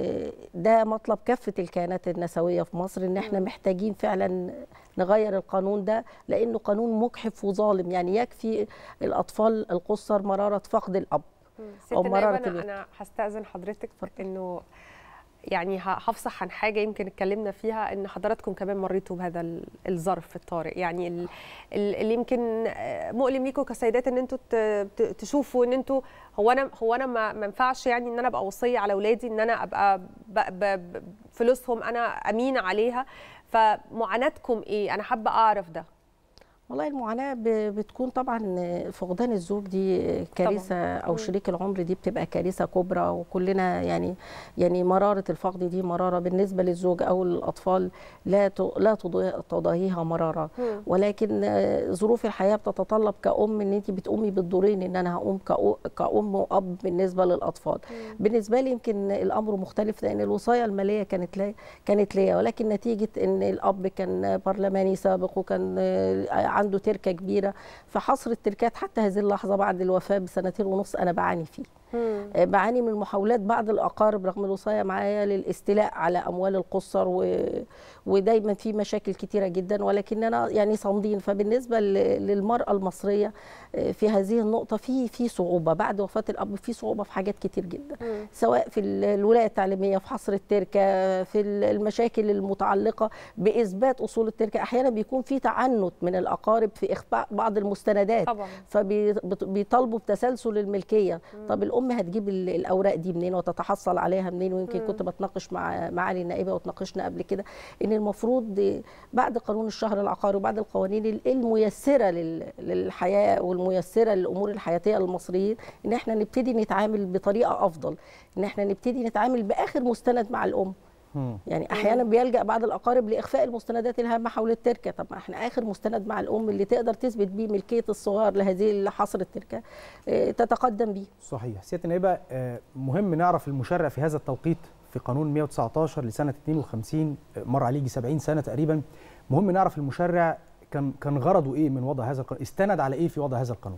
ده مطلب كافه الكيانات النسويه في مصر ان احنا محتاجين فعلا نغير القانون ده لانه قانون مجحف وظالم يعني يكفي الاطفال القصر مراره فقد الاب ست او النائبة مراره انا اليتيم. انا هستاذن حضرتك انه يعني ه- هفصح عن حاجه يمكن اتكلمنا فيها ان حضراتكم كمان مريتوا بهذا ال- الظرف الطارئ يعني ال- ال- اللي يمكن آه، مؤلم ليكم كسيدات ان انتوا ت- ت- تشوفوا ان انتوا هو انا هو انا ما ما ينفعش يعني ان انا ابقى وصيه على اولادي ان انا ابقى ب- ب- ب- فلوسهم انا امينه عليها فمعاناتكم ايه انا حابه اعرف ده والله المعاناة ب- بتكون طبعا فقدان الزوج دي كارثة أو مم. شريك العمر دي بتبقى كارثة كبرى وكلنا يعني يعني مرارة الفقد دي مرارة بالنسبة للزوج أو الأطفال لا ت- لا تضاهي- تضاهيها مرارة مم. ولكن آه، ظروف الحياة بتتطلب كأم إن أنت بتقومي بالدورين إن أنا هقوم كأو- كأم وأب بالنسبة للأطفال بالنسبة لي يمكن الأمر مختلف لأن الوصاية المالية كانت لي كانت ليا ولكن نتيجة إن الأب كان برلماني سابق وكان آه، عنده تركة كبيرة فحصر التركات حتى هذه اللحظة بعد الوفاة بسنتين ونص أنا بعاني فيه آه، بعاني من محاولات بعض الاقارب رغم الوصايه معايا للاستيلاء على اموال القصر و... ودايما في مشاكل كتيره جدا ولكننا يعني صامدين فبالنسبه ل... للمراه المصريه آه، في هذه النقطه في في صعوبه بعد وفاه الاب في صعوبه في حاجات كتير جدا سواء في ال- الولايه التعليميه في حصر التركه في ال- المشاكل المتعلقه باثبات اصول التركه احيانا بيكون في تعنت من الاقارب في اخفاء بعض المستندات طبعا فبيطالبوا بتسلسل الملكيه طب الام هتجيب ال- الاوراق دي منين وتتحصل عليها منين ويمكن مم. كنت بتناقش مع معالي النائبه وتناقشنا قبل كده ان المفروض بعد قانون الشهر العقاري وبعد القوانين ال- الميسره لل- للحياه والميسره للامور الحياتيه للمصريين ان احنا نبتدي نتعامل بطريقه افضل ان احنا نبتدي نتعامل باخر مستند مع الام يعني احيانا بيلجا بعض الاقارب لاخفاء المستندات الهامه حول التركه طب ما احنا اخر مستند مع الام اللي تقدر تثبت بيه ملكيه الصغار لهذه اللي حصر التركه آه، تتقدم بيه صحيح سياده النائبه آه، مهم نعرف المشرع في هذا التوقيت في قانون 119 لسنه 52 آه، مر عليه يجي 70 سنه تقريبا مهم نعرف المشرع كان كان غرضه ايه من وضع هذا القانون استند على ايه في وضع هذا القانون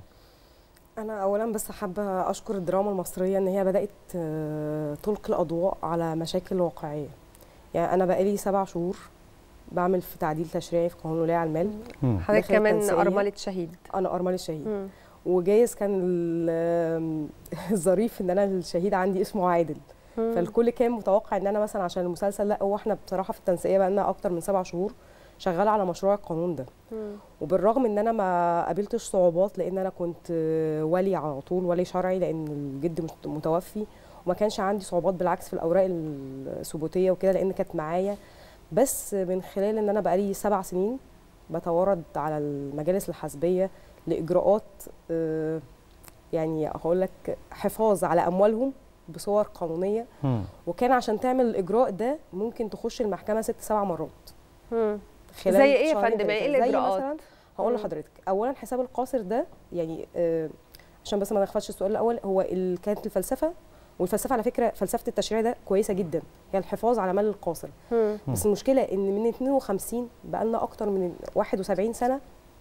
أنا أولا بس حابة أشكر الدراما المصرية إن هي بدأت آه، تلقي الأضواء على مشاكل واقعية يعني أنا بقالي سبع شهور بعمل في تعديل تشريعي في قانون الولاية على المال مم. حضرتك داخل كمان التنسيقية. أرملة شهيد. أنا أرملة شهيد مم. وجايز كان ال- الظريف إن أنا الشهيد عندي اسمه عادل مم. فالكل كان متوقع إن أنا مثلا عشان المسلسل لا هو إحنا بصراحة في التنسيقية بقالنا أكتر من سبع شهور شغالة على مشروع القانون ده وبالرغم ان انا ما قابلتش صعوبات لان انا كنت ولي على طول ولي شرعي لان الجد مت- متوفي وما كانش عندي صعوبات بالعكس في الاوراق الثبوتيه وكده لان كانت معايا بس من خلال ان انا بقالي سبع سنين بتورد على المجالس الحزبيه لاجراءات آه، يعني هقول لك حفاظ على اموالهم بصور قانونيه وكان عشان تعمل الاجراء ده ممكن تخش المحكمه ست سبع مرات خلال زي ايه يا شهرين فندم؟ تلاتة. ايه زي الإجراءات؟ مثلاً هقول مم. لحضرتك اولا حساب القاصر ده يعني آه، عشان بس ما نغفلش السؤال الاول هو ال- كانت الفلسفه والفلسفه على فكره فلسفه التشريع ده كويسه جدا هي الحفاظ على مال القاصر مم. بس المشكله ان من 52 بقى لنا اكتر من 71 سنه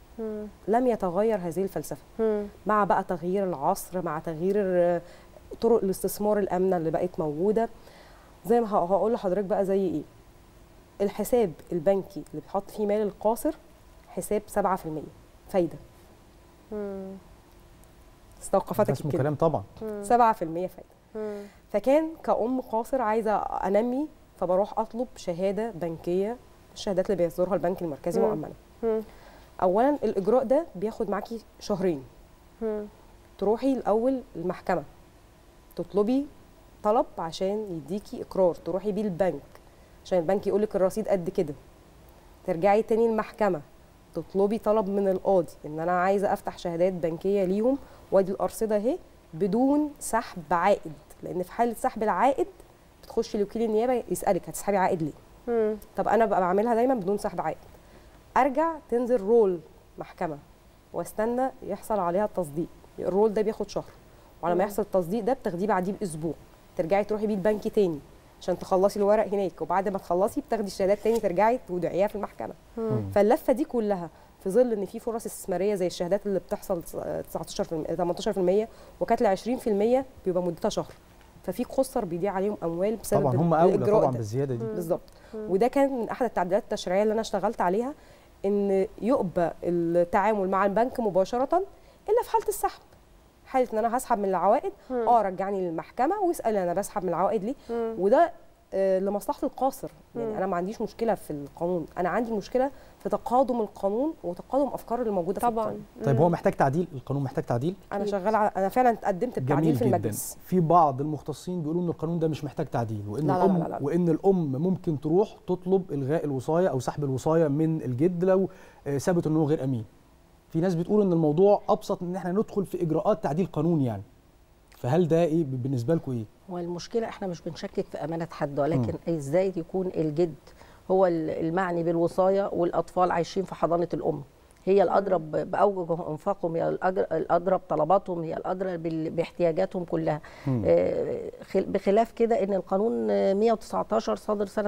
لم يتغير هذه الفلسفه مع بقى تغيير العصر مع تغيير آه، طرق الاستثمار الامنه اللي بقت موجوده زي ما ه- هقول لحضرتك بقى زي ايه الحساب البنكي اللي بيحط فيه مال القاصر حساب 7% فايده استوقفتك ده اسمه الكلمة. كلام طبعا 7% فايده فكان كأم قاصر عايزه انمي فبروح اطلب شهاده بنكيه الشهادات اللي بيصدرها البنك المركزي مم. مؤمنه اولا الاجراء ده بياخد معاكي شهرين تروحي الاول المحكمه تطلبي طلب عشان يديكي اقرار تروحي بيه البنك عشان البنك يقول لك الرصيد قد كده ترجعي تاني المحكمه تطلبي طلب من القاضي ان انا عايزه افتح شهادات بنكيه ليهم وادي الارصده اهي بدون سحب عائد لان في حاله سحب العائد بتخشي لوكيل النيابه يسالك هتسحبي عائد ليه طب انا ببقى بعملها دايما بدون سحب عائد ارجع تنزل رول محكمه واستنى يحصل عليها التصديق الرول ده بياخد شهر وعلى ما مم. يحصل التصديق ده بتاخديه بعديه باسبوع ترجعي تروحي بيه البنك تاني عشان تخلصي الورق هناك وبعد ما تخلصي بتاخدي الشهادات تاني ترجعي تودعيها في المحكمه مم. فاللفه دي كلها في ظل ان في فرص استثماريه زي الشهادات اللي بتحصل 19% 18% وكانت ل 20% بيبقى مدتها شهر ففي خسر بيضيع عليهم اموال بسبب طبعا هم اولى الإجراء طبعا ده. بالزياده دي بالظبط وده كان من احد التعديلات التشريعيه اللي انا اشتغلت عليها ان يقبل التعامل مع البنك مباشره الا في حاله السحب حاله ان انا هسحب من العوائد اه رجعني للمحكمه واسال انا بسحب من العوائد ليه وده آه، لمصلحه القاصر يعني مم. انا ما عنديش مشكله في القانون انا عندي مشكله في تقادم القانون وتقادم افكار اللي موجوده طبعاً. في القانون طيب هو محتاج تعديل القانون محتاج تعديل انا شغاله على انا فعلا قدمت التعديل جميل في جدا المجلس في بعض المختصين بيقولوا ان القانون ده مش محتاج تعديل وان لا لا الام لا لا لا. وان الام ممكن تروح تطلب الغاء الوصايه او سحب الوصايه من الجد لو آه، ثبت ان هو غير امين في ناس بتقول ان الموضوع ابسط من ان احنا ندخل في اجراءات تعديل قانون يعني فهل ده ايه بالنسبه لكم ايه والمشكله احنا مش بنشكك في امانه حد ولكن ازاي يكون الجد هو ال- المعني بالوصايه والاطفال عايشين في حضانه الام هي الادرى ب- باوجه انفاقهم هي الأجر- الادرى بطلباتهم هي الادرى بال- باحتياجاتهم كلها مم. آه، خل- بخلاف كده ان القانون آه، 119 صدر سنه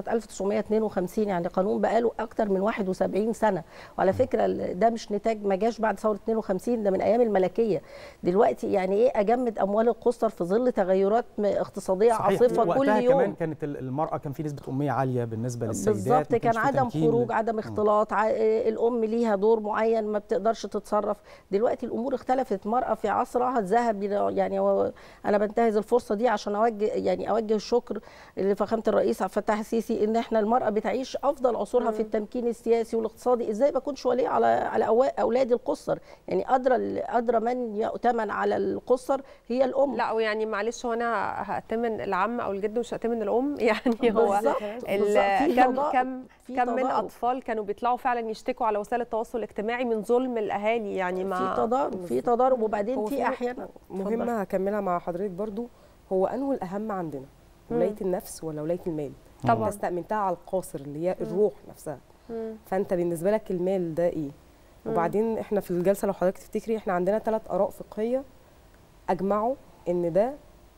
1952 يعني قانون بقاله اكتر من 71 سنه وعلى فكره ال- ده مش نتاج ما جاش بعد ثوره 52 ده من ايام الملكيه دلوقتي يعني ايه اجمد اموال القصر في ظل تغيرات م- اقتصاديه صحيح. عاصفه كل وقتها يوم كمان كانت ال- المراه كان في نسبه اميه عاليه بالنسبه للسيدات بالظبط ما كان كانش في عدم تمكين خروج لل- عدم مم. اختلاط ع- آه، الام ليها دور معين ما بتقدرش تتصرف دلوقتي الامور اختلفت المراه في عصرها الذهب يعني هو انا بنتهز الفرصه دي عشان اوجه يعني اوجه الشكر لفخامه الرئيس عبد الفتاح السيسي ان احنا المراه بتعيش افضل عصورها في التمكين السياسي والاقتصادي ازاي ما اكونش ولي على على أوا- اولادي القصر يعني ادرى ادرى من يؤتمن على القصر هي الام لا ويعني معلش هو انا هأتمن العم او الجد مش هأتمن الام يعني هو بالظبط، ال- بالظبط. في كم تضارب، كم في كم من تضارب. اطفال كانوا بيطلعوا فعلا يشتكوا على وسائل التواصل الاجتماعي من ظلم الاهالي يعني ما في تضارب في تضارب وبعدين هو في احيانا مهمه اتفضل. هكملها مع حضرتك برضو هو انه الاهم عندنا مم. ولايه النفس ولا ولايه المال طبعاً. انت استأمنتها على القاصر اللي هي مم. الروح نفسها مم. فانت بالنسبه لك المال ده ايه مم. وبعدين احنا في الجلسه لو حضرتك تفتكري احنا عندنا ثلاث اراء فقهيه اجمعوا ان ده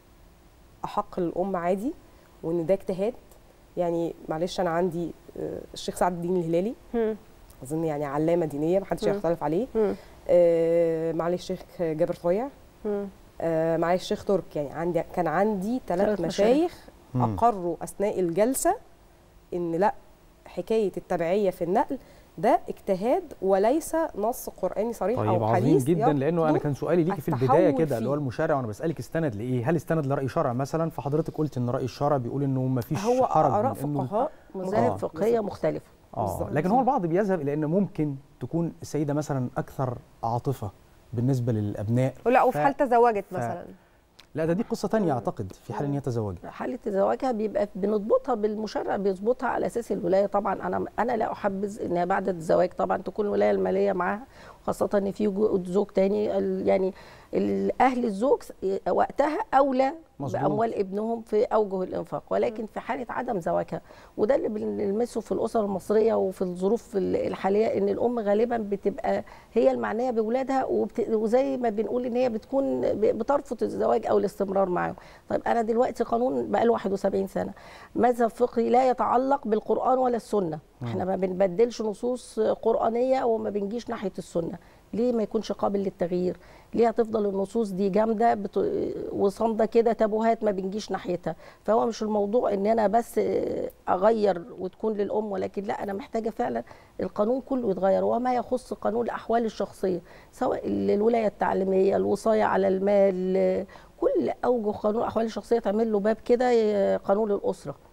احق للام عادي وان ده اجتهاد يعني معلش انا عندي آه، الشيخ سعد الدين الهلالي اظن يعني علامه دينيه محدش مم. هيختلف عليه مم. آه، معالي الشيخ جابر طويع مم. آه، معالي الشيخ ترك يعني عندي كان عندي ثلاث ثلاث مشايخ. مشايخ مم. اقروا اثناء الجلسه ان لا حكايه التبعيه في النقل ده اجتهاد وليس نص قراني صريح طيب او عظيم حديث جدا لانه انا يطلب كان سؤالي ليكي في التحول البدايه كده اللي هو فيه. المشرع وانا بسالك استند لايه؟ هل استند لراي شرع مثلا؟ فحضرتك قلت ان راي الشرع بيقول انه ما فيش هو حرج آراء من إنه- فقهاء مذاهب آه. فقهيه مختلفه اه بالظبط. لكن هو البعض بيذهب الى ان ممكن تكون السيده مثلا اكثر عاطفه بالنسبه للابناء لا وفي ف- حال تزوجت ف- مثلا لا ده دي قصه تانية اعتقد في حال ان هي تزوجت حاله زواجها بيبقى بنضبطها بالمشرع بيظبطها على اساس الولايه طبعا انا انا لا احبذ انها بعد الزواج طبعا تكون الولايه الماليه معاها خاصه ان في وجود زوج تاني ال- يعني ال- اهل الزوج س- وقتها اولى مظبوط. باموال ابنهم في اوجه الانفاق ولكن في حاله عدم زواجها وده اللي بنلمسه في الاسر المصريه وفي الظروف ال- الحاليه ان الام غالبا بتبقى هي المعنيه باولادها وبت... وزي ما بنقول ان هي بتكون ب- بترفض الزواج او الاستمرار معاهم طيب انا دلوقتي قانون بقى له 71 سنه مذهب فقهي لا يتعلق بالقران ولا السنه احنا ما بنبدلش نصوص قرانيه وما بنجيش ناحيه السنه ليه ما يكونش قابل للتغيير ليه هتفضل النصوص دي جامده بت... وصامده كده تابوهات ما بنجيش ناحيتها فهو مش الموضوع ان انا بس اغير وتكون للام ولكن لا انا محتاجه فعلا القانون كله يتغير وما يخص قانون الاحوال الشخصيه سواء الولايه التعليميه الوصايه على المال كل اوجه قانون الاحوال الشخصيه تعمل له باب كده قانون الاسره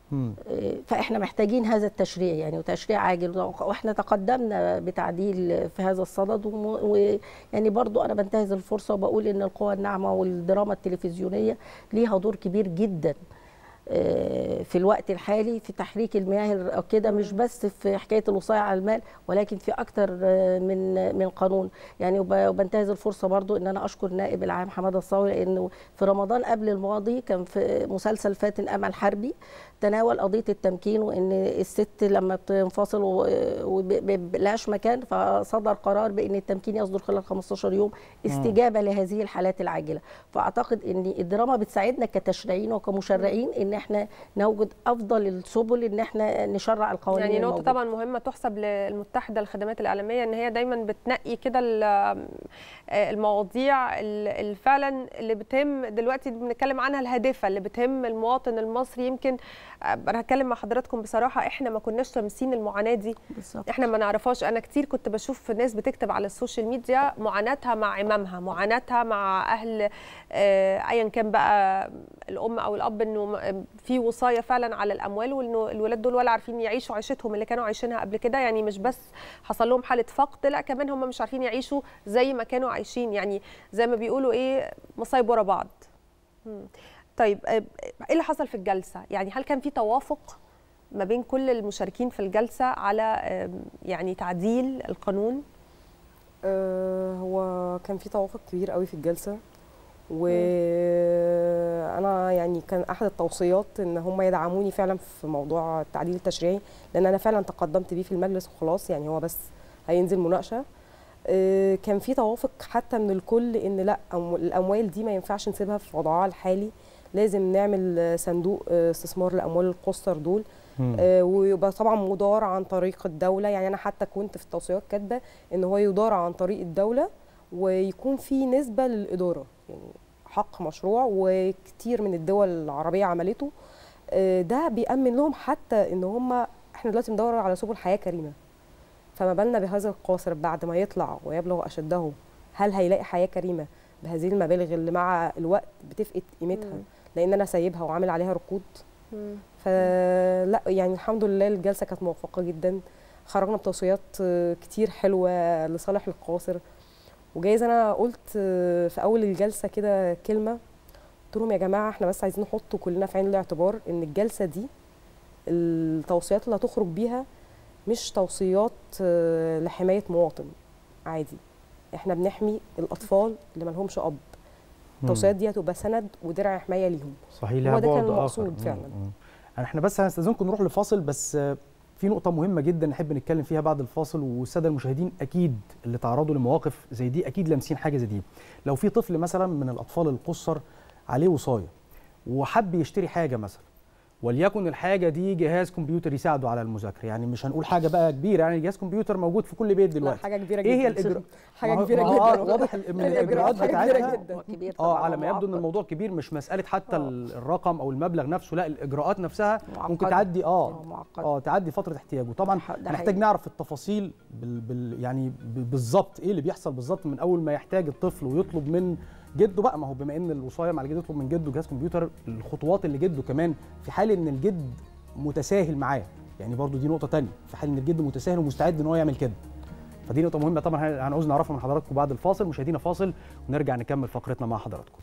مم. فاحنا محتاجين هذا التشريع يعني وتشريع عاجل واحنا تقدمنا بتعديل في هذا الصدد ويعني برضو انا بنتهز الفرصه وبقول ان القوى الناعمه والدراما التلفزيونيه ليها دور كبير جدا آه، في الوقت الحالي في تحريك المياه كده مش بس في حكايه الوصايه على المال ولكن في اكتر آه، من من قانون يعني وب- وبنتهز الفرصه برضو ان انا اشكر نائب العام حماده الصاوي لانه في رمضان قبل الماضي كان في مسلسل فاتن امل حربي تناول قضيه التمكين وان الست لما بتنفصل ومبلاش مكان فصدر قرار بان التمكين يصدر خلال 15 يوم استجابه لهذه الحالات العاجله فاعتقد ان الدراما بتساعدنا كتشريعين وكمشرعين ان احنا نوجد افضل السبل ان احنا نشرع القوانين يعني نقطة الموجودة. طبعا مهمة تحسب للمتحدة للخدمات الإعلامية إن هي دايما بتنقي كده ال- المواضيع ال- اللي فعلا اللي بتهم دلوقتي بنتكلم عنها الهادفة اللي بتهم المواطن المصري يمكن أنا هتكلم مع حضراتكم بصراحة إحنا ما كناش لامسين المعاناة دي بالظبط. إحنا ما نعرفهاش أنا كتير كنت بشوف ناس بتكتب على السوشيال ميديا معاناتها مع إمامها معاناتها مع أهل آه، أيا كان بقى الأم أو الأب إنه م- في وصاية فعلا على الأموال وإنه الولاد دول ولا عارفين يعيشوا عيشتهم اللي كانوا عايشينها قبل كده يعني مش بس حصل لهم حالة فقد لا كمان هم مش عارفين يعيشوا زي ما كانوا عايشين يعني زي ما بيقولوا إيه مصايب ورا بعض مم. طيب آه، ايه اللي حصل في الجلسه يعني هل كان في توافق ما بين كل المشاركين في الجلسه على آم، يعني تعديل القانون آه، هو كان في توافق كبير قوي في الجلسه وانا يعني كان احد التوصيات ان هم يدعموني فعلا في موضوع التعديل التشريعي لان انا فعلا تقدمت بيه في المجلس وخلاص يعني هو بس هينزل مناقشه آه، كان في توافق حتى من الكل ان لا أم- الاموال دي ما ينفعش نسيبها في وضعها الحالي لازم نعمل آه، صندوق آه، استثمار لاموال القُصّر دول مم. آه، ويبقى طبعا مدار عن طريق الدوله يعني انا حتى كنت في التوصيات كاتبه ان هو يدار عن طريق الدوله ويكون في نسبه للاداره يعني حق مشروع وكتير من الدول العربيه عملته آه، ده بيأمن لهم حتى ان هم احنا دلوقتي بندور على سبل حياه كريمه فما بالنا بهذا القاصر بعد ما يطلع ويبلغ اشده هل هيلاقي حياه كريمه بهذه المبالغ اللي مع الوقت بتفقد قيمتها مم. لان انا سايبها وعامل عليها ركود فلا يعني الحمد لله الجلسه كانت موفقه جدا خرجنا بتوصيات آه، كتير حلوه لصالح القاصر وجايز انا قلت آه، في اول الجلسه كده كلمه قلت لهم يا جماعه احنا بس عايزين نحط كلنا في عين الاعتبار ان الجلسه دي التوصيات اللي هتخرج بيها مش توصيات آه، لحمايه مواطن عادي احنا بنحمي الاطفال اللي ما لهمش اب التوصيات دي هتبقى سند ودرع حمايه ليهم صحيح لها هو ده كان بعد آخر. المقصود مم، فعلا مم. احنا بس هنستاذنكم نروح لفاصل بس آه، في نقطة مهمة جدا نحب نتكلم فيها بعد الفاصل والسادة المشاهدين أكيد اللي تعرضوا لمواقف زي دي أكيد لامسين حاجة زي دي. لو في طفل مثلا من الأطفال القُصّر عليه وصاية وحب يشتري حاجة مثلا وليكن الحاجة دي جهاز كمبيوتر يساعده على المذاكرة، يعني مش هنقول حاجة بقى كبيرة يعني جهاز كمبيوتر موجود في كل بيت دلوقتي. حاجة كبيرة إيه هي جداً. الإجراء؟ حاجة ما هو- كبيرة ما هو جداً. واضح ال- من الإجراءات الإجراءات حاجة كبيرة بتاعتها جداً. اه على ما يبدو ان الموضوع كبير مش مساله حتى الرقم او المبلغ نفسه لا الاجراءات نفسها ممكن معقدة. تعدي اه آه، معقدة. اه تعدي فتره احتياجه طبعا ده محتاج حقيقي. نعرف التفاصيل بال بال يعني ب- بالظبط ايه اللي بيحصل بالظبط من اول ما يحتاج الطفل ويطلب من جده بقى ما هو بما ان الوصايه مع الجد يطلب من جده جهاز كمبيوتر الخطوات اللي جده كمان في حال ان الجد متساهل معاه يعني برضو دي نقطه تانية في حال ان الجد متساهل ومستعد ان هو يعمل كده فدي نقطه مهمه طبعا هن- هنعوز نعرفها من حضراتكم بعد الفاصل مشاهدينا فاصل ونرجع نكمل فقرتنا مع حضراتكم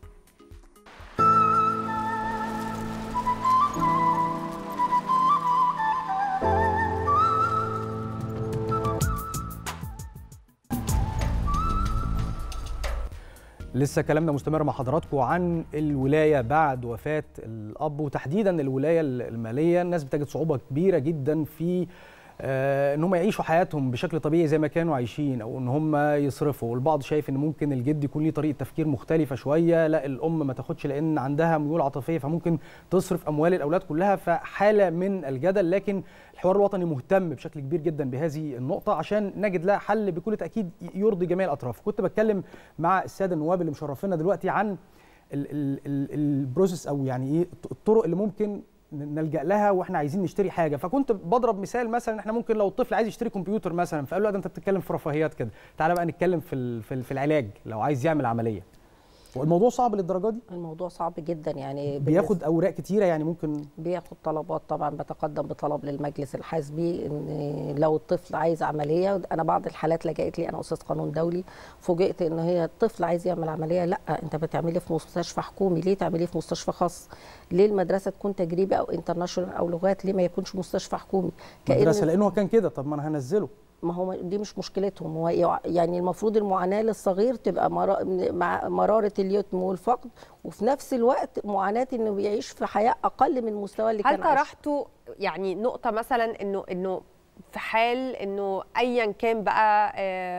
لسه كلامنا مستمر مع حضراتكم عن الولايه بعد وفاه الاب وتحديدا الولايه الماليه الناس بتجد صعوبه كبيره جدا في آه، ان هم يعيشوا حياتهم بشكل طبيعي زي ما كانوا عايشين او ان هم يصرفوا والبعض شايف ان ممكن الجد يكون ليه طريقه تفكير مختلفه شويه لا الام ما تاخدش لان عندها ميول عاطفيه فممكن تصرف اموال الاولاد كلها فحاله من الجدل لكن الحوار الوطني مهتم بشكل كبير جدا بهذه النقطه عشان نجد لها حل بكل تاكيد يرضي جميع الاطراف كنت بتكلم مع الساده النواب اللي مشرفينا دلوقتي عن ال- ال- ال- البروسيس او يعني ايه الطرق اللي ممكن نلجا لها واحنا عايزين نشتري حاجه فكنت بضرب مثال مثلا احنا ممكن لو الطفل عايز يشتري كمبيوتر مثلا فقال له لا ده انت بتتكلم في رفاهيات كده تعالى بقى نتكلم في ال- في ال- في العلاج لو عايز يعمل عمليه والموضوع صعب للدرجه دي الموضوع صعب جدا يعني بياخد اوراق كتيره يعني ممكن بياخد طلبات طبعا بتقدم بطلب للمجلس الحزبي ان لو الطفل عايز عمليه انا بعض الحالات لجأت لي انا استاذ قانون دولي فوجئت ان هي الطفل عايز يعمل عمليه لا انت بتعملي في مستشفى حكومي ليه تعمليه في مستشفى خاص ليه المدرسه تكون تجريبي او انترناشونال او لغات ليه ما يكونش مستشفى حكومي مدرسه لانه كان كده طب ما انا هنزله ما هو دي مش مشكلتهم هو يعني المفروض المعاناه للصغير تبقى مع مراره اليتم والفقد وفي نفس الوقت معاناه انه بيعيش في حياه اقل من المستوى اللي هل كان عايشه طرحتوا يعني نقطه مثلا انه انه في حال انه ايا كان بقى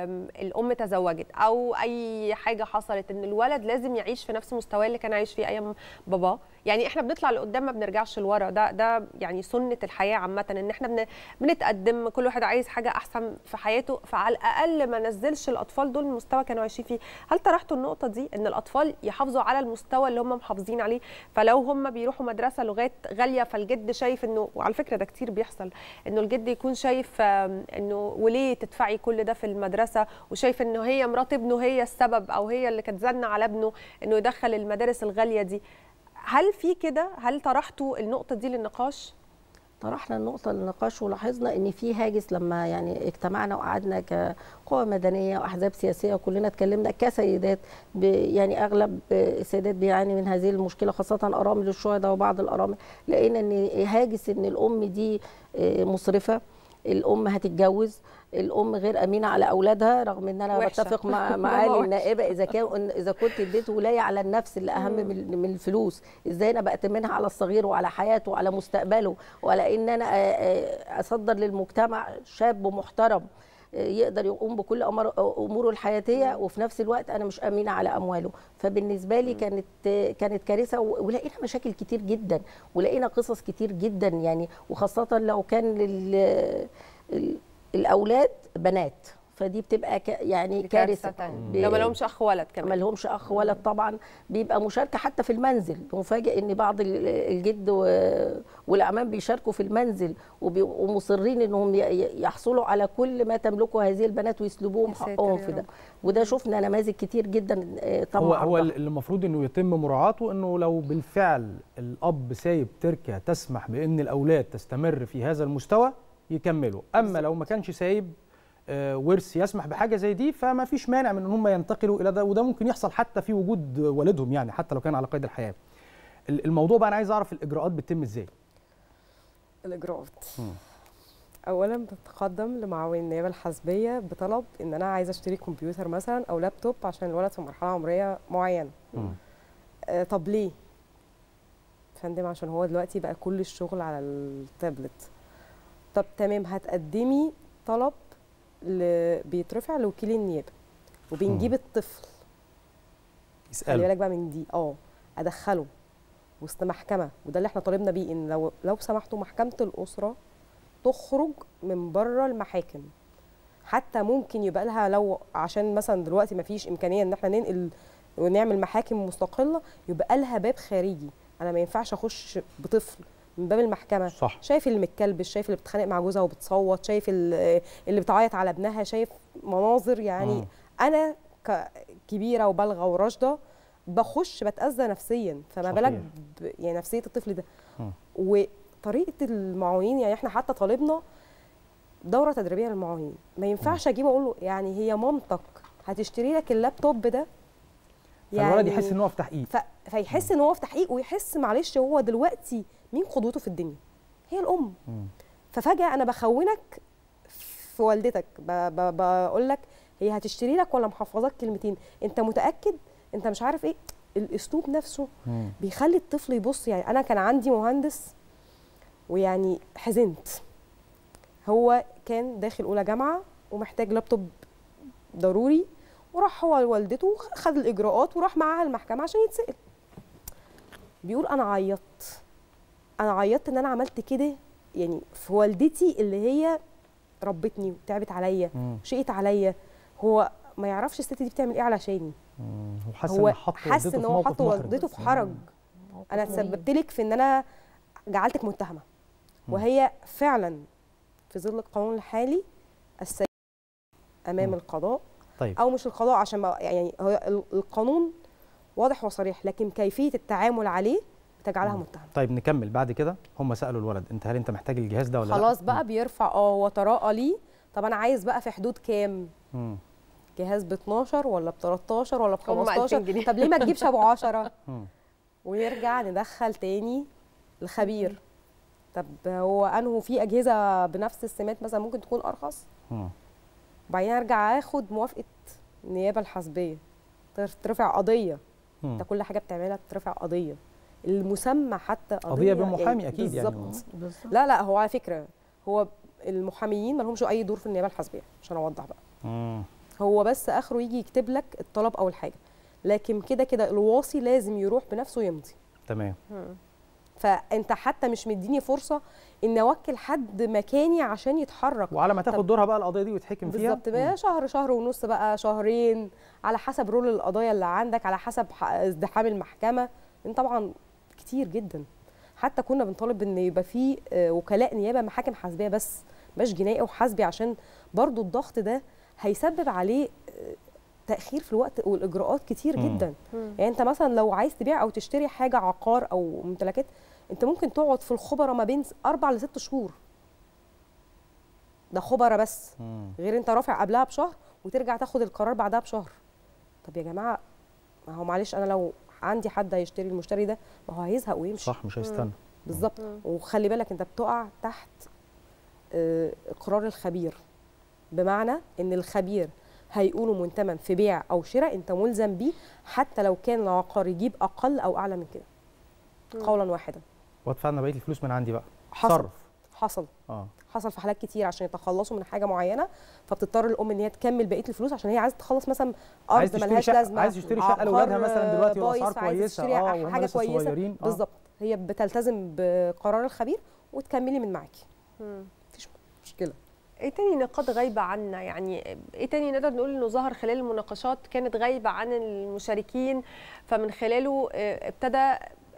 الام تزوجت او اي حاجه حصلت ان الولد لازم يعيش في نفس مستواه اللي كان عايش فيه ايام باباه يعني احنا بنطلع لقدام ما بنرجعش لورا ده ده يعني سنه الحياه عامه ان احنا بن بنتقدم كل واحد عايز حاجه احسن في حياته فعلى الاقل ما نزلش الاطفال دول المستوى كانوا عايشين فيه هل طرحتوا النقطه دي ان الاطفال يحافظوا على المستوى اللي هم محافظين عليه فلو هم بيروحوا مدرسه لغات غاليه فالجد شايف انه وعلى فكره ده كتير بيحصل انه الجد يكون شايف انه وليه تدفعي كل ده في المدرسه وشايف انه هي مرات ابنه هي السبب او هي اللي كانت زنه على ابنه انه يدخل المدارس الغاليه دي هل في كده هل طرحتوا النقطه دي للنقاش طرحنا النقطه للنقاش ولاحظنا ان في هاجس لما يعني اجتمعنا وقعدنا كقوى مدنيه واحزاب سياسيه وكلنا اتكلمنا كسيدات يعني اغلب السيدات بيعاني من هذه المشكله خاصه ارامل الشهداء وبعض الارامل لقينا ان هاجس ان الام دي مسرفه الام هتتجوز الام غير امينه على اولادها رغم ان انا وحشة. بتفق مع معالي النائبه اذا كان اذا كنت اديت ولايه على النفس اللي اهم من من الفلوس ازاي انا بأتمنها على الصغير وعلى حياته وعلى مستقبله وعلى ان انا اصدر للمجتمع شاب محترم يقدر يقوم بكل اموره الحياتيه وفي نفس الوقت انا مش امينه على امواله فبالنسبه لي كانت كانت كارثه ولقينا مشاكل كتير جدا ولقينا قصص كتير جدا يعني وخاصه لو كان لل الاولاد بنات فدي بتبقى ك يعني كارثه لو ما لهمش اخ ولد كمان ما لهمش اخ ولد طبعا بيبقى مشاركه حتى في المنزل مفاجئ ان بعض الجد والاعمام بيشاركوا في المنزل ومصرين انهم يحصلوا على كل ما تملكه هذه البنات ويسلبوهم حقهم في ده وده شفنا نماذج كتير جدا طبعا هو هو اللي المفروض انه يتم مراعاته انه لو بالفعل الاب سايب تركه تسمح بان الاولاد تستمر في هذا المستوى يكملوا اما لو ما كانش سايب ورث يسمح بحاجه زي دي فما فيش مانع من ان هم ينتقلوا الى ده وده ممكن يحصل حتى في وجود والدهم يعني حتى لو كان على قيد الحياه الموضوع بقى انا عايز اعرف الاجراءات بتتم ازاي الاجراءات اولا بتقدم لمعاون النيابه الحزبيه بطلب ان انا عايزه اشتري كمبيوتر مثلا او لابتوب عشان الولد في مرحله عمريه معينه آه طب ليه فندم عشان هو دلوقتي بقى كل الشغل على التابلت طب تمام هتقدمي طلب ل... بيترفع لوكيل النيابه وبنجيب مم. الطفل يسأله. خلي بالك بقى من دي اه ادخله وسط محكمه وده اللي احنا طالبنا بيه ان لو لو سمحتوا محكمه الاسره تخرج من بره المحاكم حتى ممكن يبقى لها لو عشان مثلا دلوقتي ما فيش امكانيه ان احنا ننقل ونعمل محاكم مستقله يبقى لها باب خارجي انا ما ينفعش اخش بطفل من باب المحكمه صح. شايف اللي متكلبش شايف اللي بتتخانق مع جوزها وبتصوت شايف ال- اللي بتعيط على ابنها شايف مناظر يعني مم. انا ك- كبيره وبالغه وراشده بخش بتاذى نفسيا فما صحيح. بالك ب- يعني نفسيه الطفل ده مم. وطريقه المعاونين يعني احنا حتى طالبنا دوره تدريبيه للمعاونين ما ينفعش اجيب اقول له يعني هي مامتك هتشتري لك اللابتوب ده فالولد يحس ان هو في تحقيق ف... فيحس ان هو في تحقيق ويحس معلش هو دلوقتي مين قدوته في الدنيا هي الام مم. ففجاه انا بخونك في والدتك ب... ب... بقول لك هي هتشتري لك ولا محفظاك كلمتين انت متاكد انت مش عارف ايه الاسلوب نفسه مم. بيخلي الطفل يبص يعني انا كان عندي مهندس ويعني حزنت هو كان داخل اولى جامعه ومحتاج لابتوب ضروري وراح هو لوالدته خد الاجراءات وراح معاها المحكمه عشان يتسال بيقول انا عيطت انا عيطت ان انا عملت كده يعني في والدتي اللي هي ربتني وتعبت عليا مم. شقت عليا هو ما يعرفش الست دي بتعمل ايه علشاني مم. هو حاسس هو ان حط حاسس والدته ان في هو موقف حط محرج. والدته في حرج انا تسببت لك في ان انا جعلتك متهمه وهي فعلا في ظل القانون الحالي السيد امام مم. القضاء طيب او مش القضاء عشان ما يعني هو ال- القانون واضح وصريح لكن كيفيه التعامل عليه بتجعلها متهم طيب نكمل بعد كده هم سالوا الولد انت هل انت محتاج الجهاز ده ولا لا خلاص بقى بيرفع اه هو تراءى ليه طب انا عايز بقى في حدود كام مم. جهاز ب 12 ولا ب 13 ولا ب هم 2000 15 جنيه. طب ليه ما تجيبش ابو 10 مم. ونرجع ندخل تاني الخبير طب هو انه في اجهزه بنفس السمات مثلا ممكن تكون ارخص مم. وبعدين ارجع اخد موافقه النيابه الحاسبيه ترفع قضيه مم. انت كل حاجه بتعملها بترفع قضيه المسمى حتى قضيه, قضية بمحامي أكيد يعني. بالظبط لا لا هو على فكره هو المحاميين ما لهمش اي دور في النيابه الحاسبيه عشان اوضح بقى مم. هو بس اخره يجي يكتب لك الطلب او الحاجه لكن كده كده الواصي لازم يروح بنفسه يمضي تمام فانت حتى مش مديني فرصه ان اوكل حد مكاني عشان يتحرك وعلى ما تاخد طب- دورها بقى القضيه دي ويتحكم فيها بالظبط بقى شهر شهر ونص بقى شهرين على حسب رول القضايا اللي عندك على حسب ح- ازدحام المحكمه لان طبعا كتير جدا حتى كنا بنطالب ان يبقى في آه، وكلاء نيابه محاكم حاسبيه بس مش جنائي وحاسبي عشان برضو الضغط ده هيسبب عليه آه، تاخير في الوقت والاجراءات كتير مم. جدا مم. يعني انت مثلا لو عايز تبيع او تشتري حاجه عقار او ممتلكات انت ممكن تقعد في الخبراء ما بين اربع لست شهور ده خبراء بس غير انت رافع قبلها بشهر وترجع تاخد القرار بعدها بشهر طب يا جماعه ما هو معلش انا لو عندي حد هيشتري المشتري ده ما هو هيزهق ويمشي صح مش هيستنى بالظبط وخلي بالك انت بتقع تحت آه، اقرار الخبير بمعنى ان الخبير هيقولوا منتمن في بيع او شراء انت ملزم بيه حتى لو كان العقار يجيب اقل او اعلى من كده قولا واحدا وادفع لنا بقيه الفلوس من عندي بقى حصل صرف حصل اه حصل في حالات كتير عشان يتخلصوا من حاجه معينه فبتضطر الام ان هي تكمل بقيه الفلوس عشان هي عايزه تخلص مثلا عايز ارض تشتري ملهاش شقة- لازمه عايز تشتري شقة عقار لأولادها مثلاً دلوقتي بايظ، وأسعار فعايزة كويسة، تشتري آه، وهم حاجه لسه كويسه صغيرين، آه. بالظبط هي بتلتزم بقرار الخبير وتكملي من معاكي مفيش مشكله ايه تاني نقاط غايبه عنا يعني ايه تاني نقدر نقول انه ظهر خلال المناقشات كانت غايبه عن المشاركين فمن خلاله آه، ابتدى آه،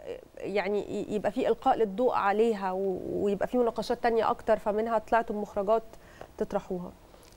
يعني ي- يبقى في القاء للضوء عليها و- ويبقى في مناقشات تانية اكتر فمنها طلعتوا بمخرجات تطرحوها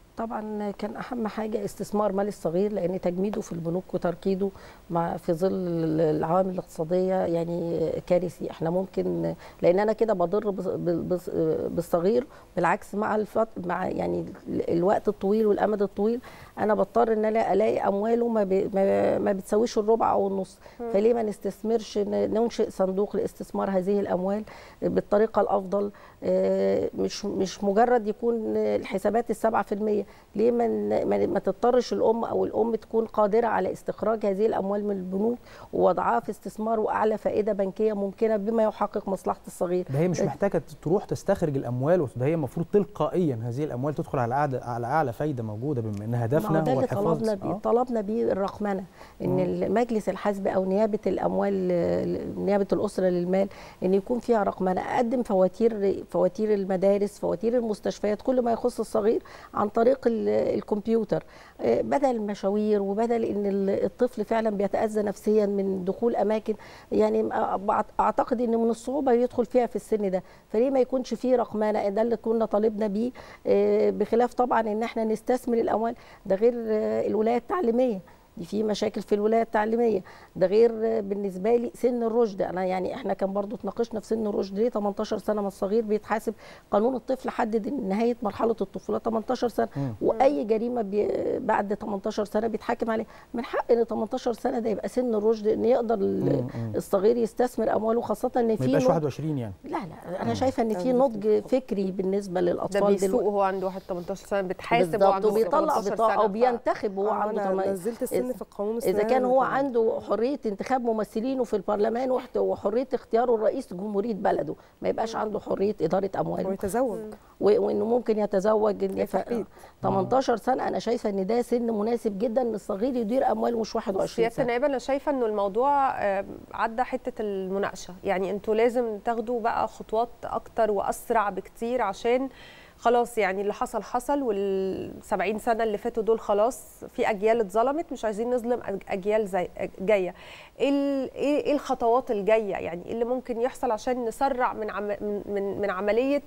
طبعا كان اهم حاجه استثمار مال الصغير لان تجميده في البنوك وتركيده مع في ظل العوامل الاقتصاديه يعني كارثي احنا ممكن لان انا كده بضر بص- بص- بالصغير بالعكس مع الفت مع يعني الوقت الطويل والامد الطويل انا بضطر ان انا الاقي امواله ما, بي ما, ما بتساويش الربع او النص مم. فليه ما نستثمرش ن- ننشئ صندوق لاستثمار هذه الاموال بالطريقه الافضل آه، مش مش مجرد يكون الحسابات السبعة في المية ليه ما ن- ما ما تضطرش الام او الام تكون قادره على استخراج هذه الاموال من البنوك ووضعها في استثمار واعلى فائده بنكيه ممكنه بما يحقق مصلحه الصغير ده هي مش محتاجه تروح تستخرج الاموال ده هي المفروض تلقائيا هذه الاموال تدخل على اعلى على اعلى فايده موجوده بما ان ما هو هدفنا ده هو اللي الحفاظ طلبنا بيه آه. طلبنا بيه الرقمنه ان مم. المجلس الحزبي او نيابه الاموال نيابه الاسره للمال ان يكون فيها رقمنه اقدم فواتير فواتير المدارس فواتير المستشفيات كل ما يخص الصغير عن طريق ال- الكمبيوتر آه، بدل المشاوير وبدل ان ال- الطفل فعلا بيتاذى نفسيا من دخول اماكن يعني أ- اعتقد ان من الصعوبه يدخل فيها في السن ده فليه ما يكونش فيه رقمنه ده اللي كنا طالبنا بيه آه، بخلاف طبعا ان احنا نستثمر الاموال ده غير آه، الولايه التعليميه دي في مشاكل في الولايه التعليميه ده غير آه، بالنسبه لي سن الرشد انا يعني احنا كان برضو اتناقشنا في سن الرشد ليه 18 سنه من الصغير بيتحاسب قانون الطفل حدد إن نهايه مرحله الطفوله 18 سنه مم. واي جريمه بي بعد 18 سنه بيتحاكم عليه من حق ان 18 سنه ده يبقى سن الرشد ان يقدر ال- مم. مم. الصغير يستثمر امواله خاصه ان ما في يبقاش نضج- 21 يعني لا لا انا مم. شايفه ان في نضج فكري بالنسبه ده للاطفال بيسوق وهو عنده واحد 18 سنه بيتحاسب وهو بالظبط عنده وبيطلع 18 بطاقه سنة. وبينتخب وهو آه، عنده أنا تمن- نزلت السن إذا- في القانون اذا السنوي كان هو كمان. عنده حريه انتخاب ممثلينه في البرلمان وحت- وحريه اختياره الرئيس جمهوريه بلده ما يبقاش عنده حريه اداره امواله ويتزوج و- وانه ممكن يتزوج إن ف... التحديد. 18 سنه انا شايفه ان ده سن مناسب جدا ان الصغير يدير امواله مش 21 سياده سنه النائبه انا شايفه انه الموضوع آه، عدى حته المناقشه يعني انتوا لازم تاخدوا بقى خطوات اكتر واسرع بكتير عشان خلاص يعني اللي حصل حصل وال 70 سنه اللي فاتوا دول خلاص في اجيال اتظلمت مش عايزين نظلم أج- اجيال زي جايه ايه ال- ايه إيه الخطوات الجايه يعني ايه اللي ممكن يحصل عشان نسرع من عم من من, من عمليه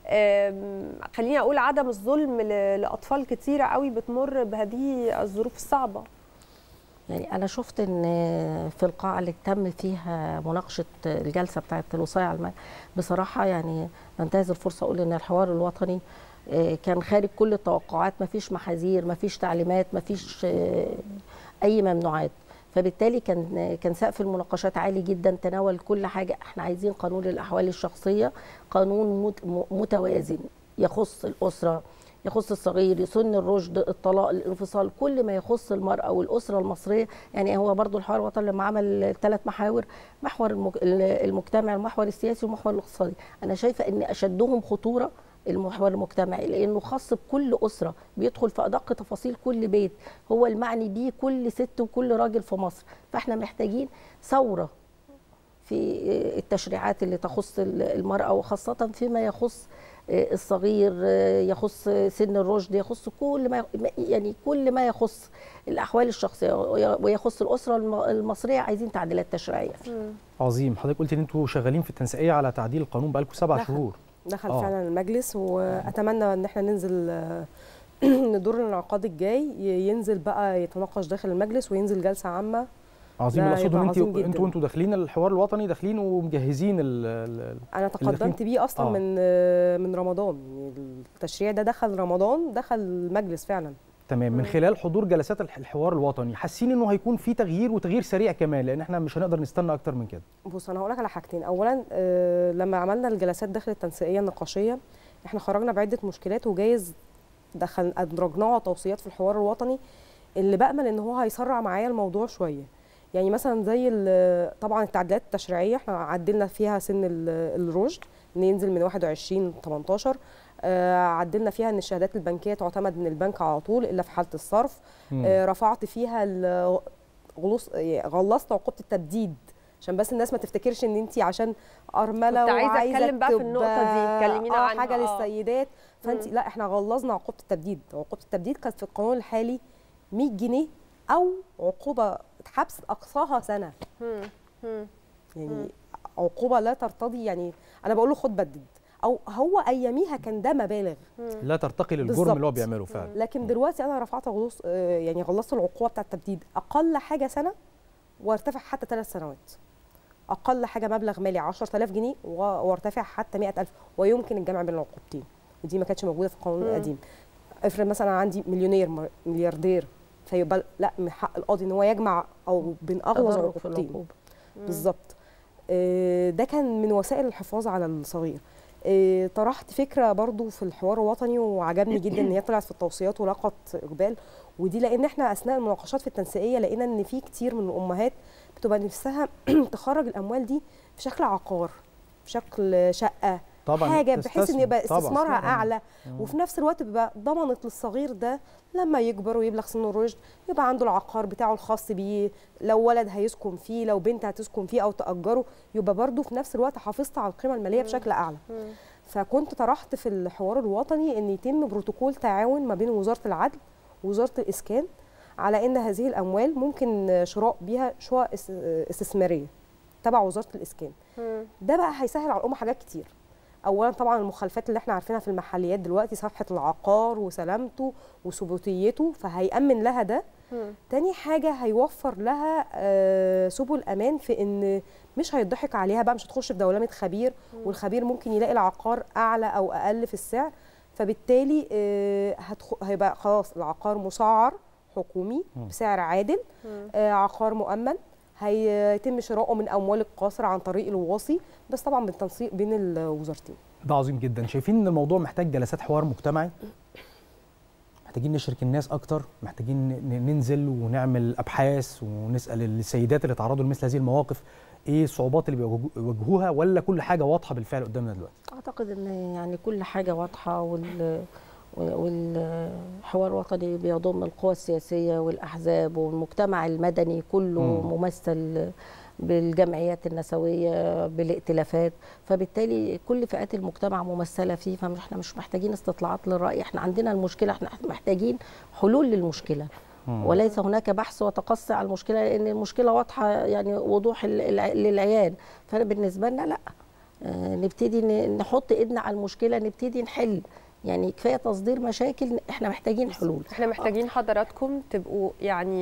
آم، خليني اقول عدم الظلم ل- لاطفال كتيره قوي بتمر بهذه الظروف الصعبه يعني انا شفت ان في القاعه اللي تم فيها مناقشه الجلسه بتاعه الوصايه على الماء بصراحه يعني بنتهز الفرصه اقول ان الحوار الوطني آه، كان خارج كل التوقعات ما فيش محاذير ما فيش تعليمات ما فيش آه، اي ممنوعات فبالتالي كان كان سقف المناقشات عالي جدا تناول كل حاجه احنا عايزين قانون الاحوال الشخصيه قانون مت- م- متوازن يخص الاسره يخص الصغير سن الرشد الطلاق الانفصال كل ما يخص المراه والاسره المصريه يعني هو برضو الحوار الوطني لما عمل ثلاث محاور محور المج- المجتمع المحور السياسي والمحور الاقتصادي انا شايفه ان اشدهم خطوره المحور المجتمعي لانه خاص بكل اسره بيدخل في ادق تفاصيل كل بيت هو المعني بيه كل ست وكل راجل في مصر فاحنا محتاجين ثوره في التشريعات اللي تخص المراه وخاصه فيما يخص الصغير يخص سن الرشد يخص كل ما يعني كل ما يخص الاحوال الشخصيه ويخص الاسره الم- المصريه عايزين تعديلات تشريعيه فيه عظيم حضرتك قلت ان انتوا شغالين في التنسيقيه على تعديل القانون بقالكم سبع دخل. شهور دخل آه. فعلا المجلس واتمنى ان احنا ننزل آه، ان دور الانعقاد الجاي ي- ينزل بقى يتناقش داخل المجلس وينزل جلسه عامه عظيم ده اللي اقصده هيبقى ان عظيم انتوا جداً. انتوا انتوا داخلين الحوار الوطني داخلين ومجهزين ال ال- انا اللي داخلين- تقدمت بيه اصلا آه. من آه، من رمضان يعني التشريع ده دخل رمضان دخل المجلس فعلا تمام من خلال حضور جلسات الح- الحوار الوطني حاسين انه هيكون في تغيير وتغيير سريع كمان لان احنا مش هنقدر نستنى اكتر من كده بص انا هقول لك على حاجتين اولا آه، لما عملنا الجلسات داخل التنسيقيه النقاشيه احنا خرجنا بعده مشكلات وجايز دخل ادرجناها توصيات في الحوار الوطني اللي بامل ان هو هيسرع معايا الموضوع شويه يعني مثلا زي ال- طبعا التعديلات التشريعيه احنا عدلنا فيها سن ال- الرشد ان ينزل من 21 ل 18 آه، عدلنا فيها ان الشهادات البنكيه تعتمد من البنك على طول الا في حاله الصرف مم. آه، رفعت فيها ال- غلوص غلصت عقوبه التبديد عشان بس الناس ما تفتكرش ان انت عشان ارمله كنت عايزة وعايزه أتكلم بقى في تبقى- النقطة دي، كلمينا اه عنها، حاجه آه. للسيدات فانت مم. لا احنا غلظنا عقوبه التبديد عقوبه التبديد كانت في القانون الحالي 100 جنيه او عقوبه حبس اقصاها سنه مم. مم. يعني عقوبه لا ترتضي يعني انا بقول له خد بدد او هو اياميها كان ده مبالغ لا ترتقي للجرم بالظبط. اللي هو بيعمله فعلا لكن دلوقتي انا رفعت غلوص آه، يعني غلظت العقوبه بتاعه التبديد اقل حاجه سنه وارتفع حتى ثلاث سنوات اقل حاجه مبلغ مالي 10000 جنيه و- وارتفع حتى 100000 ويمكن الجمع بين العقوبتين ودي ما كانتش موجوده في القانون مم. القديم افرض مثلا أنا عندي مليونير مر- ملياردير فيبقى لا من حق القاضي ان هو يجمع او بين اغلظ تدرج في عقوبتين العقوبة. بالظبط آه، ده كان من وسائل الحفاظ على الصغير آه، طرحت فكره برضو في الحوار الوطني وعجبني جدا ان هي طلعت في التوصيات ولقت اقبال ودي لان احنا اثناء المناقشات في التنسيقيه لقينا ان في كتير من الامهات بتبقى نفسها تخرج الاموال دي في شكل عقار في شكل شقه طبعاً حاجه بحيث ان تستثمر. يبقى طبعاً. استثمارها استثمار. اعلى مم. وفي نفس الوقت بيبقى ضمنت للصغير ده لما يكبر ويبلغ سن الرشد يبقى عنده العقار بتاعه الخاص بيه لو ولد هيسكن فيه لو بنت هتسكن فيه او تاجره يبقى برضه في نفس الوقت حافظت على القيمه الماليه بشكل اعلى فكنت طرحت في الحوار الوطني ان يتم بروتوكول تعاون ما بين وزاره العدل ووزاره الاسكان على ان هذه الاموال ممكن شراء بيها شقق اس- استثماريه تبع وزاره الاسكان ده بقى هيسهل على الامه حاجات كتير اولا طبعا المخالفات اللي احنا عارفينها في المحليات دلوقتي صفحه العقار وسلامته وثبوتيته فهيامن لها ده تاني حاجة هيوفر لها آه، سبل أمان في إن مش هيضحك عليها بقى مش هتخش في دولمة خبير والخبير ممكن يلاقي العقار أعلى أو أقل في السعر فبالتالي آه، هتخ... هيبقى خلاص العقار مسعر حكومي بسعر عادل آه، عقار مؤمن هيتم شراؤه من أموال القاصر عن طريق الوصي بس طبعا بالتنسيق بين الوزارتين ده عظيم جدا شايفين ان الموضوع محتاج جلسات حوار مجتمعي محتاجين نشرك الناس اكتر محتاجين ن- ننزل ونعمل ابحاث ونسال السيدات اللي تعرضوا لمثل هذه المواقف ايه الصعوبات اللي بيواجهو- بيواجهوها ولا كل حاجه واضحه بالفعل قدامنا دلوقتي اعتقد ان يعني كل حاجه واضحه وال والحوار الوطني بيضم القوى السياسيه والاحزاب والمجتمع المدني كله مم. ممثل بالجمعيات النسويه بالائتلافات فبالتالي كل فئات المجتمع ممثله فيه فاحنا مش محتاجين استطلاعات للراي احنا عندنا المشكله احنا محتاجين حلول للمشكله مم. وليس هناك بحث وتقصي على المشكله لان المشكله واضحه يعني وضوح ال- الع- للعيان فانا بالنسبه لنا لا آه، نبتدي ن- نحط ايدنا على المشكله نبتدي نحل يعني كفايه تصدير مشاكل احنا محتاجين حلول احنا محتاجين حضراتكم تبقوا يعني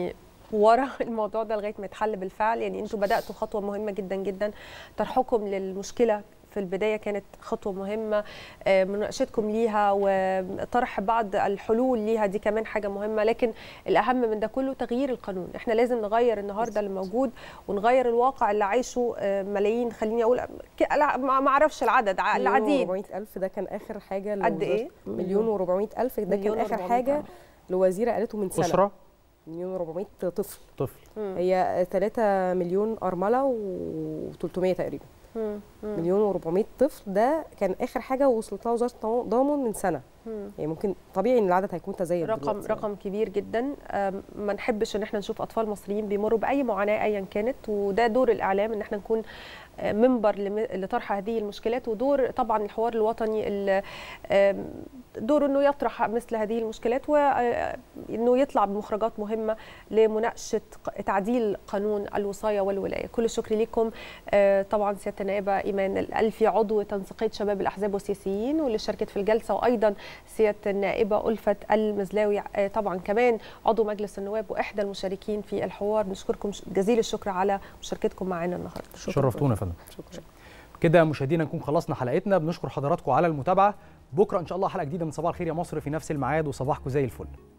ورا الموضوع ده لغايه ما يتحل بالفعل يعني انتوا بداتوا خطوه مهمه جدا جدا طرحكم للمشكله في البدايه كانت خطوه مهمه آه، مناقشتكم ليها وطرح بعض الحلول ليها دي كمان حاجه مهمه لكن الاهم من ده كله تغيير القانون احنا لازم نغير النهارده اللي موجود ونغير الواقع اللي عايشه آه، ملايين خليني اقول ك- لا، ما ما اعرفش العدد ع- العديد مليون ألف ده كان آخر حاجة قد لوزارة- إيه؟ مليون و400 ألف ده مليون كان آخر و400 حاجة ألف. لوزيرة قالته من سنة أسرة؟ مليون و400 طفل طفل هي 3 مليون أرملة و300 تقريبا مم. مم. مليون و400 طفل ده كان آخر حاجة وصلت لها وزارة التضامن من سنة مم. يعني ممكن طبيعي إن العدد هيكون تزايد رقم دلوقتي يعني. رقم كبير جدا أم، ما نحبش ان احنا نشوف اطفال مصريين بيمروا باي معاناه ايا كانت وده دور الاعلام ان احنا نكون آه، منبر لم- لطرح هذه المشكلات ودور طبعا الحوار الوطني ال- آم، دوره انه يطرح مثل هذه المشكلات وانه يطلع بمخرجات مهمه لمناقشه ق- تعديل قانون الوصايه والولايه كل الشكر لكم آه، طبعا سياده النائبه ايمان الالفي عضو تنسيقيه شباب الاحزاب والسياسيين واللي شاركت في الجلسه وايضا سياده النائبه الفت المزلاوي آه، طبعا كمان عضو مجلس النواب واحدى المشاركين في الحوار بنشكركم ش- جزيل الشكر على مشاركتكم معنا النهارده شرفتونا يا فندم كده مشاهدينا نكون خلصنا حلقتنا بنشكر حضراتكم على المتابعه بكره ان شاء الله حلقه جديده من صباح الخير يا مصر في نفس الميعاد وصباحكم زي الفل